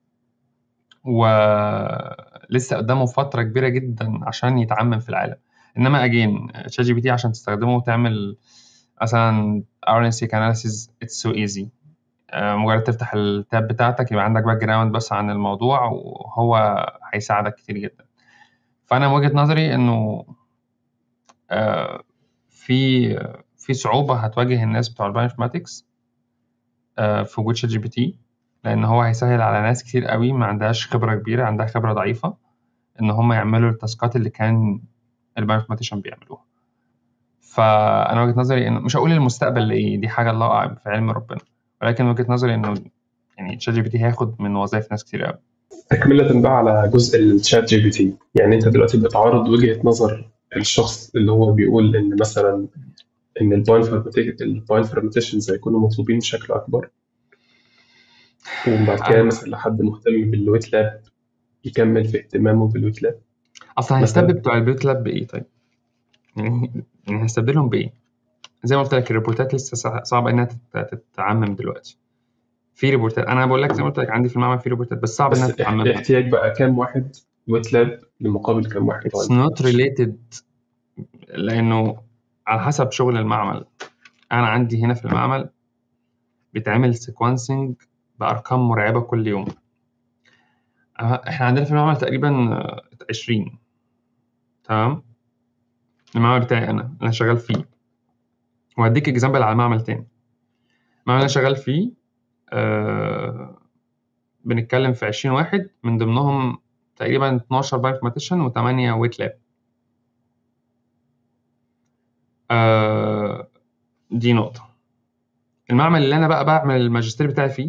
ولسه قدامه فترة كبيرة جدا عشان يتعمم في العالم انما اجين شات جي بي تي عشان تستخدمه وتعمل مثلا RNA analysis it's so easy آه، مجرد تفتح التاب بتاعتك يبقى عندك باك جراوند بس عن الموضوع وهو هيساعدك كتير جدا فانا من وجهة نظري انه آه، في في صعوبة هتواجه الناس بتوع البايوانفورماتكس في وجود شات جي بي تي لان هو هيسهل على ناس كتير قوي ما عندهاش خبرة كبيرة عندها خبرة ضعيفة ان هم يعملوا التاسكات اللي كان البايوانفورماتيشن بيعملوها فانا وجهة نظري انه مش هقول المستقبل لايه دي حاجة الله اعلم في علم ربنا ولكن وجهة نظري انه يعني شات جي بي تي هياخد من وظائف ناس كتير قوي تكملة بقى على جزء الشات جي بي تي يعني انت دلوقتي بتعارض وجهة نظر الشخص اللي هو بيقول ان مثلا ان البايوانفورماتيشنز هيكونوا مطلوبين بشكل اكبر وبعد كده أنا- مثلا لحد مهتم بالويت لاب يكمل في اهتمامه بالويت لاب اصلا هيستبدل بتوع البيوت لاب بايه طيب؟ يعني يعني هيستبدلهم بايه؟ زي ما قلت لك الريبورتات لسه صع- صعب انها تت- تتعمم دلوقتي في ريبورتات انا بقول لك زي ما قلت لك عندي في المعمل في ريبورتات بس صعب انها بس تتعمم احتياج بقى كام واحد ويت لاب لمقابل كام واحد It's not related لأنه على حسب شغل المعمل أنا عندي هنا في المعمل بيتعمل سيكونسنج بأرقام مرعبة كل يوم أه، إحنا عندنا في المعمل تقريبا آه، 20 تمام المعمل بتاعي أنا أنا شغال فيه وهديك إكزامبل على معمل تاني المعمل اللي أنا شغال فيه آه بنتكلم في 20 واحد من ضمنهم تقريبا 12 بايوماتيشن و8 ويت لاب آه دي نقطة المعمل اللي أنا بقى بعمل الماجستير بتاعي فيه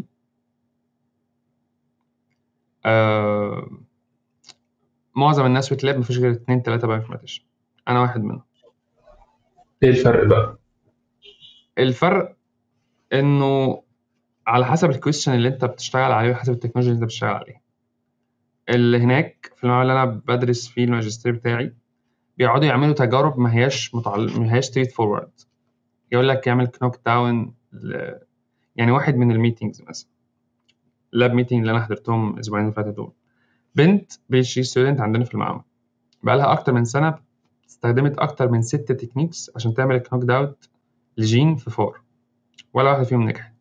آه معظم الناس ويت لاب مفيش غير اتنين تلاتة بايوماتيشن أنا واحد منهم ايه الفرق بقى؟ الفرق إنه على حسب الكويستشن اللي أنت بتشتغل عليه وحسب التكنولوجيا اللي أنت بتشتغل عليها اللي هناك في المعمل اللي أنا بدرس فيه الماجستير بتاعي بيقعدوا يعملوا تجارب ما هياش متعل... ما هياش ستريت فورورد يقول لك يعمل كنوك داون ل... يعني واحد من الميتينجز مثلا اللاب ميتنج اللي انا حضرتهم الاسبوعين اللي فاتوا دول بنت بي اتش دي ستودنت عندنا في المعمل بقى لها اكتر من سنه استخدمت اكتر من ست تكنيكس عشان تعمل كنوك داون لجين في فور ولا واحده فيهم نجحت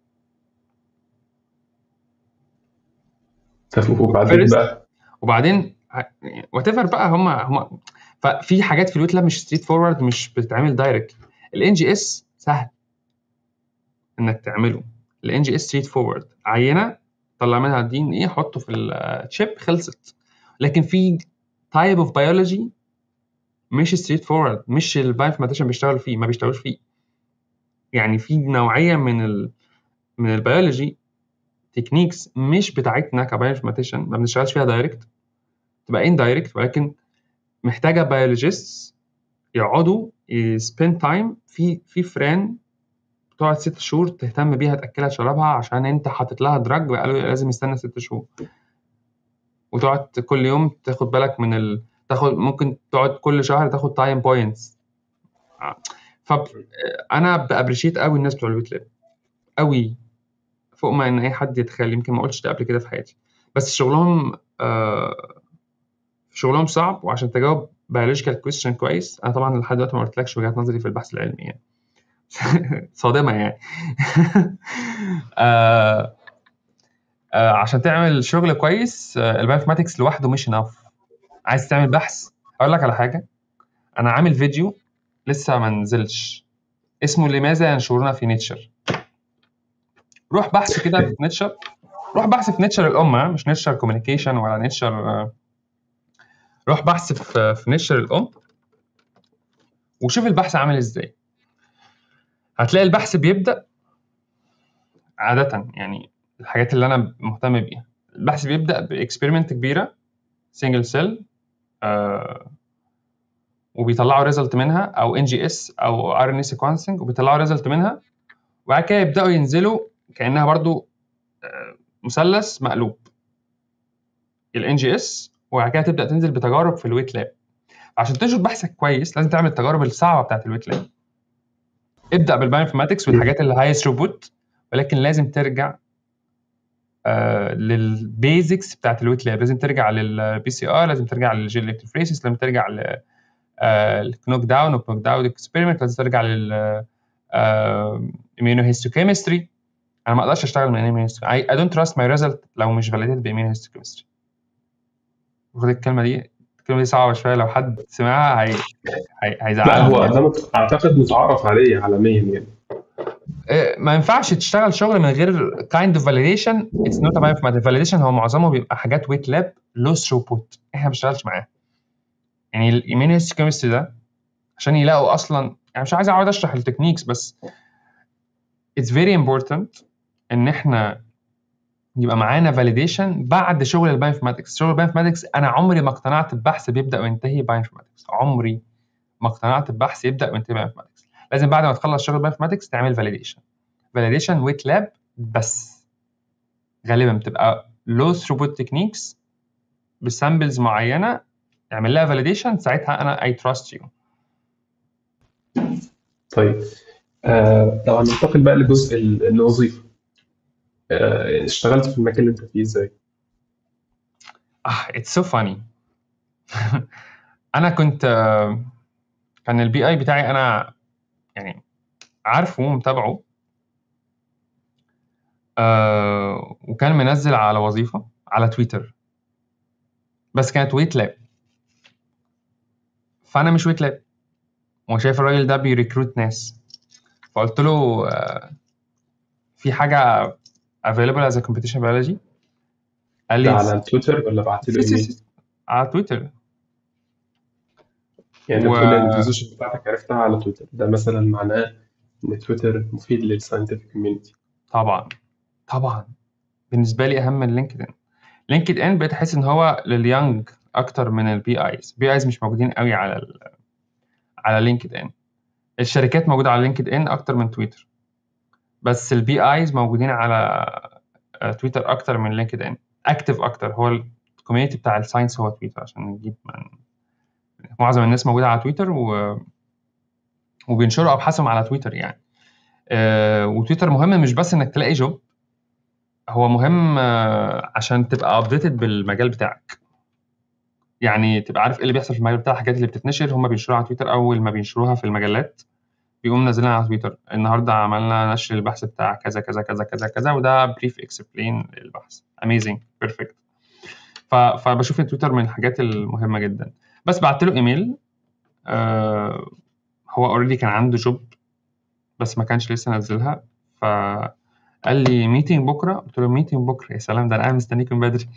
طب وبعدين First- بقى وبعدين وات ايفر بقى هم هم ففي حاجات في الويت لاب مش ستريت فورورد مش بتتعمل دايركت الان جي اس سهل انك تعمله الان جي اس ستريت فورورد عينه طلع منها الدي ان ايه حطه في الشيب خلصت لكن في تايب اوف بيولوجي مش ستريت فورورد مش البايوماتيشن بيشتغلوا فيه ما بيشتغلوش فيه يعني في نوعيه من ال من البيولوجي تكنيكس مش بتاعتنا كبايوماتيشن ما بنشتغلش فيها دايركت تبقى ان دايركت ولكن محتاجه بيولوجيست يقعدوا يسبند تايم في في فران تقعد ست شهور تهتم بيها تاكلها تشربها عشان انت حاطط لها دراج قالوا لازم يستنى ست شهور وتقعد كل يوم تاخد بالك من ال... تاخد ممكن تقعد كل شهر تاخد تايم بوينتس فانا بابريشيت قوي الناس بتوع الويت لاب قوي فوق ما ان اي حد يتخيل يمكن ما قلتش ده قبل كده في حياتي بس شغلهم آه شغلهم صعب وعشان تجاوب بيولوجيكال كويستشن كويس انا طبعا لحد دلوقتي ما قلتلكش وجهه نظري في البحث العلمي يعني صادمه يعني آه آه عشان تعمل شغل كويس آه البايوماتكس لوحده مش انف عايز تعمل بحث اقول لك على حاجه انا عامل فيديو لسه ما نزلش اسمه لماذا ينشرون في نيتشر روح بحث كده في نيتشر روح بحث في نيتشر الام مش نيتشر كوميونيكيشن ولا نيتشر روح بحث في في نيتشر الام وشوف البحث عامل ازاي هتلاقي البحث بيبدا عاده يعني الحاجات اللي انا مهتم بيها البحث بيبدا باكسبيرمنت كبيره سنجل سيل آه وبيطلعوا ريزلت منها او ان جي اس او ار ان اي سيكونسنج وبيطلعوا ريزلت منها وبعد كده يبداوا ينزلوا كانها برضو مثلث مقلوب الان جي اس وبعد كده تبدا تنزل بتجارب في الويت لاب عشان تنشر بحثك كويس لازم تعمل التجارب الصعبه بتاعت الويت لاب ابدا بالبايوانفورماتكس والحاجات اللي هاي ثروبوت ولكن لازم ترجع آه للبيزكس بتاعت الويت لاب لازم ترجع للبي سي ار لازم ترجع للجيل الكتروفريسيس لازم ترجع ل الكنوك داون وكنوك داون اكسبيرمنت لازم ترجع لل immunohistochemistry انا ما اقدرش اشتغل من immunohistochemistry I, I don't trust my result لو مش validated ب immunohistochemistry خد الكلمه دي الكلمه دي صعبه شويه لو حد سمعها هي... هي... هيزعل لا هو ده اعتقد متعارف عليه عالميا يعني ما ينفعش تشتغل شغل من غير kind of validation it's not a bioinformatics validation هو معظمه بيبقى حاجات ويت لاب low throughput احنا ما بنشتغلش معاه يعني الاميونوهيستوكيمستري ده عشان يلاقوا اصلا يعني مش عايز اقعد اشرح التكنيكس بس it's very important ان احنا يبقى معانا فاليديشن بعد شغل البايوانفورماتكس شغل البايوانفورماتكس انا عمري ما اقتنعت ببحث بيبدا وينتهي بايوانفورماتكس عمري ما اقتنعت ببحث يبدا وينتهي بايوانفورماتكس لازم بعد ما تخلص شغل البايوانفورماتكس تعمل فاليديشن فاليديشن ويت لاب بس غالبا بتبقى لو ثروبوت تكنيكس بسامبلز معينه اعمل لها فاليديشن ساعتها انا اي تراست يو طيب آه لو هننتقل بقى لجزء الوظيفه آه اشتغلت في المكان اللي انت فيه ازاي؟ اه اتس سو فاني انا كنت آه كان البي اي بتاعي انا يعني عارفه ومتابعه آه وكان منزل على وظيفه على تويتر بس كانت ويت لاب فانا مش ويت لاب وشايف الراجل ده بيريكروت ناس فقلت له آه في حاجه available as a competition biology قال ده لي على تويتر ولا بعت له ايميل؟ على تويتر يعني و- انت بتقول ان البوزيشن بتاعتك عرفتها على تويتر ده مثلا معناه ان تويتر مفيد للساينتفك كوميونتي طبعا طبعا بالنسبه لي اهم من لينكد ان لينكد ان بقيت احس ان هو لليانج اكتر من البي ايز البي ايز مش موجودين قوي على ال على لينكد ان الشركات موجوده على لينكد ان اكتر من تويتر بس البي ايز موجودين على آه، تويتر اكتر من لينكد ان اكتف اكتر هو الكوميونتي بتاع الساينس هو تويتر عشان نجيب من معظم الناس موجوده على تويتر و... وبينشروا ابحاثهم على تويتر يعني آه، وتويتر مهم مش بس انك تلاقي جوب هو مهم آه، عشان تبقى ابديتد بالمجال بتاعك يعني تبقى عارف ايه اللي بيحصل في المجال بتاع الحاجات اللي بتتنشر هم بينشروها على تويتر اول ما بينشروها في المجلات بيقوم نازلينها على تويتر النهارده عملنا نشر البحث بتاع كذا كذا كذا كذا كذا وده بريف اكسبلين للبحث اميزنج بيرفكت فبشوف تويتر من الحاجات المهمه جدا بس بعت له ايميل آه هو اوريدي كان عنده جوب بس ما كانش لسه نزلها فقال لي ميتنج بكره قلت له ميتنج بكره يا سلام ده انا قاعد مستنيك من بدري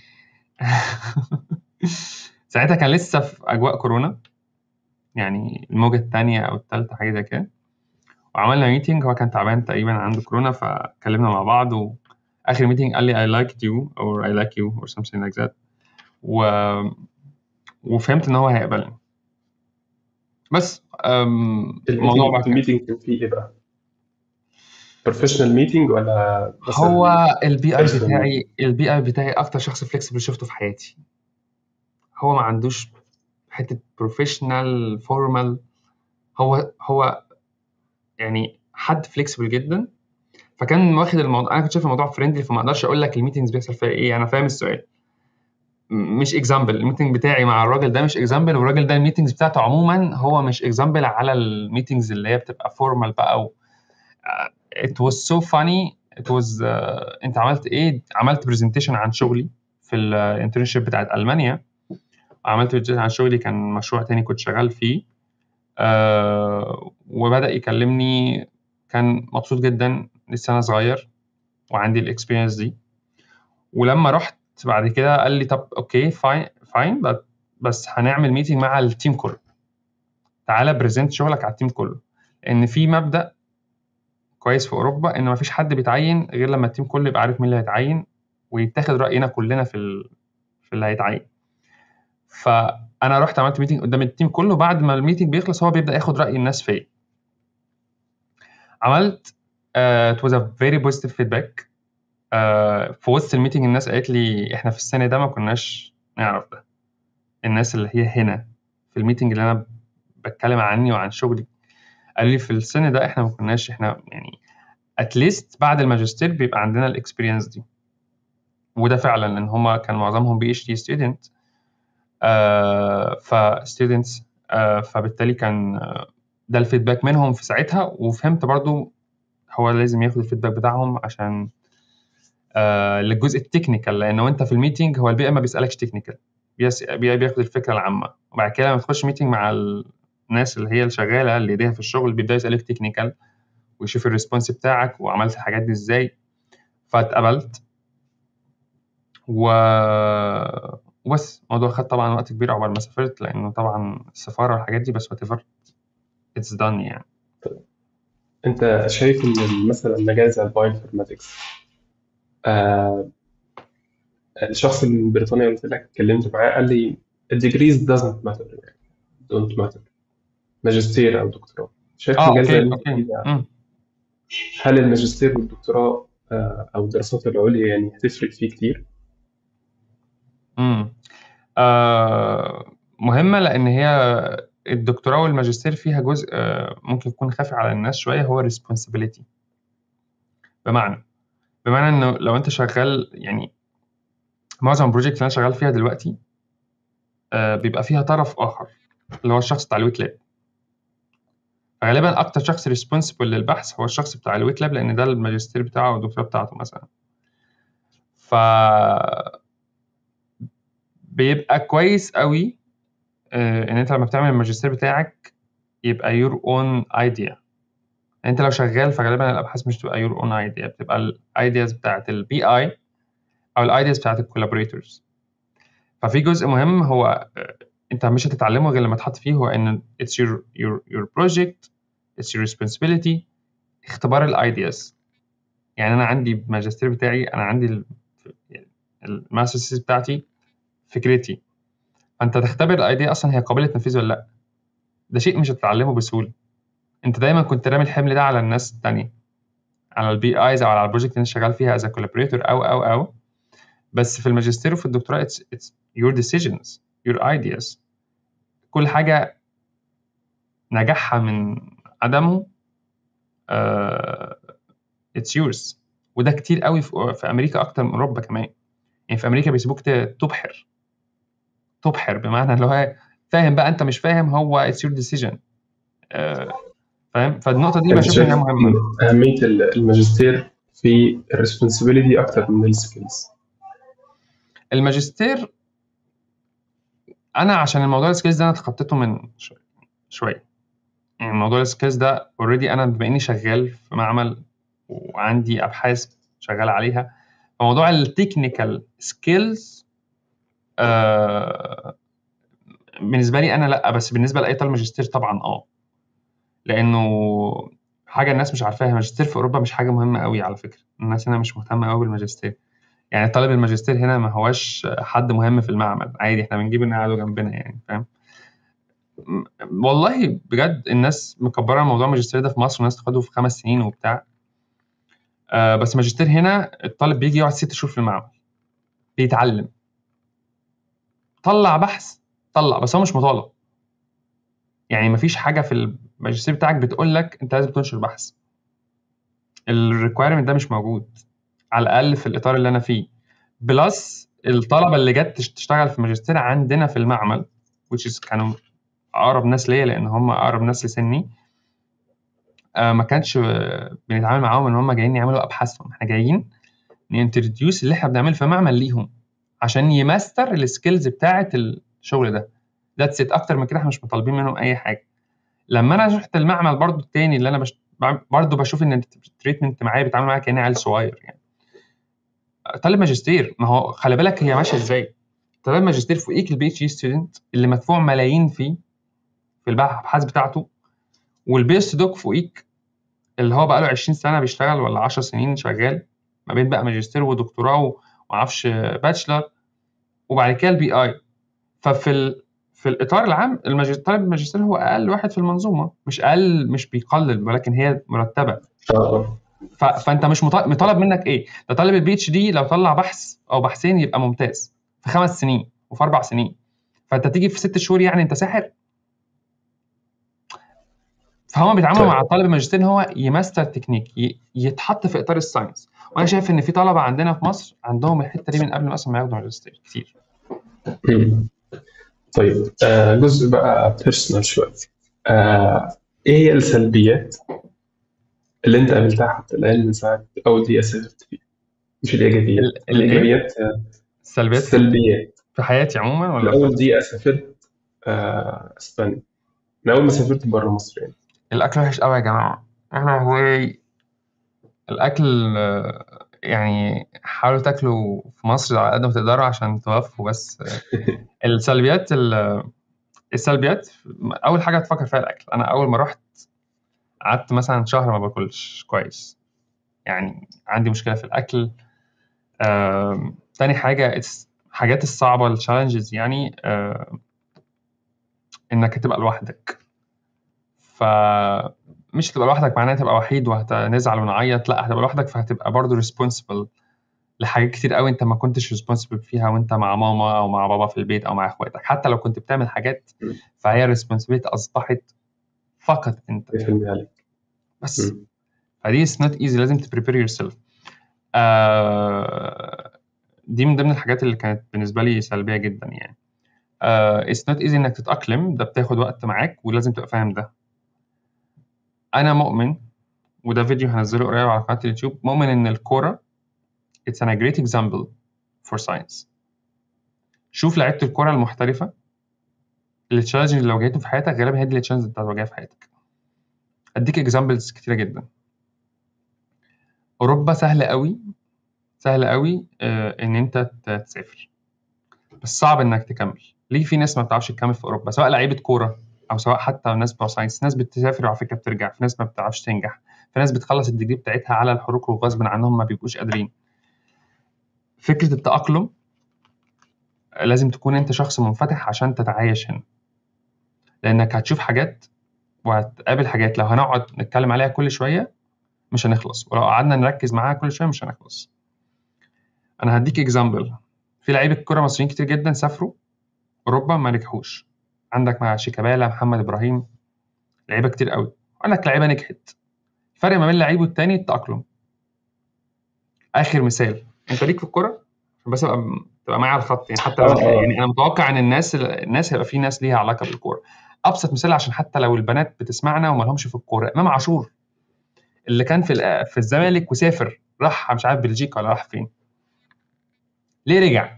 ساعتها كان لسه في اجواء كورونا يعني الموجه الثانيه او الثالثه حاجه زي كده وعملنا ميتنج هو كان تعبان تقريبا عنده كورونا فكلمنا مع بعض واخر ميتنج قال لي I liked you or I like you or something like that و... وفهمت ان هو هيقبلني بس أم... الموضوع الميتنج بقى كده. الميتنج كان فيه ايه بقى؟ بروفيشنال ميتنج ولا هو مثلا البي اي بيرسونال ميتنج بتاعي البي اي بتاعي اكتر شخص فليكسبل شفته في حياتي هو ما عندوش حته بروفيشنال فورمال هو هو يعني حد فليكسبل جدا فكان واخد الموضوع انا كنت شايف الموضوع فريندلي فما اقدرش اقول لك الميتنجز بيحصل فيها ايه انا فاهم السؤال م- مش اكزامبل الميتنج بتاعي مع الراجل ده مش اكزامبل والراجل ده الميتنجز بتاعته عموما هو مش اكزامبل على الميتنجز اللي هي بتبقى فورمال بقى و... it was so funny it was uh, انت عملت ايه عملت برزنتيشن عن شغلي في الانترنشيب بتاعت المانيا عملت برزنتيشن عن شغلي كان مشروع تاني كنت شغال فيه آه وبدأ يكلمني كان مبسوط جدا لسه انا صغير وعندي الاكسبيرينس دي ولما رحت بعد كده قال لي طب اوكي فاين فاين بس هنعمل ميتنج مع التيم كله تعالى بريزنت شغلك على التيم كله لان في مبدأ كويس في اوروبا ان مفيش حد بيتعين غير لما التيم كله يبقى عارف مين اللي هيتعين ويتاخد راينا كلنا في ال... في اللي هيتعين فانا رحت عملت ميتنج قدام التيم كله بعد ما الميتنج بيخلص هو بيبدا ياخد راي الناس فيا عملت uh, it was a very positive feedback uh, في وسط الميتنج الناس قالت لي احنا في السنه ده ما كناش نعرف ده الناس اللي هي هنا في الميتنج اللي انا بتكلم عني وعن شغلي قالوا لي في السن ده احنا ما كناش احنا يعني اتليست بعد الماجستير بيبقى عندنا الاكسبيرينس دي وده فعلا لان هم كان معظمهم بي اتش دي ستودنت ف ستودنتس فبالتالي كان آه، ده الفيدباك منهم في ساعتها وفهمت برضو هو لازم ياخد الفيدباك بتاعهم عشان آه للجزء التكنيكال لانه انت في الميتنج هو البيئه ما بيسالكش تكنيكال بياخد الفكره العامه وبعد كده لما تخش ميتنج مع الناس اللي هي الشغاله اللي ايديها في الشغل بيبدا يسالك تكنيكال ويشوف الريسبونس بتاعك وعملت الحاجات دي ازاي فاتقبلت و وبس الموضوع خد طبعا وقت كبير عقبال ما سافرت لانه طبعا السفاره والحاجات دي بس وات ايفر اتس دان يعني انت شايف ان مثلا مجال زي البايوانفورماتكس آه الشخص اللي من بريطانيا اللي قلت لك اتكلمت معاه قال لي الديجريز doesn't matter يعني don't matter ماجستير او دكتوراه شايف اه مجال زي اوكي اللي انت فيه اوكي ده امم هل الماجستير والدكتوراه آه او الدراسات العليا يعني هتفرق فيه كتير؟ امم آه مهمه لان هي الدكتوراه والماجستير فيها جزء آه ممكن يكون خافي على الناس شويه هو responsibility بمعنى بمعنى انه لو انت شغال يعني معظم البروجكت اللي انا شغال فيها دلوقتي آه بيبقى فيها طرف اخر اللي هو الشخص بتاع الويت لاب فغالبا اكتر شخص ريسبونسبل للبحث هو الشخص بتاع الويت لاب لان ده الماجستير بتاعه والدكتوراه بتاعته مثلا ف بيبقى كويس قوي آه، ان انت لما بتعمل الماجستير بتاعك يبقى يور اون ايديا انت لو شغال فغالبا الابحاث مش بتبقى يور اون ايديا بتبقى الايدياز بتاعت البي اي او الايدياز بتاعت الكولابوريتورز ففي جزء مهم هو آه، انت مش هتتعلمه غير لما تحط فيه هو ان it's your your your project it's your responsibility اختبار الايدياز يعني انا عندي الماجستير بتاعي انا عندي ال- الماسترز بتاعتي فكرتي فانت تختبر الايديا اصلا هي قابله للتنفيذ ولا لا ده شيء مش هتتعلمه بسهوله انت دايما كنت رامي الحمل ده على الناس التانية على البي ايز او على البروجكت اللي انت شغال فيها از كولابوريتور او او او بس في الماجستير وفي الدكتوراه it's, it's your decisions your ideas كل حاجة نجاحها من عدمه uh, it's yours وده كتير قوي في, في امريكا اكتر من اوروبا كمان يعني في امريكا بيسيبوك ت- تبحر تبحر بمعنى اللي هو فاهم بقى انت مش فاهم هو it's your decision uh, فاهم فالنقطة دي انت بشوف شايف انها مهمة إن اهميه ال- الماجستير في الريسبونسبيلتي اكتر من السكيلز الماجستير انا عشان الموضوع السكيلز ده انا اتخطيته من شو- شويه يعني موضوع السكيلز ده اوريدي انا بما اني شغال في معمل وعندي ابحاث شغال عليها فموضوع التكنيكال سكيلز آه بالنسبه لي انا لا بس بالنسبه لاي طالب ماجستير طبعا اه لانه حاجه الناس مش عارفاها الماجستير في اوروبا مش حاجه مهمه قوي على فكره الناس هنا مش مهتمه قوي بالماجستير يعني طالب الماجستير هنا ما هوش حد مهم في المعمل عادي احنا بنجيب انه قاعدوا جنبنا يعني فاهم م- والله بجد الناس مكبره موضوع الماجستير ده في مصر والناس تاخده في خمس سنين وبتاع آه بس ماجستير هنا الطالب بيجي يقعد ست شهور في المعمل بيتعلم طلع بحث طلع بس هو مش مطالب يعني مفيش حاجه في الماجستير بتاعك بتقول لك انت لازم تنشر بحث الريكويرمنت ده مش موجود على الاقل في الاطار اللي انا فيه بلس الطلبه اللي جت تشتغل في ماجستير عندنا في المعمل which is كانوا اقرب ناس ليا لان هم اقرب ناس لسني آه ما كانش بنتعامل معاهم ان هم جايين يعملوا ابحاثهم احنا جايين ننتروديوس اللي احنا بنعمله في المعمل ليهم عشان يماستر السكيلز بتاعه الشغل ده ذاتس ات اكتر من كده احنا مش مطالبين منهم اي حاجه لما انا رحت المعمل برضو التاني اللي انا بش... برضو بشوف ان التريتمنت معايا بيتعامل معايا كاني عيل صغير يعني طالب ماجستير ما هو خلي بالك هي ماشيه ازاي طالب ماجستير فوقيك البي اتش دي ستودنت اللي مدفوع ملايين فيه في الابحاث بتاعته والبيست دوك فوقيك اللي هو بقى له 20 سنه بيشتغل ولا 10 سنين شغال ما بين بقى ماجستير ودكتوراه ومعرفش باتشلر وبعد كده البي اي ففي ال... في الاطار العام الماجستير طالب الماجستير هو اقل واحد في المنظومه مش اقل مش بيقلل ولكن هي مرتبه ف... فانت مش مطالب منك ايه ده طالب البي اتش دي لو طلع بحث او بحثين يبقى ممتاز في خمس سنين وفي اربع سنين فانت تيجي في ست شهور يعني انت ساحر فهم بيتعاملوا مع طالب الماجستير ان هو يماستر تكنيك ي... يتحط في اطار الساينس وانا شايف ان في طلبه عندنا في مصر عندهم الحته دي من قبل ما اصلا ما ياخدوا ماجستير كتير طيب آه جزء بقى بيرسونال شويه آه ايه هي السلبيات اللي انت قابلتها حتى الان من ساعه اول دقيقه سافرت فيها مش الايجابيات الايجابيات السلبيات السلبيات في حياتي عموما ولا اول دقيقه سافرت آه اسبانيا من اول ما سافرت بره مصر يعني الاكل وحش قوي يا جماعه احنا هو الاكل يعني حاولوا تاكلوا في مصر على قد ما تقدروا عشان توفوا بس السلبيات السلبيات اول حاجه تفكر فيها الاكل انا اول ما رحت قعدت مثلا شهر ما باكلش كويس يعني عندي مشكله في الاكل تاني حاجه الحاجات الصعبه التشالنجز يعني انك هتبقى لوحدك فمش هتبقى لوحدك معناها تبقى وحيد وهتنزعل ونعيط لا هتبقى لوحدك فهتبقى برضه ريسبونسبل لحاجات كتير قوي انت ما كنتش ريسبونسبل فيها وانت مع ماما او مع بابا في البيت او مع اخواتك حتى لو كنت بتعمل حاجات فهي ريسبونسبيلتي اصبحت فقط انت عليك بس فدي اتس نوت ايزي لازم تبريبير يور سيلف دي من ضمن الحاجات اللي كانت بالنسبه لي سلبيه جدا يعني اتس نوت ايزي انك تتاقلم ده بتاخد وقت معاك ولازم تبقى فاهم ده انا مؤمن وده فيديو هنزله قريب على قناه اليوتيوب مؤمن ان الكوره it's a great example for science شوف لعيبه الكوره المحترفه التشالنج اللي واجهتهم في حياتك غالبا هي دي التشالنج اللي هتواجهها في حياتك اديك اكزامبلز كتيره جدا اوروبا سهله قوي سهل قوي آه ان انت تسافر بس صعب انك تكمل ليه في ناس ما بتعرفش تكمل في اوروبا سواء لعيبه كوره او سواء حتى ناس بتوع ساينس ناس بتسافر وعلى فكره بترجع في ناس ما بتعرفش تنجح في ناس بتخلص الديجري بتاعتها على الحروق وغصب عنهم ما بيبقوش قادرين فكره التاقلم لازم تكون انت شخص منفتح عشان تتعايش هنا لانك هتشوف حاجات وهتقابل حاجات لو هنقعد نتكلم عليها كل شويه مش هنخلص ولو قعدنا نركز معاها كل شويه مش هنخلص انا هديك اكزامبل في لعيبه كوره مصريين كتير جدا سافروا اوروبا ما نجحوش عندك مع شيكابالا محمد ابراهيم لعيبه كتير قوي عندك لعيبه نجحت الفرق ما بين لعيب والتاني التاقلم اخر مثال انت ليك في الكوره بس ابقى تبقى معايا على الخط يعني حتى لو يعني انا متوقع ان الناس الناس هيبقى في ناس ليها علاقه بالكوره ابسط مثال عشان حتى لو البنات بتسمعنا وما لهمش في الكوره امام عاشور اللي كان في في الزمالك وسافر راح مش عارف بلجيكا ولا راح فين ليه رجع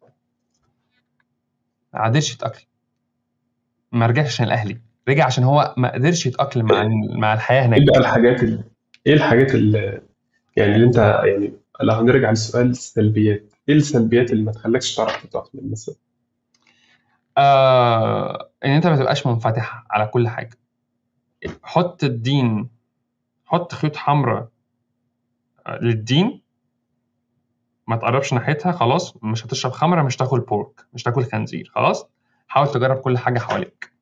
ما قدرش يتاقلم ما رجعش عشان الاهلي رجع عشان هو ما قدرش يتاقلم مع مع الحياه هناك ايه بقى الحاجات اللي ايه الحاجات اللي يعني اللي انت يعني لو هنرجع للسؤال السلبيات ايه السلبيات اللي ما تخليكش تعرف تتاقلم مثلا آه ان انت ما تبقاش منفتح على كل حاجه حط الدين حط خيوط حمراء للدين ما تقربش ناحيتها خلاص مش هتشرب خمره مش تاكل بورك مش تاكل خنزير خلاص حاول تجرب كل حاجه حواليك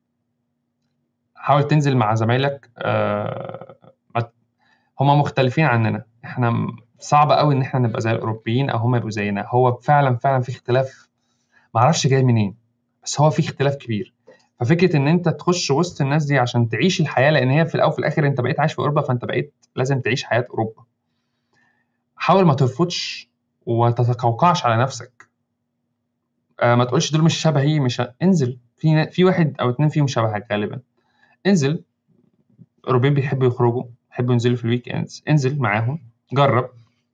حاول تنزل مع زمايلك آه هما مختلفين عننا احنا م- صعب قوي ان احنا نبقى زي الاوروبيين او هم يبقوا زينا هو فعلا فعلا في اختلاف معرفش جاي منين بس هو في اختلاف كبير ففكره ان انت تخش وسط الناس دي عشان تعيش الحياه لان هي في الاول وفي الاخر انت بقيت عايش في اوروبا فانت بقيت لازم تعيش حياه اوروبا حاول ما ترفضش وتتقوقعش على نفسك آه ما تقولش دول مش شبهي مش ه- انزل في نا- في واحد او اتنين فيهم شبهك غالبا انزل اوروبيين بيحبوا يخرجوا بيحبوا ينزلوا في الويك اندز انزل معاهم جرب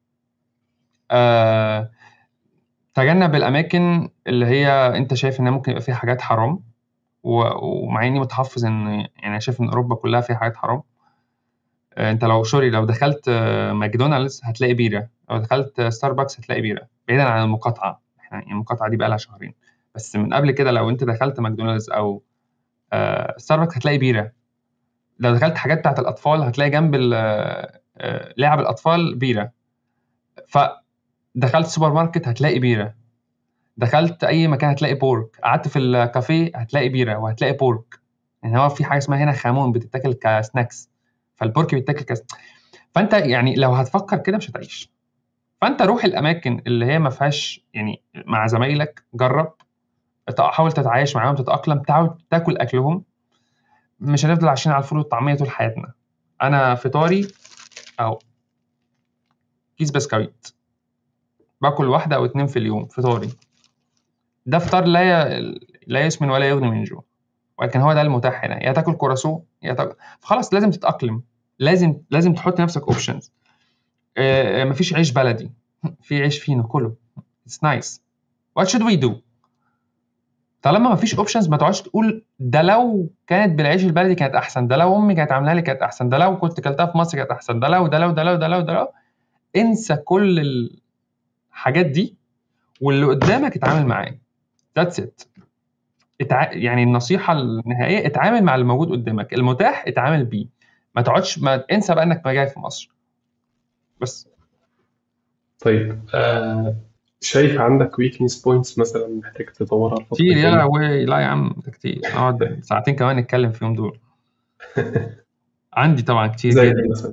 آه تجنب الاماكن اللي هي انت شايف انها ممكن يبقى فيها حاجات حرام و- ومع اني متحفظ ان يعني أنا شايف ان اوروبا كلها فيها حاجات حرام آه، انت لو سوري لو دخلت آه، ماكدونالدز هتلاقي بيره لو دخلت آه، ستاربكس هتلاقي بيره بعيدا عن المقاطعه احنا يعني المقاطعه دي بقى لها شهرين بس من قبل كده لو انت دخلت ماكدونالدز او آه، ستاربكس هتلاقي بيره لو دخلت حاجات بتاعت الاطفال هتلاقي جنب ال- آه، آه، لعب الاطفال بيره فدخلت سوبر ماركت هتلاقي بيره دخلت اي مكان هتلاقي بورك قعدت في الكافيه هتلاقي بيره وهتلاقي بورك يعني هو في حاجه اسمها هنا خامون بتتاكل كسناكس فالبورك بيتاكل كس فانت يعني لو هتفكر كده مش هتعيش فانت روح الاماكن اللي هي ما فيهاش يعني مع زمايلك جرب ت- حاول تتعايش معاهم تتاقلم تعال تاكل اكلهم مش هنفضل عايشين على الفول والطعميه طول حياتنا انا فطاري او كيس بسكويت باكل واحده او اتنين في اليوم فطاري ده فطار لا ي... لا يسمن ولا يغني من جوع ولكن هو ده المتاح هنا يا تاكل كراسو يا تاكل فخلاص لازم تتاقلم لازم لازم تحط نفسك اوبشنز مفيش عيش بلدي في عيش فينو كله اتس نايس وات شود وي دو طالما مفيش اوبشنز ما تقعدش تقول ده لو كانت بالعيش البلدي كانت احسن ده لو امي كانت عاملاها لي كانت احسن ده لو كنت كلتها في مصر كانت احسن ده لو ده لو ده لو ده لو ده لو انسى كل الحاجات دي واللي قدامك اتعامل معاه ذاتس ات اتع... يعني النصيحه النهائيه اتعامل مع اللي موجود قدامك المتاح اتعامل بيه ما تقعدش ما انسى بقى انك ما جاي في مصر بس طيب آه شايف عندك ويكنس بوينتس مثلا محتاج تطورها الفترة كتير يا الجاية لهوي لا يا عم ده كتير نقعد ساعتين كمان نتكلم فيهم دول عندي طبعا كتير زي جدا ايه مثلا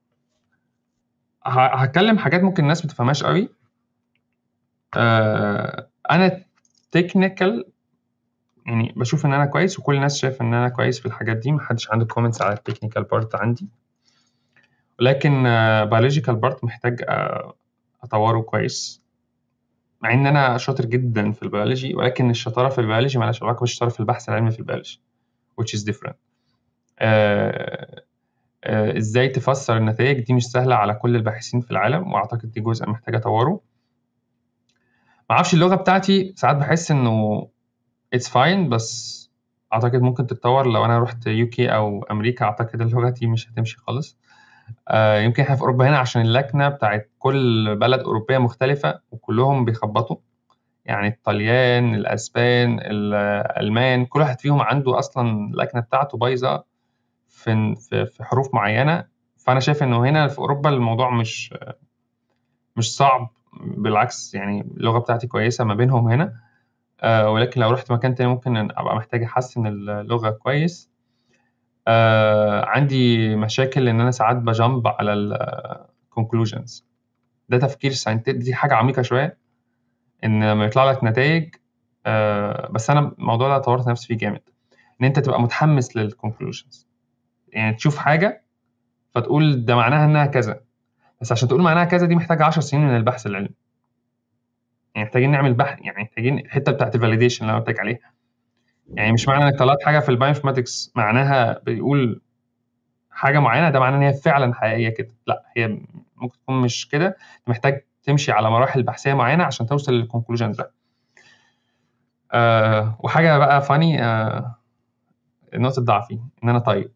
ه- هتكلم حاجات ممكن الناس ما تفهمهاش قوي آه انا تكنيكال يعني بشوف ان انا كويس وكل الناس شايفه ان انا كويس في الحاجات دي محدش عنده كومنتس على التكنيكال بارت عندي ولكن بيولوجيكال بارت محتاج آه، اطوره كويس مع ان انا شاطر جدا في البيولوجي ولكن الشطاره في البيولوجي مالهاش علاقه بالشطاره في البحث العلمي في البيولوجي which is different آه، آه، ازاي تفسر النتائج دي مش سهله على كل الباحثين في العالم واعتقد دي جزء محتاج اطوره معرفش اللغه بتاعتي ساعات بحس انه اتس فاين بس اعتقد ممكن تتطور لو انا رحت يو كي او امريكا اعتقد اللغه دي مش هتمشي خالص آه، يمكن احنا في اوروبا هنا عشان اللكنه بتاعت كل بلد اوروبيه مختلفه وكلهم بيخبطوا يعني الطليان الاسبان الالمان كل واحد فيهم عنده اصلا اللكنه بتاعته بايظه في في في حروف معينه فانا شايف انه هنا في اوروبا الموضوع مش مش صعب بالعكس يعني اللغه بتاعتي كويسه ما بينهم هنا آه، ولكن لو رحت مكان تاني ممكن ابقى محتاج احسن اللغه كويس آه، عندي مشاكل ان انا ساعات بجامب على الكونكلوجنز ده تفكير ساينتفك دي حاجه عميقه شويه ان لما يطلع لك نتائج آه، بس انا الموضوع ده طورت نفسي فيه جامد ان انت تبقى متحمس للكونكلوجنز يعني تشوف حاجه فتقول ده معناها انها كذا بس عشان تقول معناها كذا دي محتاجه 10 سنين من البحث العلمي يعني محتاجين نعمل بحث يعني محتاجين الحته بتاعت الفاليديشن اللي انا قلت لك عليها يعني مش معنى انك طلعت حاجه في البايوانفورماتكس معناها بيقول حاجه معينه ده معناه ان هي فعلا حقيقيه كده لا هي ممكن تكون مش كده محتاج تمشي على مراحل بحثيه معينه عشان توصل للكونكلوجن ده آه وحاجه بقى فاني آه نقطه ضعفي ان انا طيب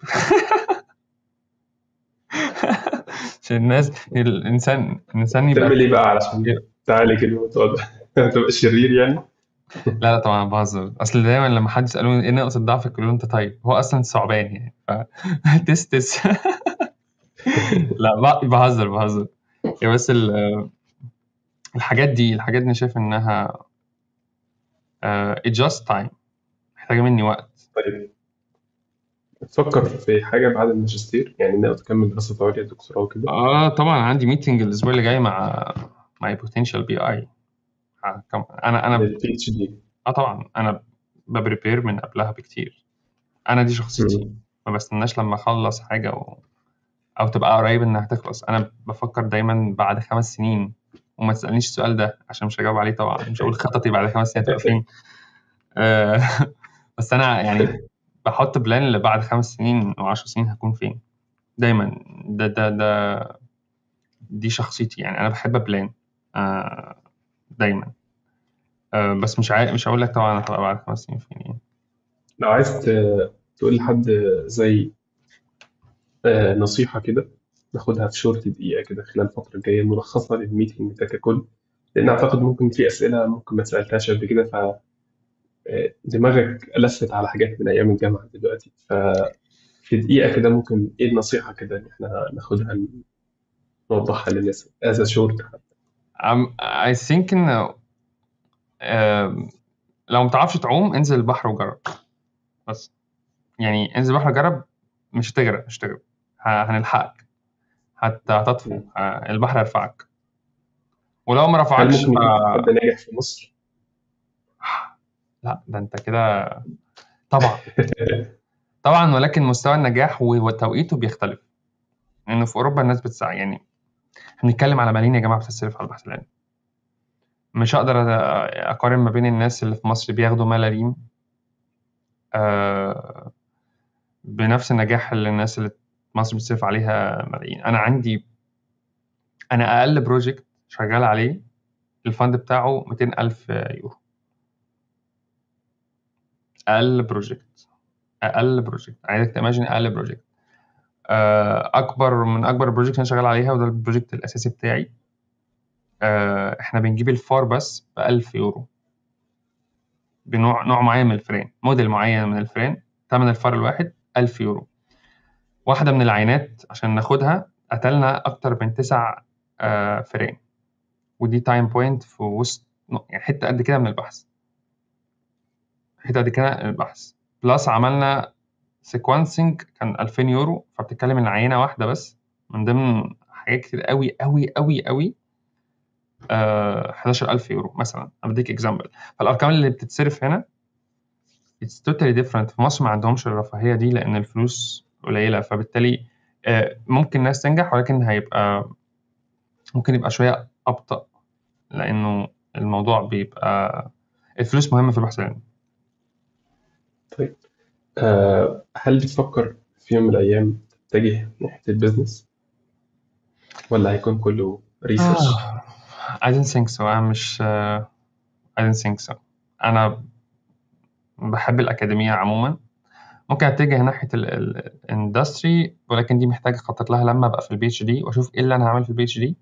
عشان الناس الانسان الانسان يبقى تعمل ايه بقى علشان تعالج الموضوع ده ما تبقاش شرير يعني لا لا طبعا بهزر اصل دايما لما حد يسالوني ايه نقطه ضعفك يقولوا انت طيب هو اصلا ثعبان يعني ف تس تس لا ب- بهزر بهزر هي بس ال- الحاجات دي الحاجات دي انا شايف انها uh, it just time محتاجه مني وقت طيب تفكر في حاجة بعد الماجستير يعني ناوي تكمل دراسة عليا دكتوراه وكده اه طبعا عندي ميتنج الاسبوع اللي جاي مع مع بوتنشال بي اي انا انا للبي اتش دي اه طبعا انا ببريبير من قبلها بكتير انا دي شخصيتي ما بستناش لما اخلص حاجه و... او تبقى قريب انها تخلص انا بفكر دايما بعد خمس سنين وما تسالنيش السؤال ده عشان مش هجاوب عليه طبعا مش هقول خططي بعد خمس سنين تبقى فين آه بس انا يعني بحط بلان اللي بعد خمس سنين او عشر سنين هكون فين دايما ده ده ده دي شخصيتي يعني انا بحب بلان آه دايما آه بس مش عارف مش هقول لك طبعا هتبقى بعد خمس سنين فين يعني لو عايز ت- تقول لحد زي آه، نصيحة كده ناخدها في شورت دقيقة كده خلال الفترة الجاية ملخصة للميتنج ده ككل لأن أعتقد ممكن في أسئلة ممكن ما سألتهاش قبل كده ف آه، دماغك لفت على حاجات من أيام الجامعة دلوقتي ففي دقيقة كده ممكن إيه النصيحة كده إن إحنا ناخدها نوضحها للناس as a short um, I think إن آم، لو متعرفش تعوم انزل البحر وجرب بس يعني انزل البحر جرب مش هتغرق مش هتغرق ه- هنلحقك هت- هتطفو ه- البحر هيرفعك ولو ما هل رفعكش ممكن ف... يكون حد ناجح في مصر؟ لا ده انت كده طبعا طبعا ولكن مستوى النجاح وتوقيته بيختلف لانه في اوروبا الناس بتسعى يعني هنتكلم على ملايين يا جماعه بتتصرف على البحث العلمي مش هقدر أ- اقارن ما بين الناس اللي في مصر بياخدوا ملاليم آه، بنفس النجاح اللي الناس اللي في مصر بتصرف عليها ملايين انا عندي انا اقل بروجكت شغال عليه الفند بتاعه 200 الف يورو اقل بروجكت اقل بروجكت عايزك تيماجن اقل بروجكت اكبر من اكبر البروجكت انا شغال عليها وده البروجكت الاساسي بتاعي آه، احنا بنجيب الفار بس ب 1000 يورو بنوع نوع معين من الفرين موديل معين من الفرين ثمن الفار الواحد 1000 يورو واحدة من العينات عشان ناخدها قتلنا أكتر من تسع آه، فرين ودي تايم بوينت في وسط يعني حتة قد كده من البحث حتة قد كده من البحث بلس عملنا سيكونسنج كان 2000 يورو فبتتكلم ان عينة واحدة بس من ضمن حاجات كتير قوي قوي قوي قوي آه 11000 يورو مثلا أنا بديك اكزامبل فالارقام اللي بتتصرف هنا it's totally different في مصر ما عندهمش الرفاهية دي لأن الفلوس قليلة فبالتالي آه، ممكن ناس تنجح ولكن هيبقى ممكن يبقى شوية أبطأ لأنه الموضوع بيبقى الفلوس مهمة في البحث العلمي طيب آه، هل بتفكر في يوم من الأيام تتجه ناحية البيزنس ولا هيكون كله ريسيرش؟ آه. I don't think so أنا مش آه، I don't think so أنا بحب الأكاديمية عموما ممكن أتجه ناحية الاندستري ولكن دي محتاجة أخطط لها لما أبقى في البي اتش دي وأشوف إيه اللي أنا هعمل في البي اتش دي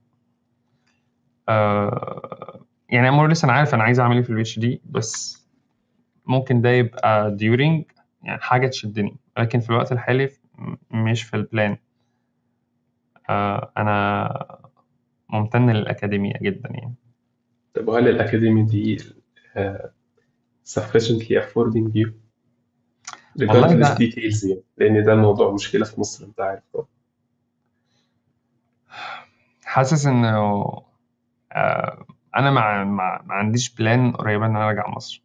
يعني أمور لسه أنا عارف أنا عايز أعمل إيه في البي اتش دي بس ممكن ده يبقى during يعني حاجة تشدني لكن في الوقت الحالي م- مش في البلان آه، أنا ممتن للأكاديمية جدا يعني طب وهل الأكاديمية دي آه، sufficiently affording you والله regardless ده details يعني لأن ده موضوع مشكلة في مصر أنت عارف طبعا. حاسس إنه آه، أنا ما ما ما عنديش بلان قريبة إن أنا أرجع مصر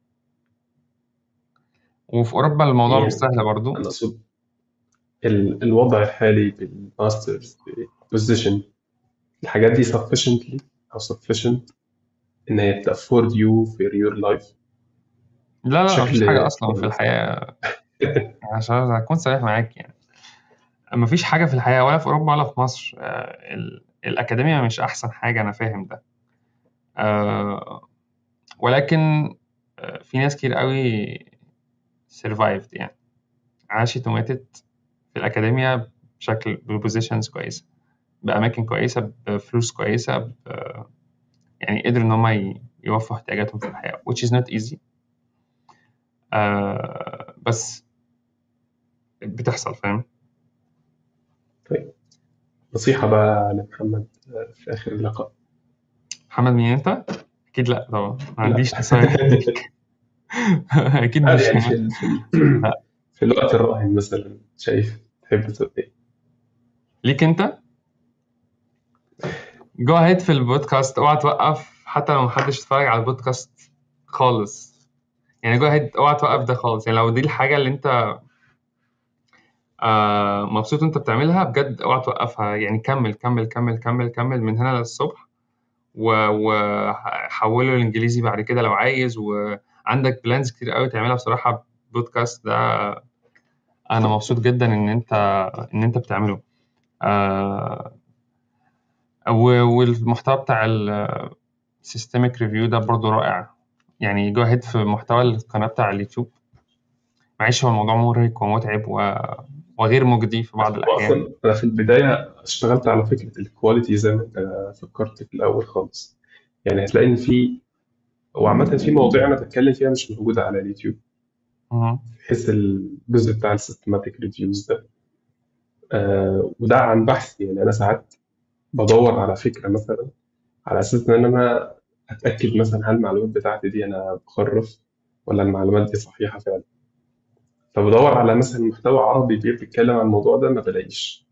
وفي أوروبا الموضوع مش يعني سهل برضو أنا أقصد ال- الوضع الحالي بالماسترز بوزيشن الحاجات دي sufficiently أو sufficient إن هي تأفورد you for your life لا لا مفيش بشكل حاجة أصلا في كويس الحياة عشان أكون صريح معاك يعني مفيش حاجة في الحياة ولا في أوروبا ولا في مصر آه، ال- الأكاديمية مش أحسن حاجة أنا فاهم ده آه، ولكن آه، في ناس كتير قوي survived يعني عاشت وماتت في الأكاديمية بشكل ببوزيشنز كويسة بأماكن كويسة بفلوس كويسة ب... يعني قدروا إن هم ي- يوفوا احتياجاتهم في الحياة which is not easy آه بس بتحصل فاهم طيب نصيحة بقى لمحمد آه، في آخر اللقاء محمد مين أنت؟ أكيد لأ طبعا ما لا عنديش نصايح ليك. أكيد عادي مش يعني في ال- في ال- لا في الوقت الراهن مثلا شايف تحب تقول ايه ليك انت جو اهيد في البودكاست اوعى توقف حتى لو محدش اتفرج على البودكاست خالص يعني جو اهيد اوعى توقف ده خالص يعني لو دي الحاجه اللي انت آه مبسوط انت بتعملها بجد اوعى توقفها يعني كمل كمل كمل كمل كمل من هنا للصبح وحوله للانجليزي بعد كده لو عايز وعندك بلانز كتير قوي تعملها بصراحه البودكاست ده انا مبسوط جدا ان انت ان انت بتعمله آه والمحتوى بتاع السيستميك ريفيو ده برضو رائع يعني جو هيد في محتوى القناه بتاع اليوتيوب معلش هو الموضوع مرهق ومتعب و... وغير مجدي في بعض الاحيان اصلا انا في البدايه اشتغلت على فكره الكواليتي زي ما انت فكرت في الاول خالص يعني هتلاقي ان في وعامه في مواضيع انا بتكلم فيها مش موجوده على اليوتيوب مهم. بحيث الجزء بتاع السيستماتيك ريفيوز ده آه وده عن بحث يعني انا ساعات بدور على فكره مثلا على اساس ان انا اتاكد مثلا هل المعلومات بتاعتي دي انا بخرف ولا المعلومات دي صحيحه فعلا فبدور على مثلا محتوى عربي بيتكلم عن الموضوع ده ما بلاقيش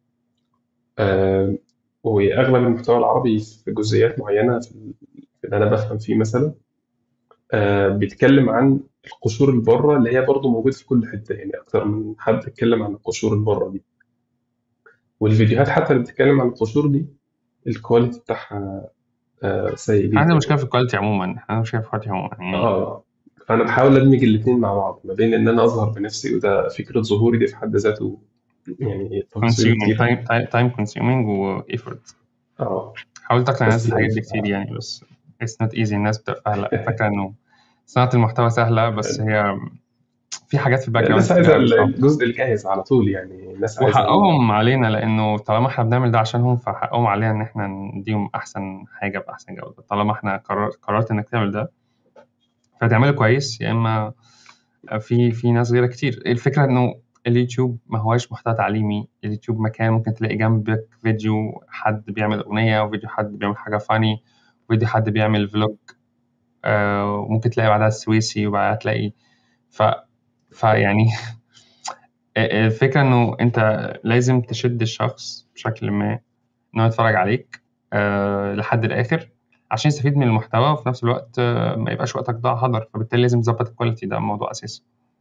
آه واغلب المحتوى العربي في جزئيات معينه في اللي انا بفهم فيه مثلا آه بيتكلم عن القشور اللي بره اللي هي برضه موجوده في كل حته يعني اكتر من حد اتكلم عن القشور اللي بره دي والفيديوهات حتى اللي بتتكلم عن القشور دي الكواليتي بتاعها آه سيء جدا عندنا مشكله في الكواليتي عموما عندنا مشكله في الكواليتي عموما يعني اه فانا بحاول ادمج الاثنين مع بعض ما بين ان انا اظهر بنفسي وده فكره ظهوري دي في حد ذاته يعني تفاصيل consuming كتير time time consuming و effort اه حاولت اقنع الناس بس بالحاجات يعني دي كتير يعني بس it's not easy الناس بتبقى لا فاكره انه صناعه المحتوى سهله بس هي في حاجات في الباك جراوند الناس كتير عايزه قوي صعبه الجزء الجاهز على طول يعني الناس عايزه وحقهم علينا لانه طالما احنا بنعمل ده عشانهم فحقهم علينا ان احنا نديهم احسن حاجه باحسن جوده طالما احنا قرر قررت انك تعمل ده فتعمله كويس يا اما في في ناس غيرك كتير الفكره انه اليوتيوب ما هواش محتوى تعليمي اليوتيوب مكان ممكن تلاقي جنبك فيديو حد بيعمل اغنيه وفيديو حد بيعمل حاجه فاني وفيديو حد بيعمل فلوج آه وممكن تلاقي بعدها السويسي وبعدها تلاقي ف فيعني الفكره انه انت لازم تشد الشخص بشكل ما انه يتفرج عليك آه لحد الاخر عشان يستفيد من المحتوى وفي نفس الوقت آه، ما يبقاش وقتك ضاع هدر فبالتالي لازم تظبط الكواليتي ده موضوع اساسي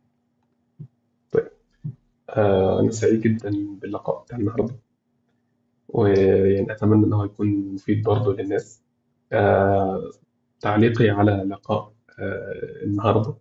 آه انا سعيد جدا باللقاء بتاع النهارده ويعني اتمنى ان هو يكون مفيد برضه للناس آه تعليقي على لقاء آه النهارده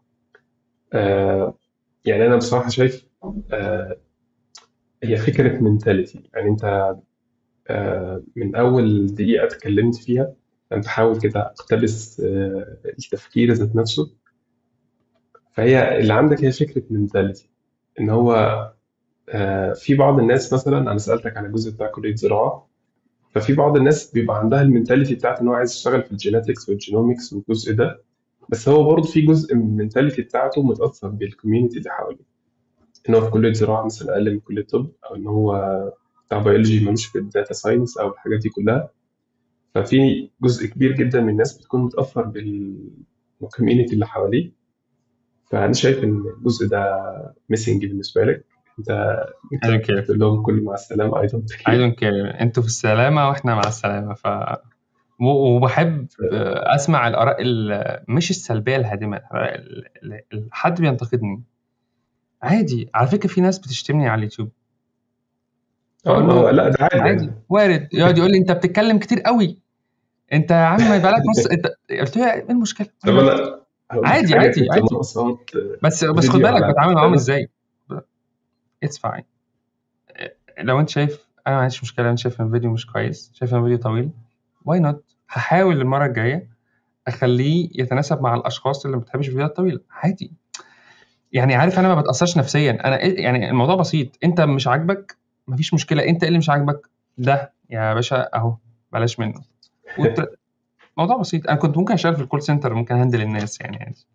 آه يعني انا بصراحه شايف آه هي فكره منتاليتي يعني انت آه من اول دقيقه اتكلمت فيها انت حاول كده اقتبس آه التفكير ذات نفسه فهي اللي عندك هي فكره منتاليتي ان هو آه في بعض الناس مثلا انا سالتك على الجزء بتاع كليه زراعه ففي بعض الناس بيبقى عندها المنتاليتي بتاعت ان هو عايز يشتغل في الجينetiكس والجينومكس والجزء ده بس هو برضه في جزء من المنتاليتي بتاعته متاثر بالكوميونتي اللي حواليه ان هو في كليه زراعه مثلا اقل من كليه طب او ان هو بتاع بيولوجي ملوش في الداتا ساينس او الحاجات دي كلها ففي جزء كبير جدا من الناس بتكون متاثر بالكوميونتي اللي حواليه فانا شايف ان الجزء ده ميسنج بالنسبه لك انت I don't care تقول لهم كل مع السلامه اي دونت I don't care انتوا في السلامة واحنا مع السلامة ف و- وبحب آه، اسمع الاراء ال- مش السلبية الهادمة الآراء ال- ال- ال- حد بينتقدني عادي على فكرة في ناس بتشتمني على اليوتيوب اه ما هو لا ده عادي عادي يعني وارد يقعد يقول لي انت بتتكلم كتير قوي انت يا عم يبقى لك نص انت قلت له ايه المشكلة طب انا هقول لك عادي حاجه عادي كنت عادي ناقصات بس بس خد فيديو بالك على بتعامل معاهم القناه ازاي اتس فاين لو انت شايف انا ما عنديش مشكله انت شايف ان الفيديو مش كويس شايف ان الفيديو طويل واي نوت هحاول المره الجايه اخليه يتناسب مع الاشخاص اللي ما بتحبش الفيديوهات الطويله عادي يعني عارف انا ما بتاثرش نفسيا انا إيه- يعني الموضوع بسيط انت مش عاجبك مفيش مشكله انت إيه اللي مش عاجبك ده يا باشا اهو بلاش منه وت... موضوع بسيط انا كنت ممكن اشتغل في الكول سنتر ممكن هندل الناس يعني عادي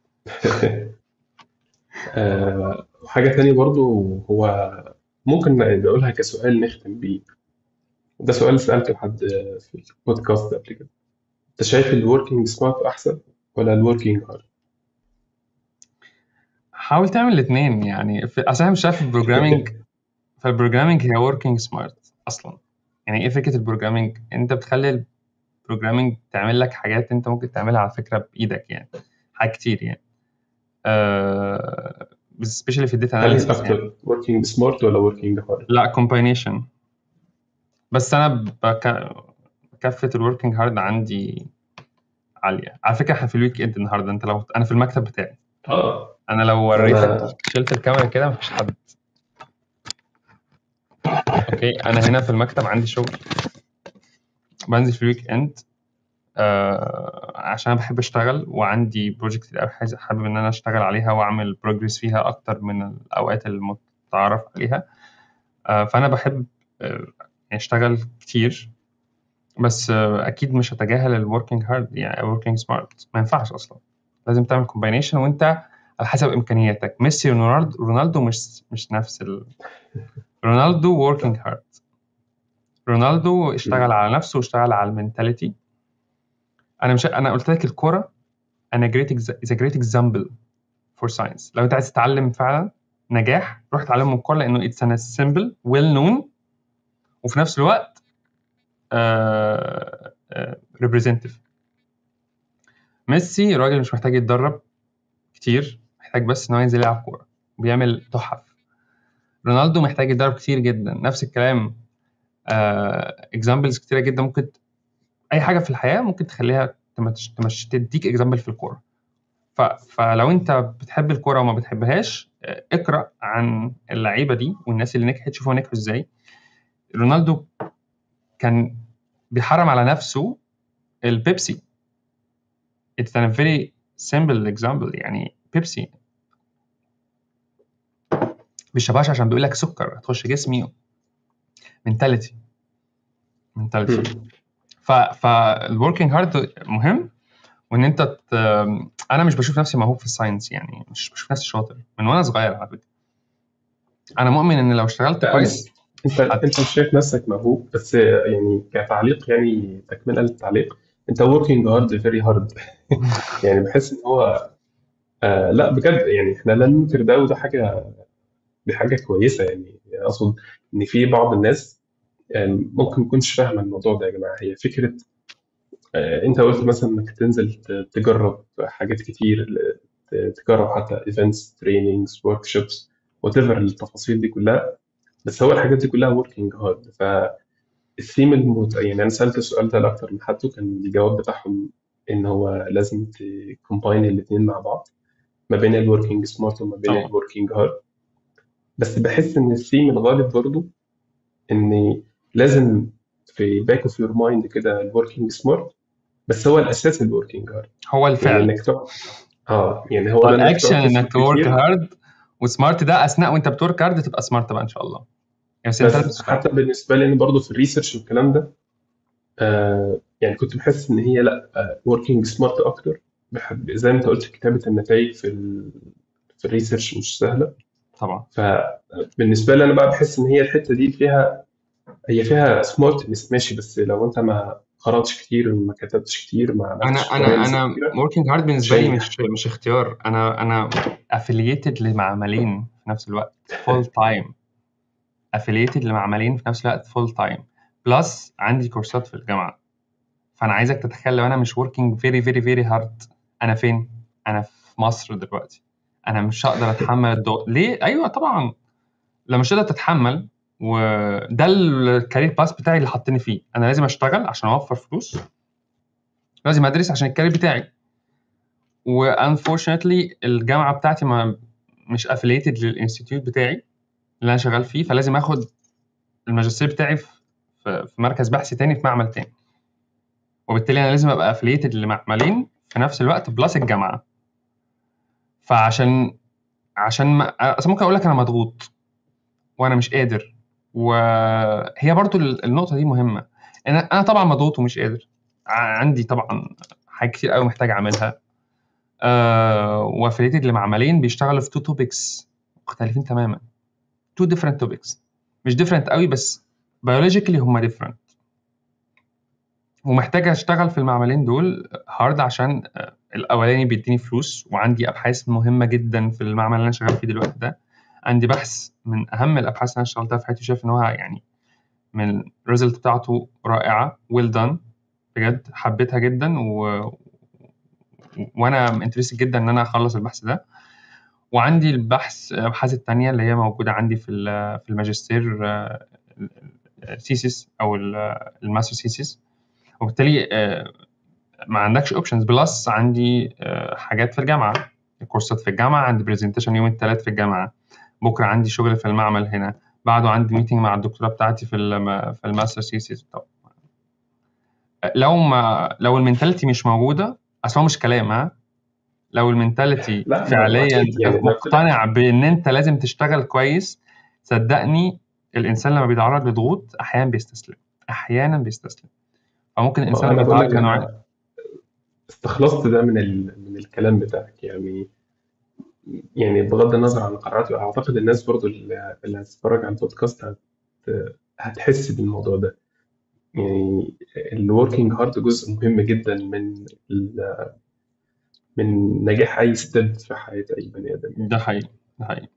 آه، وحاجة تانية برضو هو ممكن نقولها كسؤال نختم بيه ده سؤال سألته لحد في البودكاست قبل كده انت شايف الوركينج سمارت احسن ولا الوركينج هارد حاول تعمل الاثنين يعني في... اصل انا مش شايف البروجرامينج فالبروجرامينج هي وركينج سمارت اصلا يعني ايه فكره البروجرامينج انت بتخلي البروجرامينج تعمل لك حاجات انت ممكن تعملها على فكره بايدك يعني حاجات كتير يعني آه سبيشالي في الداتا هل اناليسيس يعني اكتر وركينج سمارت ولا وركينج هارد؟ لا كومباينيشن بس انا بك... كفه الوركينج هارد عندي عاليه على فكره احنا في الويك اند النهارده انت لو انا في المكتب بتاعي اه انا لو وريتك انا شلت الكاميرا كده مفيش حد اوكي انا هنا في المكتب عندي شغل بنزل في الويك اند آه عشان انا بحب اشتغل وعندي بروجكت كتير قوي عايز- حابب ان انا اشتغل عليها واعمل بروجرس فيها اكتر من الاوقات المتعارف عليها آه فانا بحب آه يعني اشتغل كتير بس آه اكيد مش هتجاهل الوركينج هارد يعني وركينج سمارت ما ينفعش اصلا لازم تعمل كومباينيشن وانت على حسب امكانياتك ميسي ورونالدو رونالدو مش مش نفس ال... رونالدو وركينج هارد رونالدو اشتغل على نفسه واشتغل على المنتاليتي انا مش انا قلت لك الكوره انا جريت از جريت اكزامبل فور ساينس لو انت عايز تتعلم فعلا نجاح روح اتعلم من الكوره لانه اتس ان سيمبل ويل نون وفي نفس الوقت ريبريزنتيف ميسي راجل مش محتاج يتدرب كتير محتاج بس ان هو ينزل يلعب كوره بيعمل تحف رونالدو محتاج يتدرب كتير جدا نفس الكلام اكزامبلز كتيره جدا ممكن اي حاجه في الحياه ممكن تخليها تمش تمش تديك اكزامبل في الكوره ف... فلو انت بتحب الكوره وما بتحبهاش آه، اقرا عن اللعيبه دي والناس اللي نجحت شوف هو نجحوا ازاي رونالدو كان بيحرم على نفسه البيبسي it's a very simple example يعني بيبسي بيشربهاش عشان بيقول لك سكر هتخش جسمي منتاليتي منتاليتي مم. ف فالوركينج هارد مهم وان انت ت... انا مش بشوف نفسي موهوب في الساينس يعني مش بشوف نفسي شاطر من وانا صغير على فكره انا مؤمن ان لو اشتغلت لا كويس انت انت مش شايف نفسك موهوب بس يعني كتعليق يعني تكمله للتعليق انت working hard very hard يعني بحس ان هو آه لا بجد يعني احنا لا ننكر ده وده حاجه دي حاجه كويسه يعني اقصد ان في بعض الناس يعني ممكن ما تكونش فاهمه الموضوع ده يا جماعه هي فكره آه انت قلت مثلا انك تنزل ت- تجرب حاجات كتير ت- تجرب حتى ايفنتس تريننجز ورك شوبس وات ايفر التفاصيل دي كلها بس هو الحاجات دي كلها working hard فالثيم المت... يعني انا سالت السؤال ده لاكتر من حد وكان الجواب بتاعهم ان هو لازم تكومباين الاثنين مع بعض ما بين الوركينج سمارت وما بين طبعا الوركينج هارد بس بحس ان الثيم الغالب برضو ان لازم في باك اوف يور مايند كده الوركينج سمارت بس هو الاساس الوركينج هارد هو يعني الفعل انك تقعد اه يعني هو ده انك الاكشن تقعد انك تفكر تورك كتير هارد وسمارت ده اثناء وانت بتورك هارد تبقى سمارت بقى ان شاء الله يعني بس انت لازم بس تشتغل حتى بالنسبه لي انا برضو في الريسيرش والكلام ده آه يعني كنت بحس ان هي لا وركينج سمارت اكتر بحب زي ما انت قلت كتابه النتائج في ال في الريسيرش مش سهله طبعا فبالنسبه لي انا بقى بحس ان هي الحته دي فيها هي فيها سمارتنس ماشي بس لو انت ما قراتش كتير ما كتبتش كتير ما انا عملتش انا trials انا كتيره working hard مش بالنسبه لي هينجح مش مش اختيار انا انا affiliated لمعملين في نفس الوقت full time affiliated لمعملين في نفس الوقت full time بلس عندي كورسات في الجامعه فانا عايزك تتخيل لو انا مش working very very very hard انا فين انا في مصر دلوقتي انا مش هقدر اتحمل الضغط ليه ايوه طبعا لو مش هتقدر تتحمل وده الكارير باس بتاعي اللي حاطيني فيه انا لازم اشتغل عشان اوفر فلوس لازم ادرس عشان الكارير بتاعي وانفورشنتلي الجامعه بتاعتي ما مش افليتد للانستيتيوت بتاعي اللي انا شغال فيه فلازم اخد الماجستير بتاعي في في في مركز بحث تاني في معمل تاني وبالتالي انا لازم ابقى افليتد لمعملين في نفس الوقت بلس الجامعه فعشان عشان ما اصل ممكن اقول لك انا مضغوط وانا مش قادر وهي برضو ال- النقطه دي مهمه انا انا طبعا مضغوط ومش قادر ع- عندي طبعا حاجات كتير قوي محتاج اعملها آه وافليتد لمعملين بيشتغلوا في تو توبكس مختلفين تماما تو ديفرنت توبكس مش ديفرنت قوي بس بيولوجيكالي هم ديفرنت ومحتاج اشتغل في المعملين دول هارد عشان الاولاني بيديني فلوس وعندي ابحاث مهمه جدا في المعمل اللي انا شغال فيه دلوقتي ده عندي بحث من اهم الابحاث اللي انا اشتغلتها في حياتي شايف ان هو يعني من الريزلت بتاعته رائعه ويل دان بجد حبيتها جدا و... وانا انترستد جدا ان انا اخلص البحث ده وعندي البحث الابحاث التانية اللي هي موجوده عندي في ال- في الماجستير سيسيس او ال- الماستر سيسيس وبالتالي آه، ما عندكش اوبشنز بلس عندي آه، حاجات في الجامعه كورسات في الجامعه عندي برزنتيشن يوم الثلاث في الجامعه بكره عندي شغل في المعمل هنا بعده عندي ميتنج مع الدكتوره بتاعتي في الم- في الماستر سيسيس طب لو ما لو المنتاليتي مش موجوده اصل هو مش كلام ها لو المنتاليتي لا ما فعليا أكيد يعني ما كل- مقتنع بان انت لازم تشتغل كويس صدقني الانسان لما بيتعرض لضغوط احيانا بيستسلم احيانا بيستسلم فممكن الانسان انا لما بقول بيتعرض لك لنوعين انا استخلصت ده من ال... من الكلام بتاعك يعني يعني بغض النظر عن قراراتي اعتقد الناس برضو اللي اللي هتتفرج على البودكاست هت... هتحس بالموضوع ده يعني الوركينج هارد جزء مهم جدا من ال... من نجاح اي ستيب في حياة اي بني ادم ده حقيقي ده حقيقي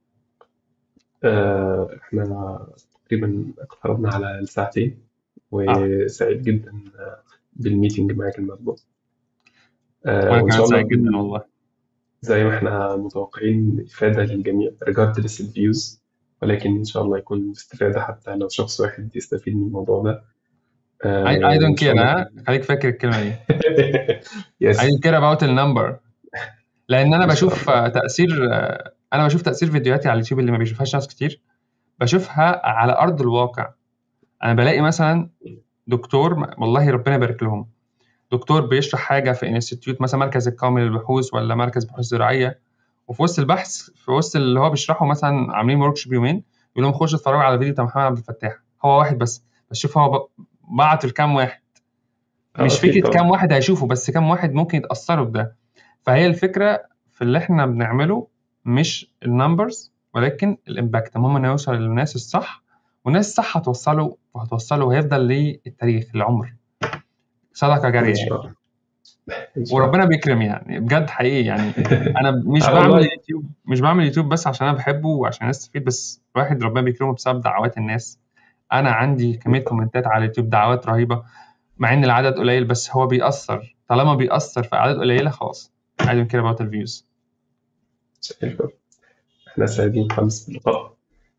آه، احنا تقريبا اقتربنا على الساعتين اه وسعيد جدا بالميتنج معاك المطبوع آه، وانا وان كمان شاء الله سعيد جدا يكون والله زي ما احنا متوقعين إفادة للجميع regardless الفيوز ولكن إن شاء الله يكون استفادة حتى لو شخص واحد يستفيد من الموضوع ده I, آه I وإن don't شاء care الله ها يكون خليك فاكر الكلمة دي I يس don't care about the number لأن أنا إن شاء بشوف الله آه، تأثير آه، أنا بشوف تأثير فيديوهاتي على اليوتيوب اللي ما بيشوفهاش ناس كتير بشوفها على أرض الواقع أنا بلاقي مثلا دكتور والله ربنا يبارك لهم دكتور بيشرح حاجة في انستيتيوت مثلا مركز القومي للبحوث ولا مركز بحوث زراعية وفي وسط البحث في وسط اللي هو بيشرحه مثلا عاملين ورك شوب يومين يقول لهم خشوا اتفرجوا على فيديو بتاع محمد عبد الفتاح هو واحد بس بس شوف هو ب- بعت لكام واحد اه مش أكيد فكرة طبعا كام واحد هيشوفه بس كام واحد ممكن يتأثروا بده فهي الفكرة في اللي احنا بنعمله مش النمبرز ولكن الامباكت المهم انه يوصل للناس الصح والناس الصح هتوصله وهتوصله وهيفضل للتاريخ العمر صدقة جارية إن يعني شاء الله إن شاء الله وربنا بيكرم يعني بجد حقيقي يعني انا مش آه بعمل والله يوتيوب مش بعمل يوتيوب بس عشان انا بحبه وعشان الناس تستفيد بس الواحد ربنا بيكرمه بسبب دعوات الناس انا عندي كميه كومنتات على اليوتيوب دعوات رهيبه مع ان العدد قليل بس هو بيأثر طالما بيأثر في اعداد قليله خلاص I don't care about the views زي الفل إحنا سعيدين خالص باللقاء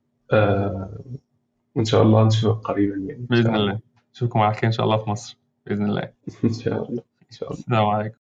آه وإن شاء الله نشوفك قريبا يعني إن باذن شاء الله الله اشوفكم على خير ان شاء الله في مصر باذن الله إن شاء الله إن شاء الله السلام عليكم